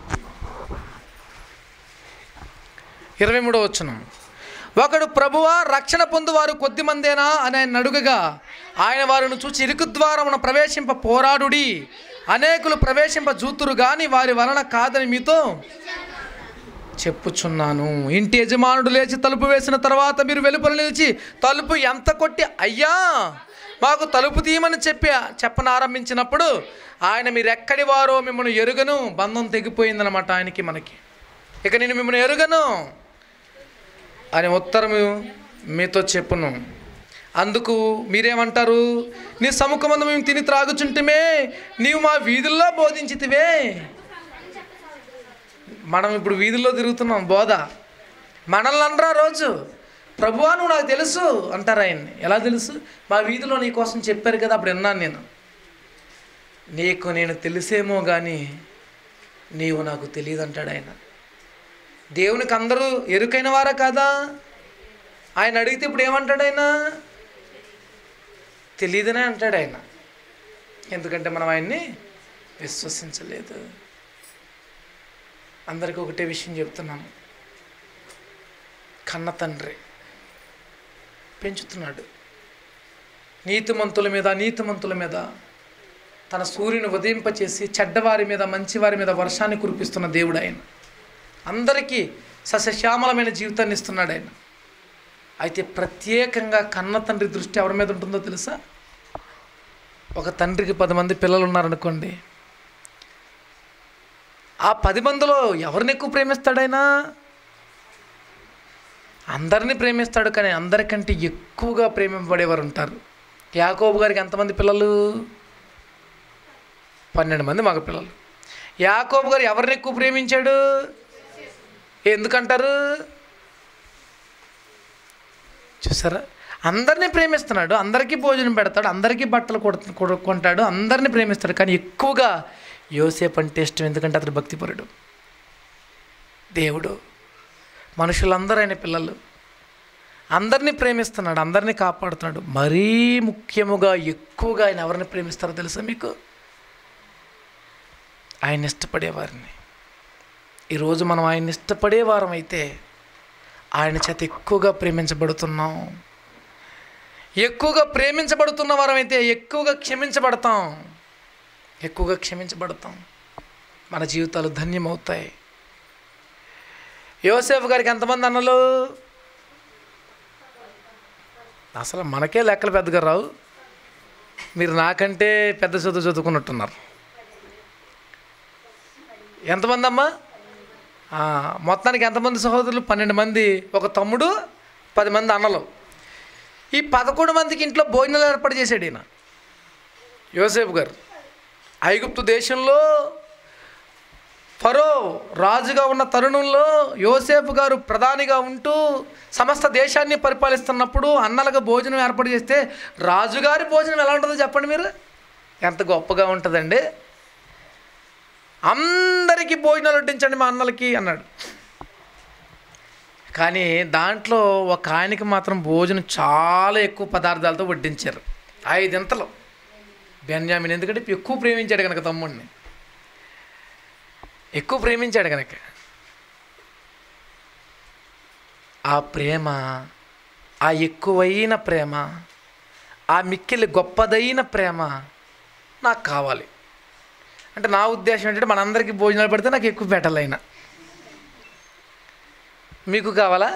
ఇరవై మూడవ వచనం ఒకడు ప్రభువా రక్షణ పొందువారు కొద్దిమందేనా అని ఆయన అడుగగా ఆయన వారిని చూచి ఇరుకు ద్వారమున ప్రవేశింప పోరాడుడి అనేకులు ప్రవేశింప జూతురు గాని వారి వలన కాదని మీతో చెప్పుచున్నాను ఇంటి యజమానుడు లేచి తలుపు వేసిన తర్వాత మీరు వెలుపల నిలిచి తలుపు ఎంత కొట్టి అయ్యా మాకు తలుపు తీయమని చెప్పి చెప్పనారంభించినప్పుడు ఆయన మీరు ఎక్కడి వారో మిమ్మల్ని ఎరుగను బంధం తెగిపోయిందనమాట ఆయనకి మనకి ఇక నేను మిమ్మల్ని ఎరుగను అని ఉత్తరము మీతో చెప్పును అందుకు మీరేమంటారు నీ సముఖమందు మేము తిని త్రాగుచుంటమే నీవు మా వీధుల్లో బోధించితివే మనం ఇప్పుడు వీధుల్లో తిరుగుతున్నాం బోధ మనల్ని అనరా రోజు ప్రభువా నువ్వు నాకు తెలుసు అంటారు ఆయన్ని ఎలా తెలుసు మా వీధిలో నీ కోసం చెప్పారు కదా అప్పుడు విన్నాను నేను నీకు నేను తెలిసేమో కానీ నీవు నాకు తెలియదు అంటాడు ఆయన దేవునికి అందరూ ఎరుకైన వారా కాదా ఆయన అడిగితే ఇప్పుడు ఏమంటాడు ఆయన తెలియదనే అంటాడు ఆయన ఎందుకంటే మనం ఆయన్ని విశ్వసించలేదు అందరికీ ఒకటే విషయం చెప్తున్నాను కన్న తండ్రి పెంచుతున్నాడు నీతిమంతుల మీద నీతిమంతుల మీద తన సూర్యుని ఉదయింపచేసి చెడ్డవారి మీద మంచివారి మీద వర్షాన్ని కురిపిస్తున్న దేవుడు ఆయన అందరికీ సస్యశ్యామలమైన జీవితాన్ని ఇస్తున్నాడు ఆయన అయితే ప్రత్యేకంగా కన్న తండ్రి దృష్టి ఎవరి మీద ఉంటుందో తెలుసా ఒక తండ్రికి పది మంది పిల్లలు ఉన్నారనుకోండి ఆ పది మందిలో ఎవరిని ఎక్కువ ప్రేమిస్తాడైనా అందరినీ ప్రేమిస్తాడు కానీ అందరికంటే ఎక్కువగా ప్రేమింపబడేవారు ఉంటారు యాకోబు గారికి ఎంతమంది పిల్లలు పన్నెండు మంది మగ పిల్లలు యాకోబు గారు ఎవరిని ఎక్కువ ప్రేమించాడు ఎందుకంటారు చూసారా అందరినీ ప్రేమిస్తున్నాడు అందరికీ భోజనం పెడతాడు అందరికీ బట్టలు కొడు కొడు- కొంటాడు అందరినీ ప్రేమిస్తాడు కానీ ఎక్కువగా యోసేపు అంటే ఇష్టం ఎందుకంటే అతడు భక్తిపరుడు దేవుడు మనుషులందరూ ఆయన పిల్లలు అందరినీ ప్రేమిస్తున్నాడు అందరినీ కాపాడుతున్నాడు మరీ ముఖ్యముగా ఎక్కువగా ఆయన ఎవరిని ప్రేమిస్తారో తెలుసా మీకు ఆయన ఇష్టపడేవారిని ఈరోజు మనం ఆయన ఇష్టపడేవారం అయితే ఆయన చేత ఎక్కువగా ప్రేమించబడుతున్నాం ఎక్కువగా ప్రేమించబడుతున్న వారం అయితే ఎక్కువగా క్షమించబడతాం ఎక్కువగా క్షమించబడతాం మన జీవితాలు ధన్యమవుతాయి యోసేపు గారికి ఎంతమంది అన్నలు అసలు మనకే లెక్కలు పెద్దగా రావు మీరు నాకంటే పెద్ద చదువు చదువుకున్నట్టున్నారు ఎంతమంది అమ్మా ఆ, మొత్తానికి ఎంతమంది సహోదరులు పన్నెండు మంది ఒక తమ్ముడు పది మంది అన్నలు ఈ పదకొండు మందికి ఇంట్లో భోజనాలు ఏర్పాటు చేశాడు ఈయన యోసేపు గారు ఐగుప్తు దేశంలో ఫరో రాజుగా ఉన్న తరుణంలో యోసేపు గారు ప్రధానిగా ఉంటూ సమస్త దేశాన్ని పరిపాలిస్తున్నప్పుడు అన్నలకు భోజనం ఏర్పాటు చేస్తే రాజుగారి భోజనం ఎలా ఉంటుందో చెప్పండి మీరు ఎంత గొప్పగా ఉంటుందండి అందరికీ భోజనాలు వడ్డించండి మా అన్నలకి అన్నాడు కానీ దాంట్లో ఒక ఆయనకి మాత్రం భోజనం చాలా ఎక్కువ పదార్థాలతో వడ్డించారు ఐదింతలు బెన్యామిన్ ఎందుకంటే ఎక్కువ ప్రేమించాడు కనుక తమ్ముడిని ఎక్కువ ప్రేమించాడు కనుక ఆ ప్రేమ ఆ ఎక్కువైన ప్రేమ ఆ మిక్కిలి గొప్పదైన ప్రేమ నాకు కావాలి అంటే నా ఉద్దేశం ఏంటంటే మనందరికీ భోజనాలు పెడితే నాకు ఎక్కువ పెట్టాలి అయినా మీకు కావాలా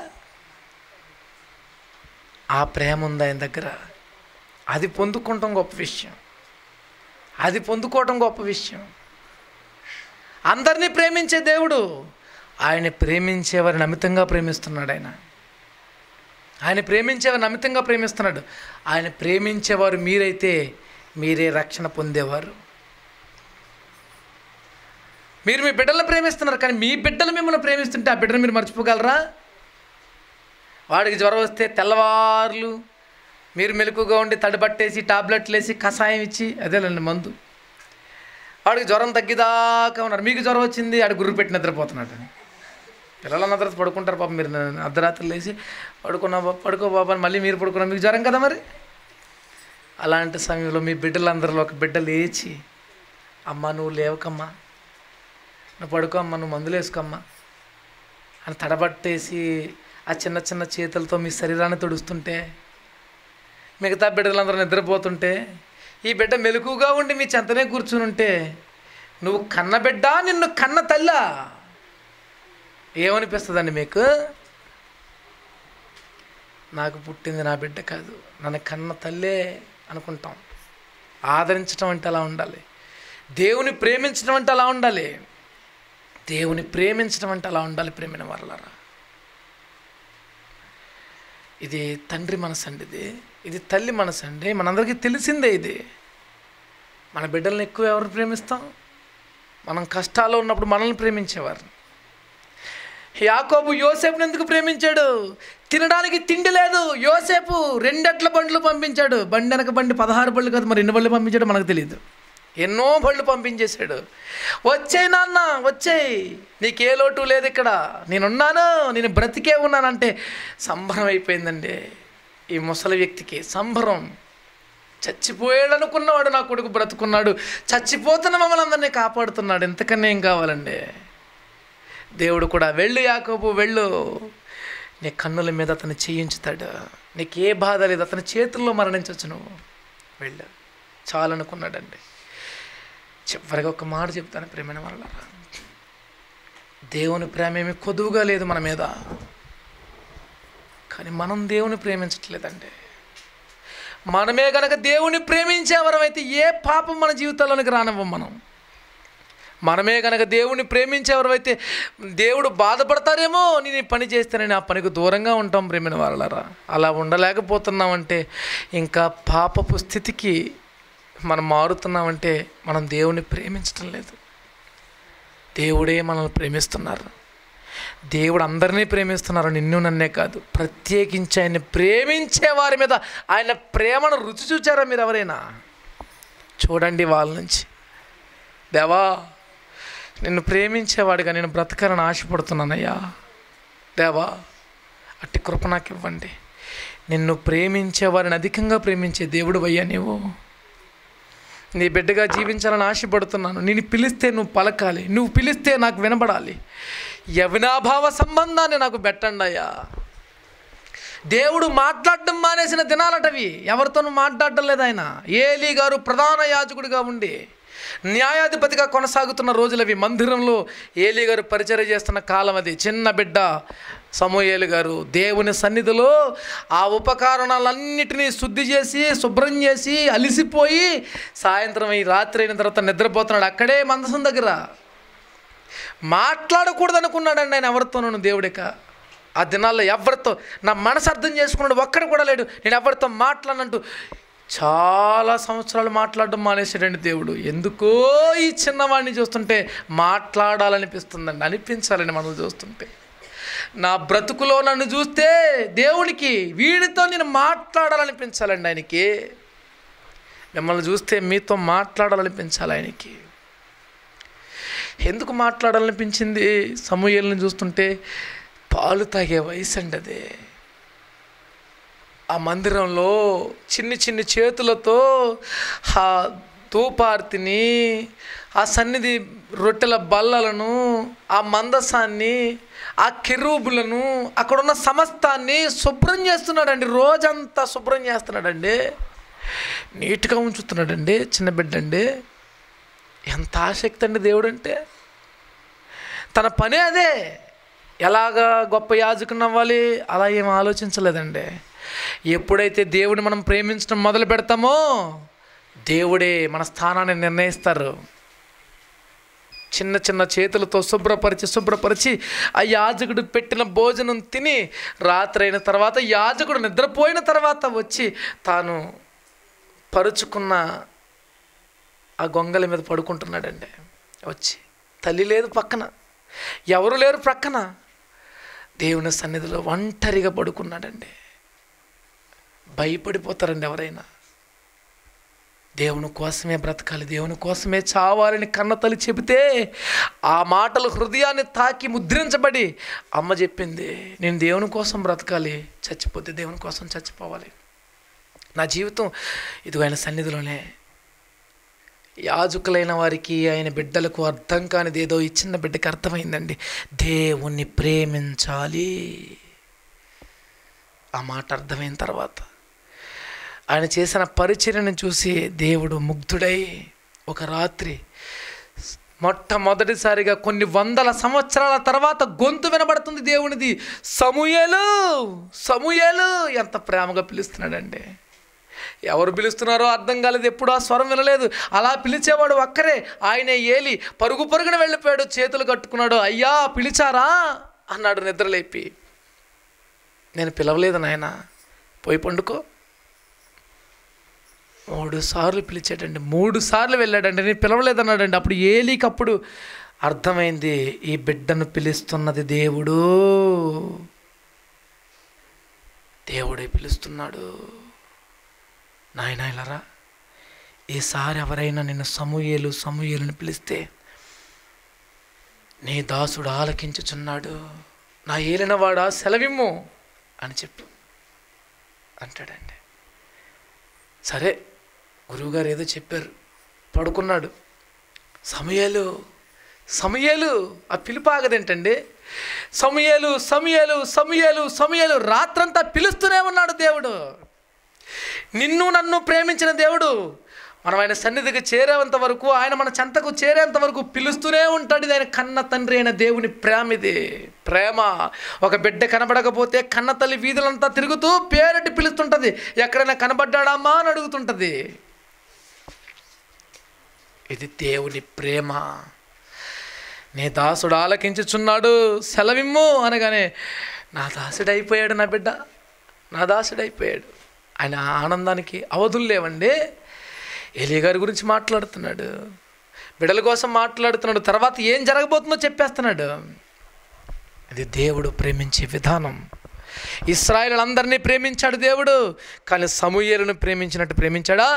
ఆ ప్రేమ ఉంది ఆయన దగ్గర అది పొందుకోవటం గొప్ప విషయం అది పొందుకోవటం గొప్ప విషయం అందరినీ ప్రేమించే దేవుడు ఆయన ప్రేమించేవారిని అమితంగా ప్రేమిస్తున్నాడు ఆయన ఆయన ప్రేమించేవారిని అమితంగా ప్రేమిస్తున్నాడు ఆయన ప్రేమించేవారు మీరైతే మీరే రక్షణ పొందేవారు మీరు మీ బిడ్డలను ప్రేమిస్తున్నారు కానీ మీ బిడ్డలు మిమ్మల్ని ప్రేమిస్తుంటే ఆ బిడ్డను మీరు మర్చిపోగలరా వాడికి జ్వరం వస్తే తెల్లవార్లు మీరు మెలకుగా ఉండి తడిబట్టేసి టాబ్లెట్లు వేసి కషాయం ఇచ్చి అదేనండి మందు వాడికి జ్వరం తగ్గిదాకా ఉన్నారు మీకు జ్వరం వచ్చింది ఆడు గుర్రు పెట్టి నిద్రపోతున్నాడు పిల్లలు నిద్ర పడుకుంటారు పాపం మీరు అర్ధరాత్రులు లేచి పడుకున్నా బాబు, పడుకో బాబా అని మళ్ళీ మీరు పడుకున్నా మీకు జ్వరం కదా మరి అలాంటి సమయంలో మీ బిడ్డలందరిలో ఒక బిడ్డ లేచి అమ్మ నువ్వు లేవకమ్మా నువ్వు పడుకో అమ్మ నువ్వు మందులు వేసుకోమ్మా అని తడబట్టేసి ఆ చిన్న చిన్న చేతులతో మీ శరీరాన్ని తుడుస్తుంటే మిగతా బిడ్డలందరూ నిద్రపోతుంటే ఈ బిడ్డ మెలకుగా ఉండి మీ చెంతనే కూర్చుని ఉంటే నువ్వు కన్న బిడ్డ నిన్ను కన్న తల్లా ఏమనిపిస్తుందండి మీకు నాకు పుట్టింది నా బిడ్డ కాదు నన్ను కన్న తల్లే అనుకుంటాం ఆదరించడం అంటే అలా ఉండాలి దేవుని ప్రేమించడం అంటే అలా ఉండాలి దేవుని ప్రేమించడం అంటే అలా ఉండాలి ప్రేమిన వరలరా ఇది తండ్రి మనసు అండి ఇది ఇది తల్లి మనసు అండి మనందరికీ తెలిసిందే ఇది మన బిడ్డల్ని ఎక్కువ ఎవరు ప్రేమిస్తాం మనం కష్టాల్లో ఉన్నప్పుడు మనల్ని ప్రేమించేవారు యాకోబు యోసేపుని ఎందుకు ప్రేమించాడు తినడానికి తిండి లేదు యోసేపు రెండెట్ల బండ్లు పంపించాడు బండి వెనక బండి పదహారు బళ్ళు కాదు మరి ఎన్ని బళ్ళు పంపించాడో మనకు తెలియదు ఎన్నో బళ్ళు పంపించేశాడు వచ్చేయి నాన్న వచ్చేయి నీకే లోటు లేదు ఇక్కడ నేనున్నాను నేను బ్రతికే ఉన్నానంటే సంబరం అయిపోయిందండి ఈ ముసలి వ్యక్తికి సంబరం చచ్చిపోయాడు అనుకున్నవాడు నా కొడుకు బ్రతుకున్నాడు చచ్చిపోతున్న మమ్మల్ని అందరినీ కాపాడుతున్నాడు ఎంతకన్నా ఏం కావాలండి దేవుడు కూడా వెళ్ళు యాకోబు వెళ్ళు నీ కన్నుల మీద అతను చేయించుతాడు నీకు ఏ బాధ లేదు అతని చేతుల్లో మరణించవచ్చు నువ్వు వెళ్ళు చాలనుకున్నాడండి చివరిగా ఒక మాట చెప్తాను ప్రేమైన వల్ల దేవుని ప్రేమ ఏమి కొదువుగా లేదు మన మీద కానీ మనం దేవుని ప్రేమించట్లేదండి మనమే గనక దేవుని ప్రేమించేవరమైతే ఏ పాపం మన జీవితాల్లోనికి రానివ్వం మనం మనమే కనుక దేవుని ప్రేమించేవరైతే దేవుడు బాధపడతారేమో నేను ఈ పని చేస్తానని ఆ పనికి దూరంగా ఉంటాం ప్రేమిన వాళ్ళరా అలా ఉండలేకపోతున్నామంటే ఇంకా పాపపు స్థితికి మనం మారుతున్నామంటే మనం దేవుని ప్రేమించడం లేదు దేవుడే మనల్ని ప్రేమిస్తున్నారు దేవుడు అందరినీ ప్రేమిస్తున్నారు నిన్ను నన్నే కాదు ప్రత్యేకించి ఆయన ప్రేమించే వారి మీద ఆయన ప్రేమను రుచి చూచారా మీరు ఎవరైనా చూడండి వాళ్ళ నుంచి దేవా నిన్ను ప్రేమించేవాడిగా నేను బ్రతకాలని ఆశపడుతున్నానయ్యా దేవా అట్టి కృప నాకు ఇవ్వండి నిన్ను ప్రేమించేవారిని అధికంగా ప్రేమించే దేవుడు అయ్యా నీవు నీ బిడ్డగా జీవించాలని ఆశపడుతున్నాను నేను పిలిస్తే నువ్వు పలకాలి నువ్వు పిలిస్తే నాకు వినబడాలి యవినాభావ సంబంధాన్ని నాకు పెట్టండి అయ్యా దేవుడు మాట్లాడడం మానేసిన దినాలటవి ఎవరితోనూ మాట్లాడడం లేదు ఆయన ఏలీ గారు ప్రధాన యాజకుడిగా ఉండి న్యాయాధిపతిగా కొనసాగుతున్న రోజులవి మందిరంలో ఏలి గారు పరిచయం చేస్తున్న కాలం అది చిన్న బిడ్డ సమూయేలు గారు దేవుని సన్నిధిలో ఆ ఉపకరణాలన్నిటినీ శుద్ధి చేసి శుభ్రం చేసి అలిసిపోయి సాయంత్రం ఈ రాత్రి అయిన తర్వాత నిద్రపోతున్నాడు అక్కడే మందసం దగ్గర మాట్లాడకూడదు అనుకున్నాడండి ఆయన ఎవరితోనూ దేవుడిక ఆ దినాల్లో ఎవరితో నా మనసు అర్థం చేసుకున్నాడు ఒక్కడు కూడా లేడు నేను ఎవరితో మాట్లాడనంటూ చాలా సంవత్సరాలు మాట్లాడడం మానేసాడండి దేవుడు ఎందుకో ఈ చిన్నవాడిని చూస్తుంటే మాట్లాడాలనిపిస్తుందండి అనిపించాలండి మనం చూస్తుంటే నా బ్రతుకులో నన్ను చూస్తే దేవునికి వీడితో నేను మాట్లాడాలనిపించాలండి ఆయనకి మిమ్మల్ని చూస్తే మీతో మాట్లాడాలనిపించాలి ఆయనకి ఎందుకు మాట్లాడాలనిపించింది సమూహల్ని చూస్తుంటే పాలు తాగే వయసు అండి అదే ఆ మందిరంలో చిన్ని చిన్ని చేతులతో ఆ ధూపార్తిని ఆ సన్నిధి రొట్టెల బల్లలను ఆ మందసాన్ని ఆ కెరూబులను అక్కడున్న సమస్తాన్ని శుభ్రం చేస్తున్నాడండి రోజంతా శుభ్రం చేస్తున్నాడండి నీట్గా ఉంచుతున్నాడండి చిన్న బిడ్డ అండి ఎంత ఆసక్తి అండి దేవుడు అంటే తన పనే అదే ఎలాగా గొప్ప యాజకుని అవ్వాలి అలా ఏం ఆలోచించలేదండి ఎప్పుడైతే దేవుడిని మనం ప్రేమించడం మొదలు పెడతామో దేవుడే మన స్థానాన్ని నిర్ణయిస్తారు చిన్న చిన్న చేతులతో శుభ్రపరిచి శుభ్రపరిచి ఆ యాజకుడు పెట్టిన భోజనం తిని రాత్రి అయిన తర్వాత యాజకుడు నిద్రపోయిన తర్వాత వచ్చి తాను పరుచుకున్న ఆ గొంగలి మీద పడుకుంటున్నాడండి వచ్చి తల్లి లేదు పక్కన ఎవరు లేరు ప్రక్కన దేవుని సన్నిధిలో ఒంటరిగా పడుకున్నాడండి భయపడిపోతారండి ఎవరైనా దేవుని కోసమే బ్రతకాలి దేవుని కోసమే చావాలని కన్న తల్లి చెబితే ఆ మాటలు హృదయాన్ని తాకి ముద్రించబడి అమ్మ చెప్పింది నేను దేవుని కోసం బ్రతకాలి చచ్చిపోతే దేవుని కోసం చచ్చిపోవాలి నా జీవితం ఇదిగో ఆయన సన్నిధిలోనే యాజకులైన వారికి ఆయన బిడ్డలకు అర్థం కానిది ఏదో ఈ చిన్న బిడ్డకి అర్థమైందండి దేవుణ్ణి ప్రేమించాలి ఆ మాట అర్థమైన తర్వాత ఆయన చేసిన పరిచర్యను చూసి దేవుడు ముగ్ధుడై ఒక రాత్రి మొట్టమొదటిసారిగా కొన్ని వందల సంవత్సరాల తర్వాత గొంతు వినబడుతుంది దేవునిది సమూయేలు సమూయేలు ఎంత ప్రేమగా పిలుస్తున్నాడండి ఎవరు పిలుస్తున్నారో అర్థం కాలేదు ఎప్పుడు ఆ స్వరం వినలేదు అలా పిలిచేవాడు ఒక్కరే ఆయనే ఏలి పరుగు పరుగున వెళ్ళిపోయాడు చేతులు కట్టుకున్నాడు అయ్యా పిలిచారా అన్నాడు నిద్రలేపి నేను పిలవలేదు నాయన పోయి పండుకో మూడు సార్లు పిలిచాడండి మూడు సార్లు వెళ్ళాడండి నేను పిలవలేదన్నాడండి అప్పుడు ఏలికి అప్పుడు అర్థమైంది ఈ బిడ్డను పిలుస్తున్నది దేవుడు దేవుడే పిలుస్తున్నాడు నాయనాయలరా ఈసారి ఎవరైనా నిన్ను సమూయేలు సమూయేలుని పిలిస్తే నీ దాసుడు ఆలకించుచున్నాడు నా ఏలినవాడా సెలవిమ్ము అని చెప్పు అంటాడండి సరే గురువుగారు ఏదో చెప్పారు పడుకున్నాడు సమయాలు సమయాలు ఆ పిలుపు ఆగదేంటండి సమయాలు సమయాలు సమయాలు సమయాలు రాత్రంతా పిలుస్తూనే ఉన్నాడు దేవుడు నిన్ను నన్ను ప్రేమించిన దేవుడు మనం ఆయన సన్నిధికి చేరేంత వరకు ఆయన మన చెంతకు చేరేంత వరకు పిలుస్తూనే ఉంటాడు ఇది ఆయన కన్న తండ్రి అయిన దేవుని ప్రేమ ఇది ప్రేమ ఒక బిడ్డ కనబడకపోతే కన్న తల్లి వీధులంతా తిరుగుతూ పేరెట్టి పిలుస్తుంటుంది ఎక్కడైనా కనబడ్డాడమ్మా అని అడుగుతుంటుంది ఇది దేవుని ప్రేమ నీ దాసుడు ఆలకించుచున్నాడు సెలవిమ్ము అనగానే నా దాసుడు అయిపోయాడు నా బిడ్డ నా దాసుడు అయిపోయాడు ఆయన ఆనందానికి అవధులు లేవండి ఎలి గారి గురించి మాట్లాడుతున్నాడు బిడ్డల కోసం మాట్లాడుతున్నాడు తర్వాత ఏం జరగబోతుందో చెప్పేస్తున్నాడు ఇది దేవుడు ప్రేమించే విధానం ఇస్రాయల్ అందరినీ ప్రేమించాడు దేవుడు కానీ సమూయేలను ప్రేమించినట్టు ప్రేమించాడా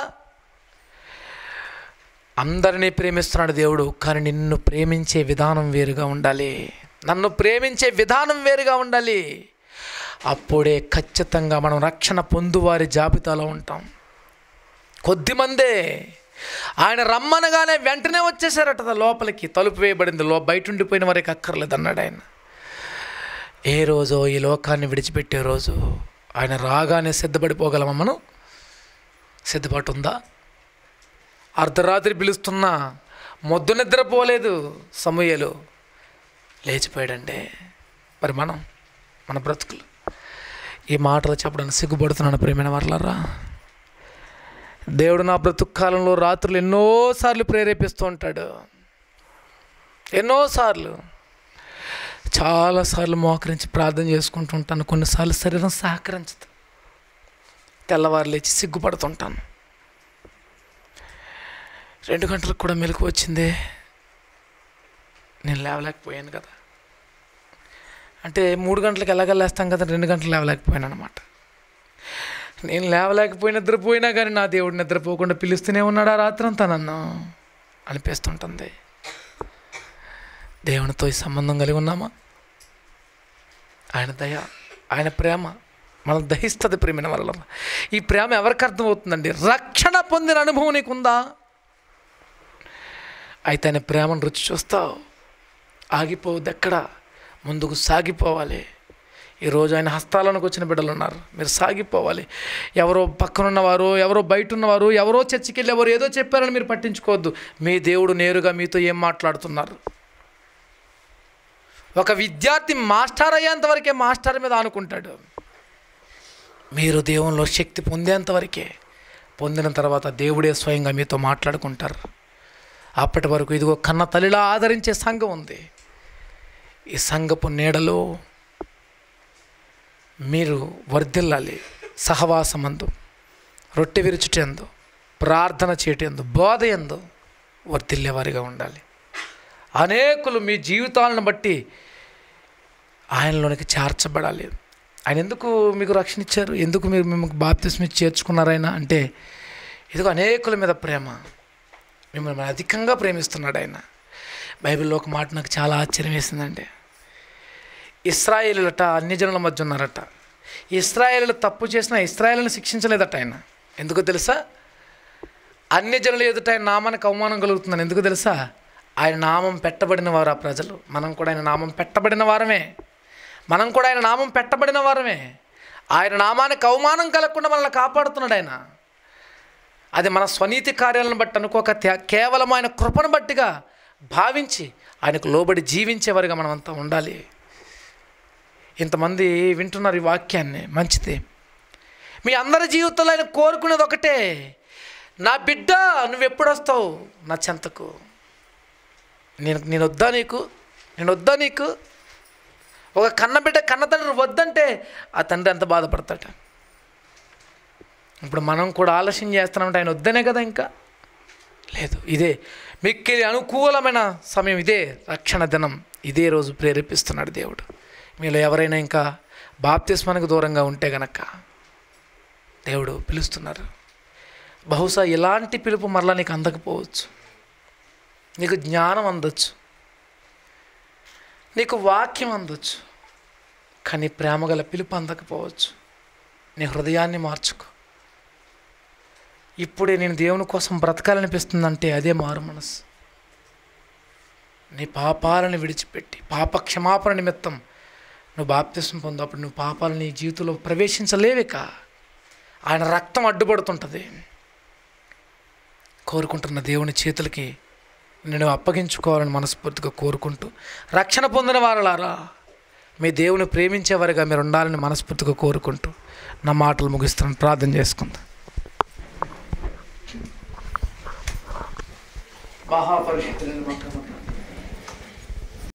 అందరినీ ప్రేమిస్తున్నాడు దేవుడు కానీ నిన్ను ప్రేమించే విధానం వేరుగా ఉండాలి నన్ను ప్రేమించే విధానం వేరుగా ఉండాలి అప్పుడే ఖచ్చితంగా మనం రక్షణ పొందువారి జాబితాలో ఉంటాం కొద్దిమందే ఆయన రమ్మనగానే వెంటనే వచ్చేసారట లోపలికి తలుపు వేయబడింది లో బయట ఉండిపోయిన వారికి అక్కర్లేదు అన్నాడు ఆయన ఏ రోజో ఈ లోకాన్ని విడిచిపెట్టే రోజు ఆయన రాగానే సిద్ధపడిపోగలమా మనం సిద్ధపాటు ఉందా అర్ధరాత్రి పిలుస్తున్నా మొద్దు నిద్రపోలేదు సమూయలు లేచిపోయాడండి మరి మనం మన బ్రతుకులు ఈ మాటలు చెప్పడానికి సిగ్గుపడుతున్నాను ప్రేమైన వర్లరా దేవుడు నా బ్రతుకు కాలంలో రాత్రులు ఎన్నోసార్లు ప్రేరేపిస్తూ ఉంటాడు ఎన్నోసార్లు చాలాసార్లు మోకరించి ప్రార్థన చేసుకుంటూ ఉంటాను కొన్నిసార్లు శరీరం సహకరించదు తెల్లవారు లేచి సిగ్గుపడుతుంటాను రెండు గంటలకు కూడా మెలకు వచ్చింది నేను లేవలేకపోయాను కదా అంటే మూడు గంటలకు ఎలాగ లేస్తాం కదా రెండు గంటలు లేవలేకపోయాను అనమాట నేను లేవలేకపోయి నిద్రపోయినా కానీ నా దేవుడు నిద్రపోకుండా పిలుస్తూనే ఉన్నాడు ఆ రాత్రంతా నన్ను అనిపిస్తుంటుంది దేవునితో ఈ సంబంధం కలిగి ఉన్నామా ఆయన దయ ఆయన ప్రేమ మనం దహిస్తుంది ప్రేమిన వల్ల ఈ ప్రేమ ఎవరికి అర్థమవుతుందండి రక్షణ పొందిన అనుభవం నీకుందా అయితే ఆయన ప్రేమను రుచి చూస్తావు ఆగిపోవద్దు ఎక్కడ ముందుకు సాగిపోవాలి ఈరోజు ఆయన హస్తాలకు వచ్చిన బిడ్డలు ఉన్నారు మీరు సాగిపోవాలి ఎవరో పక్కనున్నవారు ఎవరో బయట ఉన్నవారు ఎవరో చర్చికి వెళ్ళి ఎవరు ఏదో చెప్పారని మీరు పట్టించుకోవద్దు మీ దేవుడు నేరుగా మీతో ఏం మాట్లాడుతున్నారు ఒక విద్యార్థి మాస్టర్ అయ్యేంత వరకే మాస్టర్ మీద ఆనుకుంటాడు మీరు దేవునిలో శక్తి పొందేంత వరకే పొందిన తర్వాత దేవుడే స్వయంగా మీతో మాట్లాడుకుంటారు అప్పటి వరకు ఇదిగో కన్న తల్లిలా ఆదరించే సంఘం ఉంది ఈ సంఘపు నీడలో మీరు వర్ధిల్లాలి సహవాసమందు రొట్టె విరుచుటందు ప్రార్థన చేయటందు బోధ ఎందు వర్ధిల్లేవారిగా ఉండాలి అనేకులు మీ జీవితాలను బట్టి ఆయనలోనికి చేర్చబడాలి ఆయన ఎందుకు మీకు రక్షణ ఇచ్చారు ఎందుకు మీరు మిమ్మల్ని బాప్తిస్మి చేర్చుకున్నారైనా అంటే ఇదిగో అనేకుల మీద ప్రేమ మిమ్మల్ని అధికంగా ప్రేమిస్తున్నాడు ఆయన బైబిల్లో ఒక మాట నాకు చాలా ఆశ్చర్యం వేసిందండి ఇస్రాయేలులట అన్ని జనుల మధ్య ఉన్నారట ఇస్రాయేలు తప్పు చేసిన ఇస్రాయేల్ని శిక్షించలేదట ఆయన ఎందుకో తెలుసా అన్ని జనులు ఎదుట ఆయన నామానికి అవమానం కలుగుతుందని ఎందుకు తెలుసా ఆయన నామం పెట్టబడిన వారు ఆ ప్రజలు మనం కూడా ఆయన నామం పెట్టబడిన వారమే మనం కూడా ఆయన నామం పెట్టబడిన వారమే ఆయన నామానికి అవమానం కలగకుండా మనల్ని కాపాడుతున్నాడు ఆయన అది మన స్వనీతి కార్యాలను బట్టి అనుకోక తే- కేవలం ఆయన కృపను బట్టిగా భావించి ఆయనకు లోబడి జీవించేవారిగా మనం అంతా ఉండాలి ఇంతమంది వింటున్నారు ఈ వాక్యాన్ని మంచిది మీ అందరి జీవితంలో ఆయన కోరుకునేది ఒకటే నా బిడ్డ నువ్వు ఎప్పుడు వస్తావు నా చెంతకు నేను నేను వద్దా నీకు నేను వద్దా నీకు ఒక కన్న బిడ్డ కన్న తండ్రి వద్దంటే ఆ తండ్రి ఎంత బాధపడతాడు ఇప్పుడు మనం కూడా ఆలస్యం చేస్తున్నామంటే ఆయన వద్దనే కదా ఇంకా లేదు ఇదే మిక్కిలి అనుకూలమైన సమయం ఇదే రక్షణ దినం ఇదే రోజు ప్రేరేపిస్తున్నాడు దేవుడు మీలో ఎవరైనా ఇంకా బాప్తిస్మానికి దూరంగా ఉంటే గనక దేవుడు పిలుస్తున్నారు బహుశా ఇలాంటి పిలుపు మరలా నీకు అందకపోవచ్చు నీకు జ్ఞానం అందొచ్చు నీకు వాక్యం అందొచ్చు కానీ ప్రేమగల పిలుపు అందకపోవచ్చు నీ హృదయాన్ని మార్చుకో ఇప్పుడే నేను దేవుని కోసం బ్రతకాలనిపిస్తుందంటే అదే మారు మనసు నీ పాపాలను విడిచిపెట్టి పాప క్షమాపణ నిమిత్తం నువ్వు బాప్తిసం పొందప్పుడు నువ్వు పాపాలు నీ జీవితంలో ప్రవేశించలేవిక ఆయన రక్తం అడ్డుపడుతుంటుంది కోరుకుంటున్న దేవుని చేతులకి నేను అప్పగించుకోవాలని మనస్ఫూర్తిగా కోరుకుంటూ రక్షణ పొందిన వారలారా మీ దేవుని ప్రేమించేవారిగా మీరు ఉండాలని మనస్ఫూర్తిగా కోరుకుంటూ నా మాటలు ముగిస్తున్నాను ప్రార్థన చేసుకుందాం మహాపరిషత్తులను